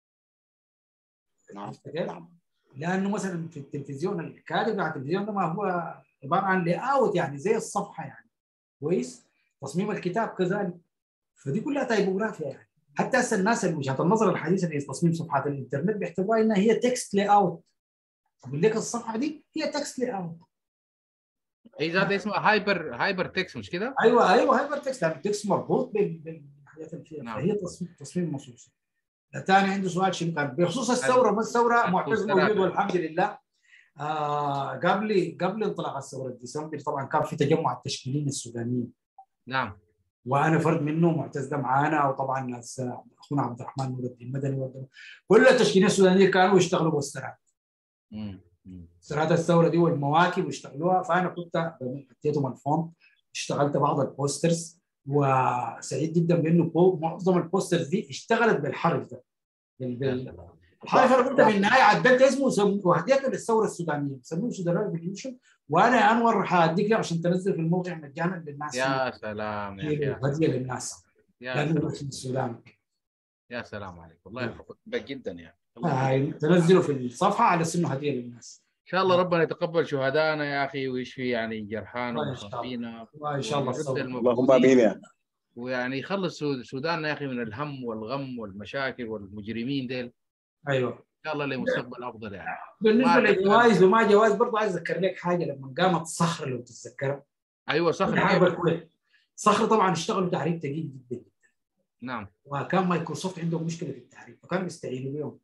نعم عرفت كيف؟ نعم لانه مثلا في التلفزيون الكاتب بتاع التلفزيون ده ما هو عباره عن لي اوت يعني زي الصفحه يعني كويس تصميم الكتاب كذلك فدي كلها تايبوغرافيا يعني حتى هسه الناس اللي وجهه النظر الحديثه اللي هي تصميم صفحات الانترنت بيعتبروها انها هي تكست لاي اوت اقول لك الصفحه دي هي تكست لاي اوت هي ذات اسمها هايبر هايبر تكست مش كده؟ ايوه ايوه هايبر تكست يعني التكست مربوط بال- بالحاجات اللي فيها نعم. فهي تصميم تصميم مخصوص ثاني عنده سؤال شنو كان بخصوص الثوره ما الثوره معتز البوسترات. موجود والحمد لله آه قبل قبل انطلاق الثوره الديسمبر طبعا كان في تجمع التشكيليين السودانيين نعم وانا فرد منه معتز ده معانا وطبعا ناس اخونا عبد الرحمن نور الدين المدني والدم. كل التشكيلين السودانيين كانوا يشتغلوا بالسرعه مم. مم. سرعه الثوره دي والمواكب ويشتغلوها فانا كنت اديتهم الفون اشتغلت بعض البوسترز وسعيد جدا بانه بو- معظم البوسترز دي اشتغلت بالحرف ده بال- بال- الحرف انا كنت في النهايه عدلت اسمه وسم- وهديته للثوره السودانيه بسموه سودان ريفوليوشن وانا يا انور هديك عشان تنزل في الموقع مجانا للناس يا سلام يا اخي هديه للناس يا لانه سلام اسم السودان يا سلام عليك والله بحبك جدا يعني آه، تنزله في الصفحه على انه هديه للناس ان شاء الله ربنا يتقبل شهدائنا يا اخي ويشفي يعني جرحانا الله إن شاء الله. ومصابينا والله ان شاء الله ويرد الثوره اللهم المفقودين. امين يا ويعني يخلص سود- سوداننا يا اخي من الهم والغم والمشاكل والمجرمين ديل ان ايوه شاء الله لمستقبل افضل يعني بالنسبه ما- للجوائز وما جوائز برضه عايز اذكر لك حاجه لما قامت صخر لو تتذكرها ايوه في صح حرب الكويت صخر طبعا اشتغلوا تعريب ثقيل جدا نعم وكان مايكروسوفت عندهم مشكله في التعريب فكانوا بيستعينوا بهم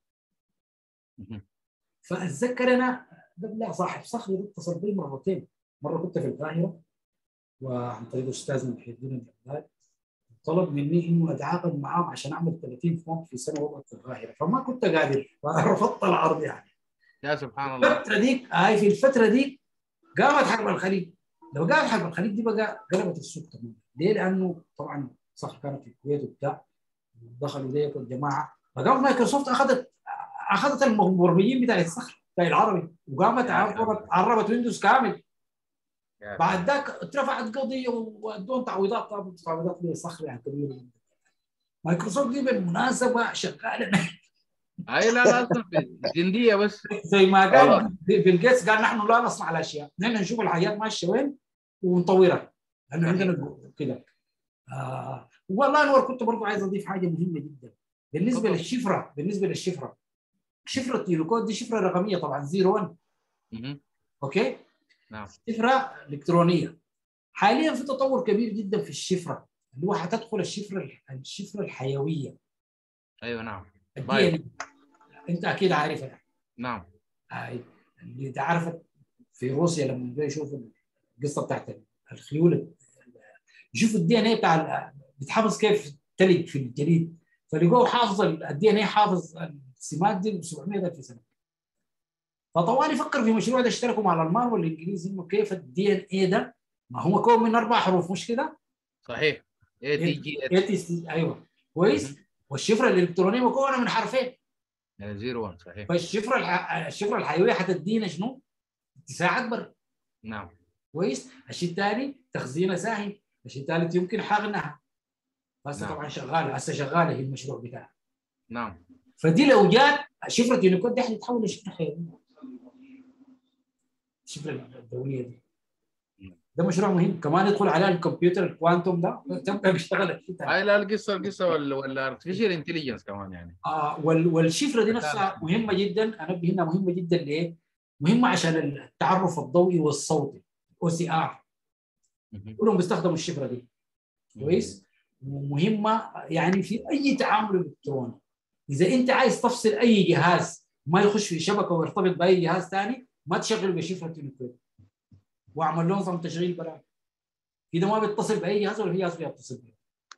مهم. فاتذكر انا قبل صاحب صخر ده اتصل بي مرتين مره كنت في القاهره وعن طريق استاذ محي الدين الجلال طلب مني انه اتعاقد معاهم عشان اعمل 30 فونت في سنه وقت في القاهره فما كنت قادر فرفضت العرض يعني يا سبحان الله الفتره ديك هاي في الفتره ديك قامت حرب الخليج لو قامت حرب الخليج دي بقى قلبت السوق تماما ليه؟ لانه طبعا صح كانت في الكويت وبتاع دخلوا ديك الجماعه فقامت مايكروسوفت اخذت اخذت المبرمجين بتاع الصخر بتاع العربي وقامت عربت عربت ويندوز كامل يا بعد ذاك اترفعت قضيه وادون تعويضات طبعا تعويضات لصخر يعني كبيره جدا مايكروسوفت دي بالمناسبه شغاله اي لا لا اصلا جنديه بس زي ما قال بيل جيتس قال نحن لا نصنع الاشياء نحن نشوف الحاجات ماشيه وين ونطورها لانه عندنا كده آه والله انور كنت برضه عايز اضيف حاجه مهمه جدا بالنسبه تفضل. للشفره بالنسبه للشفره شفره يونيكود دي شفره رقميه طبعا 01 مهم. اوكي نعم شفره الكترونيه حاليا في تطور كبير جدا في الشفره اللي هو حتدخل الشفره الشفره الحيويه ايوه نعم الدي ان انت اكيد عارفها يعني. نعم هاي اللي تعرفت في روسيا لما جاي يشوف القصه بتاعت الخيول يشوف الدي ان اي بتاع ال- بيتحافظ كيف تلج في الجليد فلقوه حافظ الدي ان اي حافظ السمات دي ب 700 الف سنه فطوالي فكر في مشروع ده اشتركوا مع الالمان والانجليز انه كيف الدي ان اي ده ما هو مكون من اربع حروف مش كده؟ صحيح اي تي جي اي تي سي ايوه كويس والشفره الالكترونيه مكونه من حرفين زيرو 1 صحيح فالشفره الح... الشفره الحيويه حتدينا شنو؟ اتساع اكبر نعم كويس الشيء الثاني تخزينها سهل الشيء الثالث يمكن حقنها هسه نعم. طبعا شغاله هسه شغاله هي المشروع بتاعها نعم فدي لو جات شفره يونيكود دي حتتحول لشفره حيويه الشفره الدوليه دي ده مشروع مهم كمان يدخل عليها الكمبيوتر الكوانتوم ده تبقى بيشتغل الشيء ده. هاي لا القصه القصه والارتفيشال انتليجنس كمان يعني آه وال- والشفره دي نفسها مهمه جدا انبه انها مهمه جدا ليه؟ مهمه عشان التعرف الضوئي والصوتي او سي ار مهم. كلهم بيستخدموا الشفره دي كويس ومهمه يعني في اي تعامل الكتروني اذا انت عايز تفصل اي جهاز ما يخش في شبكه ويرتبط باي جهاز ثاني ما تشغله بشفره يونيكود واعمل له نظام تشغيل بلا اذا ما بيتصل باي جهاز ولا جهاز بيتصل به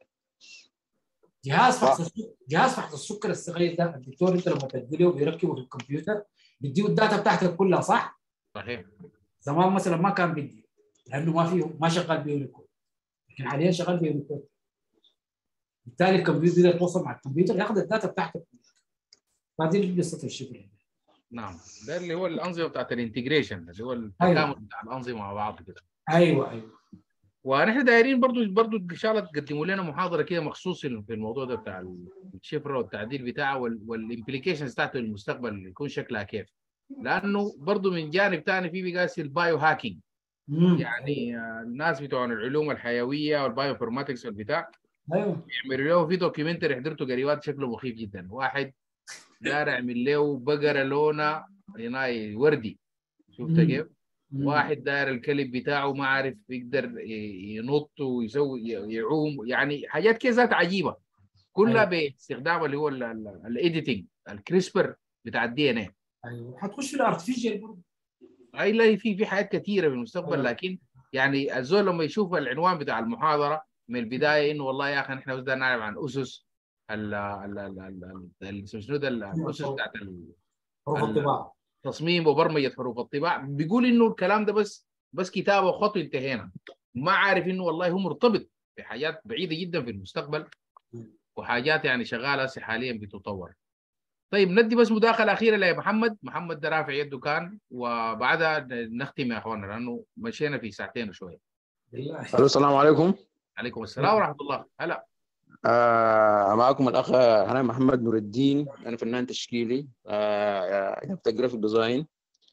جهاز فحص السكر جهاز فحص السكر الصغير ده الدكتور انت لما تديه وبيركبه في الكمبيوتر بيديه الداتا بتاعتك كلها صح؟ صحيح زمان مثلا ما كان بيدي لانه ما فيه ما شغال بيونيكود لكن حاليا شغال بيونيكود بالتالي الكمبيوتر يقدر يتواصل مع الكمبيوتر ياخذ الداتا بتاعتك فهذه قصه الشفره نعم ده اللي هو الانظمه بتاعت الانتجريشن اللي هو التكامل بتاع الانظمه مع بعض كده ايوه ايوه ونحن دايرين برضو برضو ان شاء الله تقدموا لنا محاضره كده مخصوص في الموضوع ده بتاع الشفره والتعديل بتاعه والامبليكيشنز بتاعته للمستقبل يكون شكلها كيف لانه برضو من جانب ثاني في بقاس البايو هاكينج مم. يعني آه، الناس بتوع العلوم الحيويه والبايو انفورماتكس والبتاع ايوه يعملوا له في دوكيومنتري حضرته قريبات شكله مخيف جدا واحد دار يعمل له بقره لونها هناي وردي شفت مم. كيف؟ مم. واحد داير الكلب بتاعه ما عارف يقدر ي- ينط ويسوي ي- يعوم يعني حاجات كده ذات عجيبه كلها باستخدام اللي هو الايديتنج الكريسبر بتاع الدي ان اي ايوه حتخش في الارتفيشال برضه اي لا في في حاجات كثيره في المستقبل أيوة. لكن يعني الزول لما يشوف العنوان بتاع المحاضره من البدايه انه والله يا اخي نحن بس بدنا نعرف عن اسس ال ال ال ال ال- شنو ده ال- الاسس بتاعت ال- حروف ال- الطباعه تصميم وبرمجه حروف الطباعه بيقول انه الكلام ده بس بس كتابه وخط انتهينا ما عارف انه والله هو مرتبط بحاجات بعيده جدا في المستقبل وحاجات يعني شغاله هسه حاليا بتطور طيب ندي بس مداخله اخيره لمحمد محمد ده رافع يده كان وبعدها نختم يا اخوانا لانه مشينا في ساعتين وشويه بالله الو السلام عليكم عليكم السلام ورحمه الله هلا آه معكم الاخ انا محمد نور الدين انا فنان تشكيلي آه بتاع جرافيك ديزاين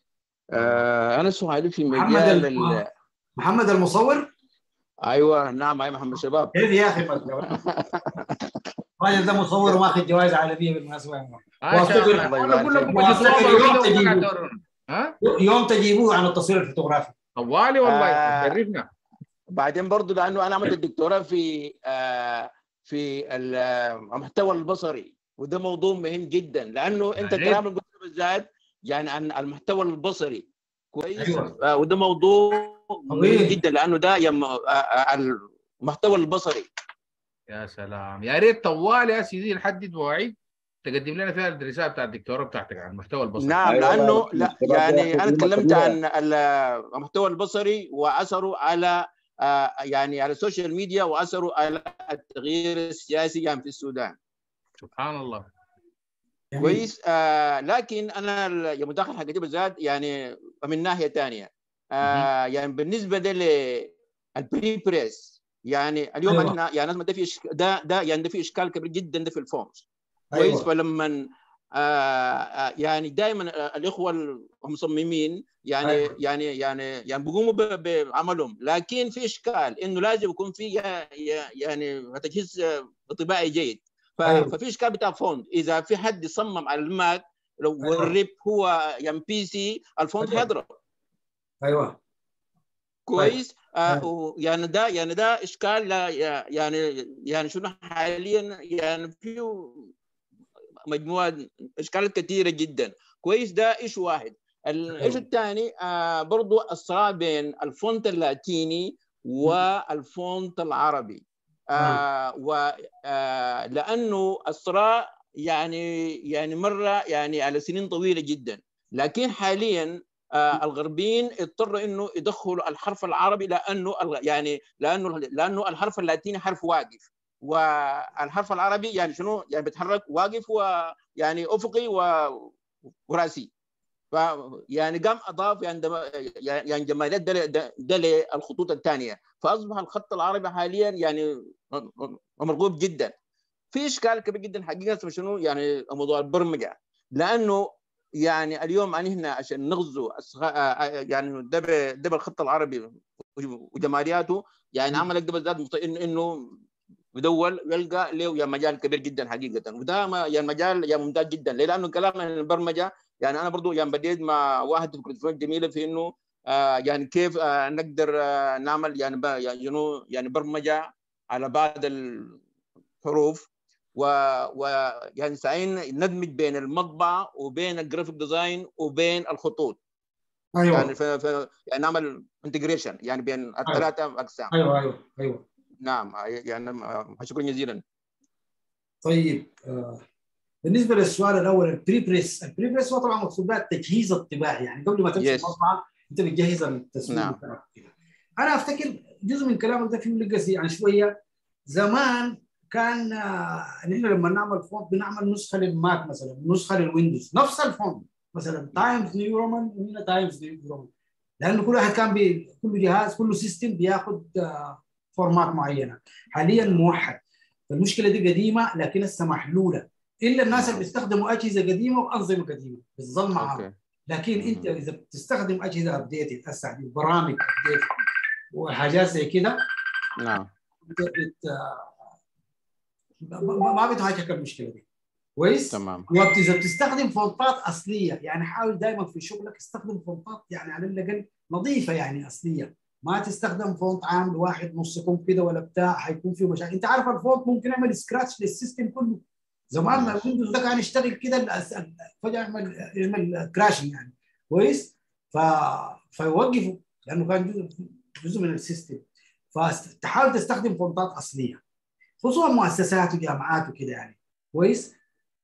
آه انا سؤالي في محمد مجال الم- ال... محمد المصور ايوه نعم اي محمد شباب كيف يا اخي الراجل ده مصور وماخذ جوائز عالميه بالمناسبه يا عمر. آه وافتكر- شاء الله. الله انا اقول يبارك لكم فيك. بجي وافتكر صور يوم وكده وما تجيبوه. قاعد تورونا. ها يوم تجيبوه عن التصوير الفوتوغرافي طوالي والله آه. شرفنا بعدين برضو لانه انا عملت الدكتوراه في آه في ال- آه، المحتوى البصري وده موضوع مهم جدا لانه انت عليك. الكلام اللي قلته بالذات يعني عن المحتوى البصري كويس أيوة. آه وده موضوع مهم طويل. جدا لانه ده يم آه آه المحتوى البصري يا سلام يا ريت طوال يا سيدي نحدد مواعيد تقدم لنا فيها الرساله بتاعت الدكتوره بتاعتك عن المحتوى البصري نعم أيوة، لانه لا، لا الشباب يعني ياخذوا انا تكلمت كبيرة. عن ال- المحتوى البصري واثره على آه، يعني على السوشيال ميديا واثره على التغيير السياسي يعني في السودان سبحان الله جميل. كويس آه لكن انا ال- يا مداخل حقتي بالذات يعني من ناحيه ثانيه آه يعني بالنسبه للبري بريس يعني اليوم أيوة. احنا يعني لازم ده في إشك- ده ده يعني ده في اشكال كبير جدا ده في الفورمز كويس ايوه فلما آه آه، يعني دائما الاخوه المصممين يعني أيوة. يعني يعني يعني بيقوموا ب- بعملهم لكن في اشكال انه لازم يكون في يا- يا- يعني تجهيز آه، طباعي جيد ف- أيوة. ففي اشكال بتاع فونت اذا في حد يصمم على الماك لو أيوة. والريب هو يعني بي سي الفونت أيوة. هيضرب ايوه كويس آه أيوة. و- يعني ده يعني ده اشكال لا- يعني يعني شنو حاليا يعني فيه مجموعه اشكالات كثيره جدا كويس ده ايش واحد الايش الثاني آه برضو الصراع بين الفونت اللاتيني والفونت العربي آه و آه لانه الصراع يعني يعني مره يعني على سنين طويله جدا لكن حاليا آه الغربيين اضطروا انه يدخلوا الحرف العربي لانه الغ- يعني لانه لانه الحرف اللاتيني حرف واقف والحرف العربي يعني شنو يعني بيتحرك واقف ويعني افقي و- وراسي ف يعني قام اضاف يعني دم- يعني جماليات ده ده- ده للخطوط الثانيه فاصبح الخط العربي حاليا يعني مرغوب جدا في اشكال كبير جدا حقيقه اسمه شنو يعني موضوع البرمجه لانه يعني اليوم يعني هنا عشان نغزو أصغ- يعني ده ب- ده بالخط العربي وجمالياته يعني مم. عمل ده بالذات مط- انه انه يدول يلقى له يعني مجال كبير جدا حقيقه وده ما- يعني مجال يعني ممتاز جدا ليه؟ لانه كلام عن البرمجه يعني انا برضو يعني بديت مع واحد فكره جميله في انه آه يعني كيف آه نقدر آه نعمل يعني ب- يعني ينو- يعني برمجه على بعض الحروف و, و يعني سعينا ندمج بين المطبعه وبين الجرافيك ديزاين وبين الخطوط ايوه يعني ف... ف... يعني نعمل انتجريشن يعني بين الثلاثه اقسام ايوه ايوه ايوه نعم يعني آه، شكرا جزيلا طيب آه، بالنسبه للسؤال الاول البري بريس البري بريس هو طبعا مقصود بها التجهيز الطباعي يعني قبل ما تمشي Yes. المطبعه انت بتجهز التصوير نعم. بتاعك كده. انا افتكر جزء من كلامك ده فيه لقسي يعني شويه زمان كان آه، نحن لما نعمل فونت بنعمل نسخه للماك مثلا نسخه للويندوز نفس الفونت مثلا تايمز نيو رومان وهنا تايمز نيو رومان لانه كل واحد كان بي كل جهاز كل سيستم بياخذ آه، فورمات معينه حاليا موحد المشكله دي قديمه لكن لسه محلوله الا الناس اللي بيستخدموا اجهزه قديمه وانظمه قديمه بتظل معاهم اوكي لكن انت اذا بتستخدم اجهزه ابديتد هسه دي برامج ابديتد وحاجات زي كده نعم انت بت ما- ما ما بتواجهك المشكله دي كويس؟ تمام واذا بتستخدم فونتات اصليه يعني حاول دائما في شغلك استخدم فونتات يعني على الاقل نظيفه يعني اصليه ما تستخدم فونت عام لواحد نص كم كده ولا بتاع حيكون فيه مشاكل انت عارف الفونت ممكن يعمل سكراتش للسيستم كله زمان ما الويندوز ده كان يشتغل كده الأس- فجاه يعمل يعمل كراشنج يعني كويس ف... فيوقفوا لانه كان جزء جزء من السيستم فتحاول تستخدم فونتات اصليه خصوصا مؤسسات وجامعات وكده يعني كويس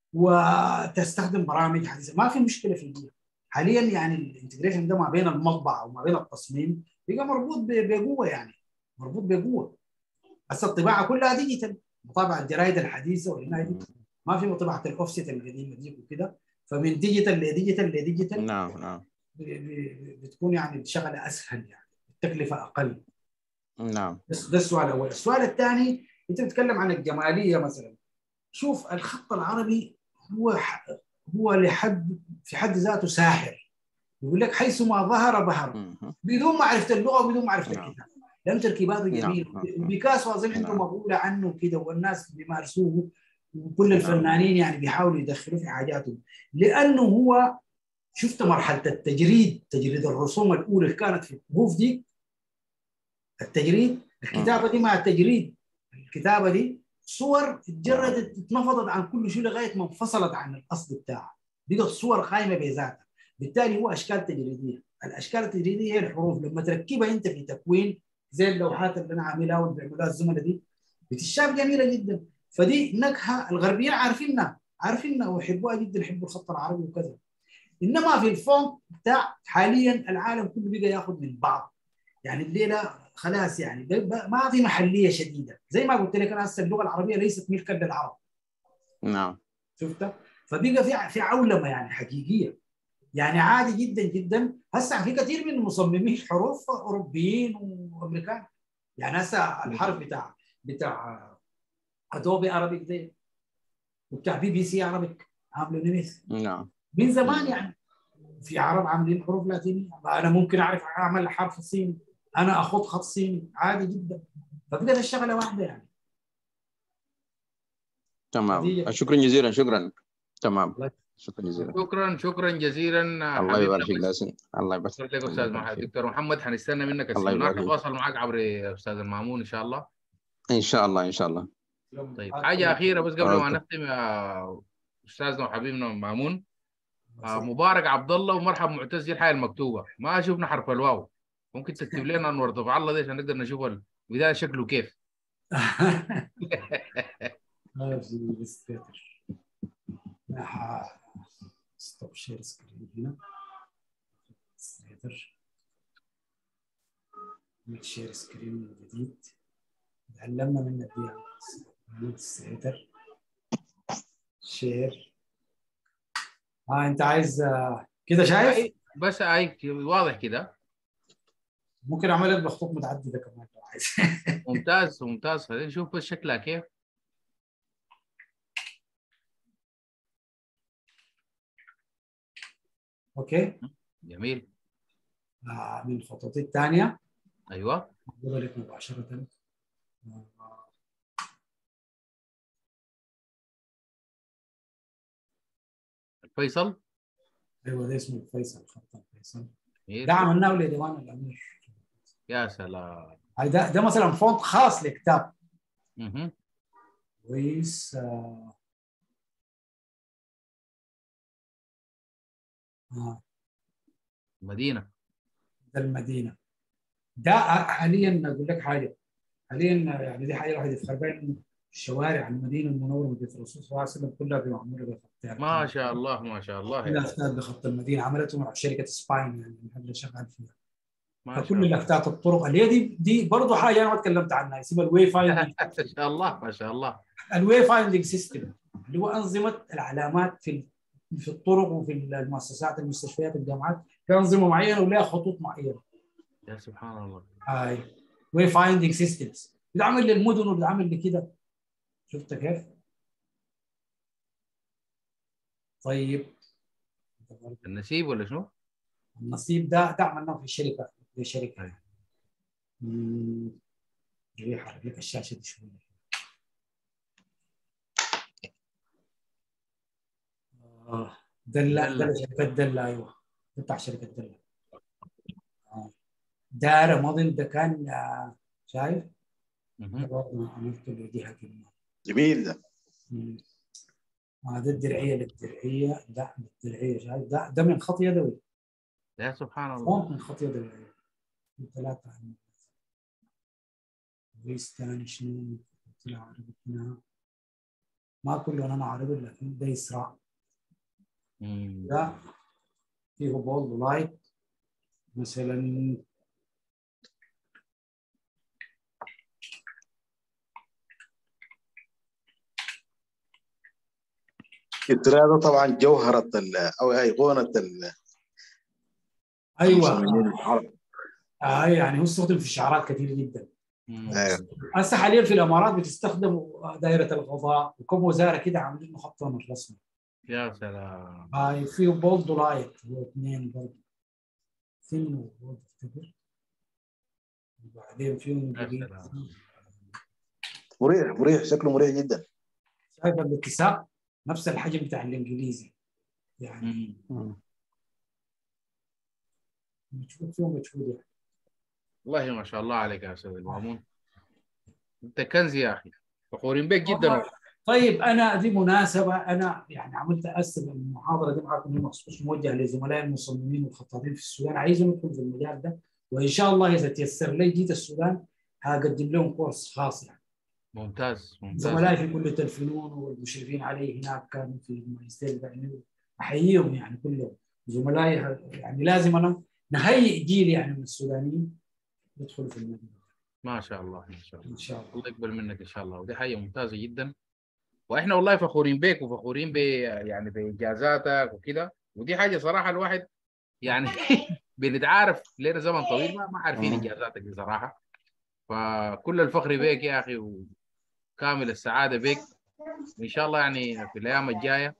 وتستخدم برامج حديثه ما في مشكله في دي حاليا يعني الانتجريشن ده ما بين المطبعه وما بين التصميم بقى مربوط ب- بقوه يعني مربوط بقوه هسه الطباعه كلها ديجيتال مطابعه الجرايد الحديثه والهنا دي ما في مطبعه الاوفست القديمه دي وكده فمن ديجيتال لديجيتال لديجيتال نعم نعم ب- ب- بتكون يعني الشغله اسهل يعني التكلفه اقل نعم بس ده السؤال الاول السؤال الثاني انت بتتكلم عن الجماليه مثلا شوف الخط العربي هو ح- هو لحد في حد ذاته ساحر يقول لك حيثما ظهر بهر مهم. بدون معرفه اللغه وبدون معرفه نعم. الكتاب لان تركيباته نعم، جميله نعم، نعم. وبيكاسو اظن عنده نعم. مقوله عنه كده والناس بيمارسوه وكل الفنانين يعني بيحاولوا يدخلوه في حاجاتهم لانه هو شفت مرحله التجريد تجريد الرسوم الاولى اللي كانت في الكهوف دي التجريد الكتابه دي مع التجريد الكتابه دي صور اتجردت اتنفضت عن كل شيء لغايه ما انفصلت عن الاصل بتاعها بقت صور قائمه بذاتها بالتالي هو اشكال تجريديه الاشكال التجريديه هي الحروف لما تركبها انت في تكوين زي اللوحات اللي انا عاملها واللي بيعملوها الزملاء دي بتشاف جميله جدا فدي نكهه الغربيين عارفينها عارفينها ويحبوها جدا يحبوا الخط العربي وكذا انما في الفونت بتاع حاليا العالم كله بقى ياخذ من بعض يعني الليله خلاص يعني ده بقى- ما في محليه شديده زي ما قلت لك انا هسه اللغه العربيه ليست ملكا للعرب نعم شفتها فبقى في في عولمه يعني حقيقيه يعني عادي جدا جدا هسه في كثير من مصممين حروف اوروبيين وامريكان يعني هسه الحرف بتاع بتاع ادوبي ارابيك دي وبتاع بي بي سي ارابيك عامله نميث نعم من زمان يعني في عرب عاملين حروف لاتينيه انا ممكن اعرف اعمل حرف صيني انا اخذ خط صيني عادي جدا فبقت الشغله واحده يعني تمام هذه- شكرا جزيلا شكرا تمام الله- شكرا جزيلا شكرا شكرا جزيلا الله حبيبنا يبارك فيك بس. لاسن الله يبارك شكرا لك الله استاذ يبارك مح- فيك. دكتور محمد حنستنى منك الله يبارك السيمينار فيك. نتواصل معك عبر استاذ المامون ان شاء الله ان شاء الله ان شاء الله طيب حاجه اخيره بس قبل ما أوكي. نختم يا استاذنا وحبيبنا مامون آه، مبارك عبد الله ومرحب معتز دي الحاجه المكتوبه ما شفنا حرف الواو ممكن تكتب لنا انور ضفع الله دي عشان نقدر نشوف البدايه شكله كيف ما في الستيتر ستوب شير سكرين هنا ستيتر شير سكرين من جديد تعلمنا من دي ستيتر شير اه انت عايز آه، كده شايف بس هاي واضح كده ممكن اعمل لك بخطوط متعدده كمان لو عايز ممتاز ممتاز خلينا نشوف بس شكلها كيف اوكي جميل آه، من الخطوط الثانيه ايوه موجوده لك مباشره آه، فيصل ايوه ده اسمه فيصل خط فيصل جميل. ده عملناه لديوان الامير يا سلام هاي ده ده مثلا فونت خاص لكتاب مهم. كويس آه. آه. مدينه ده المدينه ده حاليا اقول لك حاجه حاليا يعني دي حاجه الواحد يفخر بها انه شوارع المدينه المنوره مدينه الرسول صلى الله عليه وسلم كلها معموله بخط ما شاء الله ما شاء الله كلها افتات بخط المدينه عملته مع شركه سباين يعني المحل اللي شغال فيها ما شاء فكل الله الافتات الطرق اللي هي دي دي برضه حاجه انا ما تكلمت عنها اسمها الواي فايندنج ما شاء الله ما شاء الله الواي فايندنج سيستم اللي هو انظمه العلامات في في الطرق وفي المؤسسات المستشفيات الجامعات في انظمه معينه ولها خطوط معينه يا سبحان الله هاي واي فايندنج سيستمز بتعمل للمدن وبتعمل لكده شفت كيف؟ طيب النسيب ولا شنو؟ النصيب ده ده عملناه في الشركه في شركه أيوة. مم. جاي احرك لك الشاشه دي شويه آه. دلة دلة. دلة شركة دلة أيوه بتاع شركة دلة آه. ده رمضان ده كان آه، شايف؟ ده مهم. برضه عملت له جهة كمان جميل ده مم. آه ده الدرعية للدرعية ده للدرعية شايف ده ده من خط يدوي يا سبحان الله فوق من خط يد العيال ثلاثة رئيس ثاني شنو طلع عربي هنا ما كلهم انا عربي لكن ده اسراء مم. ده فيه بولد لايت مثلا التراي ده طبعا جوهرة ال- او ايقونة ال- ايوه المصممين العرب آه يعني هو استخدم في الشعارات كثير جدا مم. ايوه هسه حاليا في الامارات بتستخدم دائره الغضاء وكم وزاره كده عاملين له خط من الرسمي يا سلام هاي فيه بولد لايت هو اثنين برضه ثين وبولد افتكر وبعدين فيهم يا جديد. سلام. مريح مريح شكله مريح جدا شايف الاتساق نفس الحجم بتاع الانجليزي يعني مم. مجهود فيهم مجهود يعني والله ما شاء الله عليك يا استاذ المامون انت كنز يا اخي فخورين بك جدا طيب انا دي مناسبه انا يعني عملت اقسم المحاضره دي معكم هي مخصوص موجهه لزملائي المصممين والخطاطين في السودان عايزهم يدخلوا في المجال ده وان شاء الله اذا تيسر لي جيت السودان هقدم لهم كورس خاص يعني ممتاز ممتاز زملائي في كليه الفنون والمشرفين عليه هناك كانوا في الماجستير يعني احييهم يعني كلهم زملائي يعني لازم انا نهيئ جيل يعني من السودانيين يدخلوا في المجال ما شاء الله ما شاء الله ان شاء الله الله يقبل منك ان شاء الله ودي حاجه ممتازه جدا واحنا والله فخورين بك وفخورين ب يعني بانجازاتك وكده ودي حاجه صراحه الواحد يعني بنتعارف لنا زمن طويل ما ما عارفين انجازاتك دي صراحه فكل الفخر بك يا اخي وكامل السعاده بك وان شاء الله يعني في الايام الجايه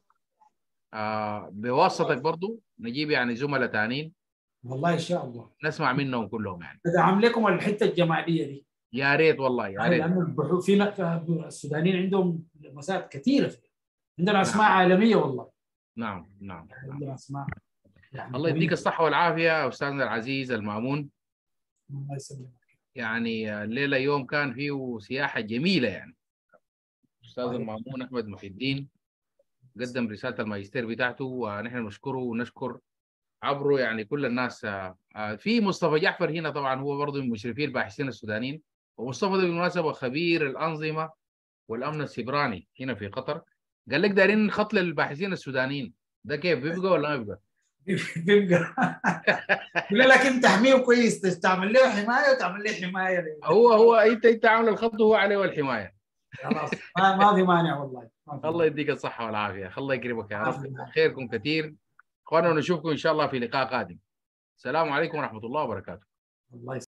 آه بواسطتك برضو نجيب يعني زملاء تانيين والله ان شاء الله نسمع منهم كلهم يعني ادعم لكم الحته الجماليه دي يا ريت والله يا يعني ريت لانه البحوث في ن- السودانيين عندهم مسائل كثيره فيها عندنا اسماء عالميه والله نعم نعم, نعم. عندنا اسماء يعني الله يديك كويسة. الصحه والعافيه استاذنا العزيز المامون الله يسلمك يعني الليله يوم كان فيه سياحه جميله يعني استاذ المامون احمد محي الدين قدم رساله الماجستير بتاعته ونحن نشكره ونشكر عبره يعني كل الناس آه، آه، في مصطفى جعفر هنا طبعا هو برضه من مشرفي الباحثين السودانيين ومصطفى ده بالمناسبه خبير الانظمه والامن السيبراني هنا في قطر قال لك دايرين خط للباحثين السودانيين ده كيف بيبقى ولا ما بيبقى؟ بيبقى يقول لك انت تحميه كويس تعمل له حمايه وتعمل له حمايه ليه. هو هو انت انت عامل الخط وهو عليه والحمايه خلاص ما, ما في مانع والله ما في الله يديك الصحة والعافية الله يكرمك يا رب خيركم كثير اخوانا ونشوفكم ان شاء الله في لقاء قادم السلام عليكم ورحمة الله وبركاته الله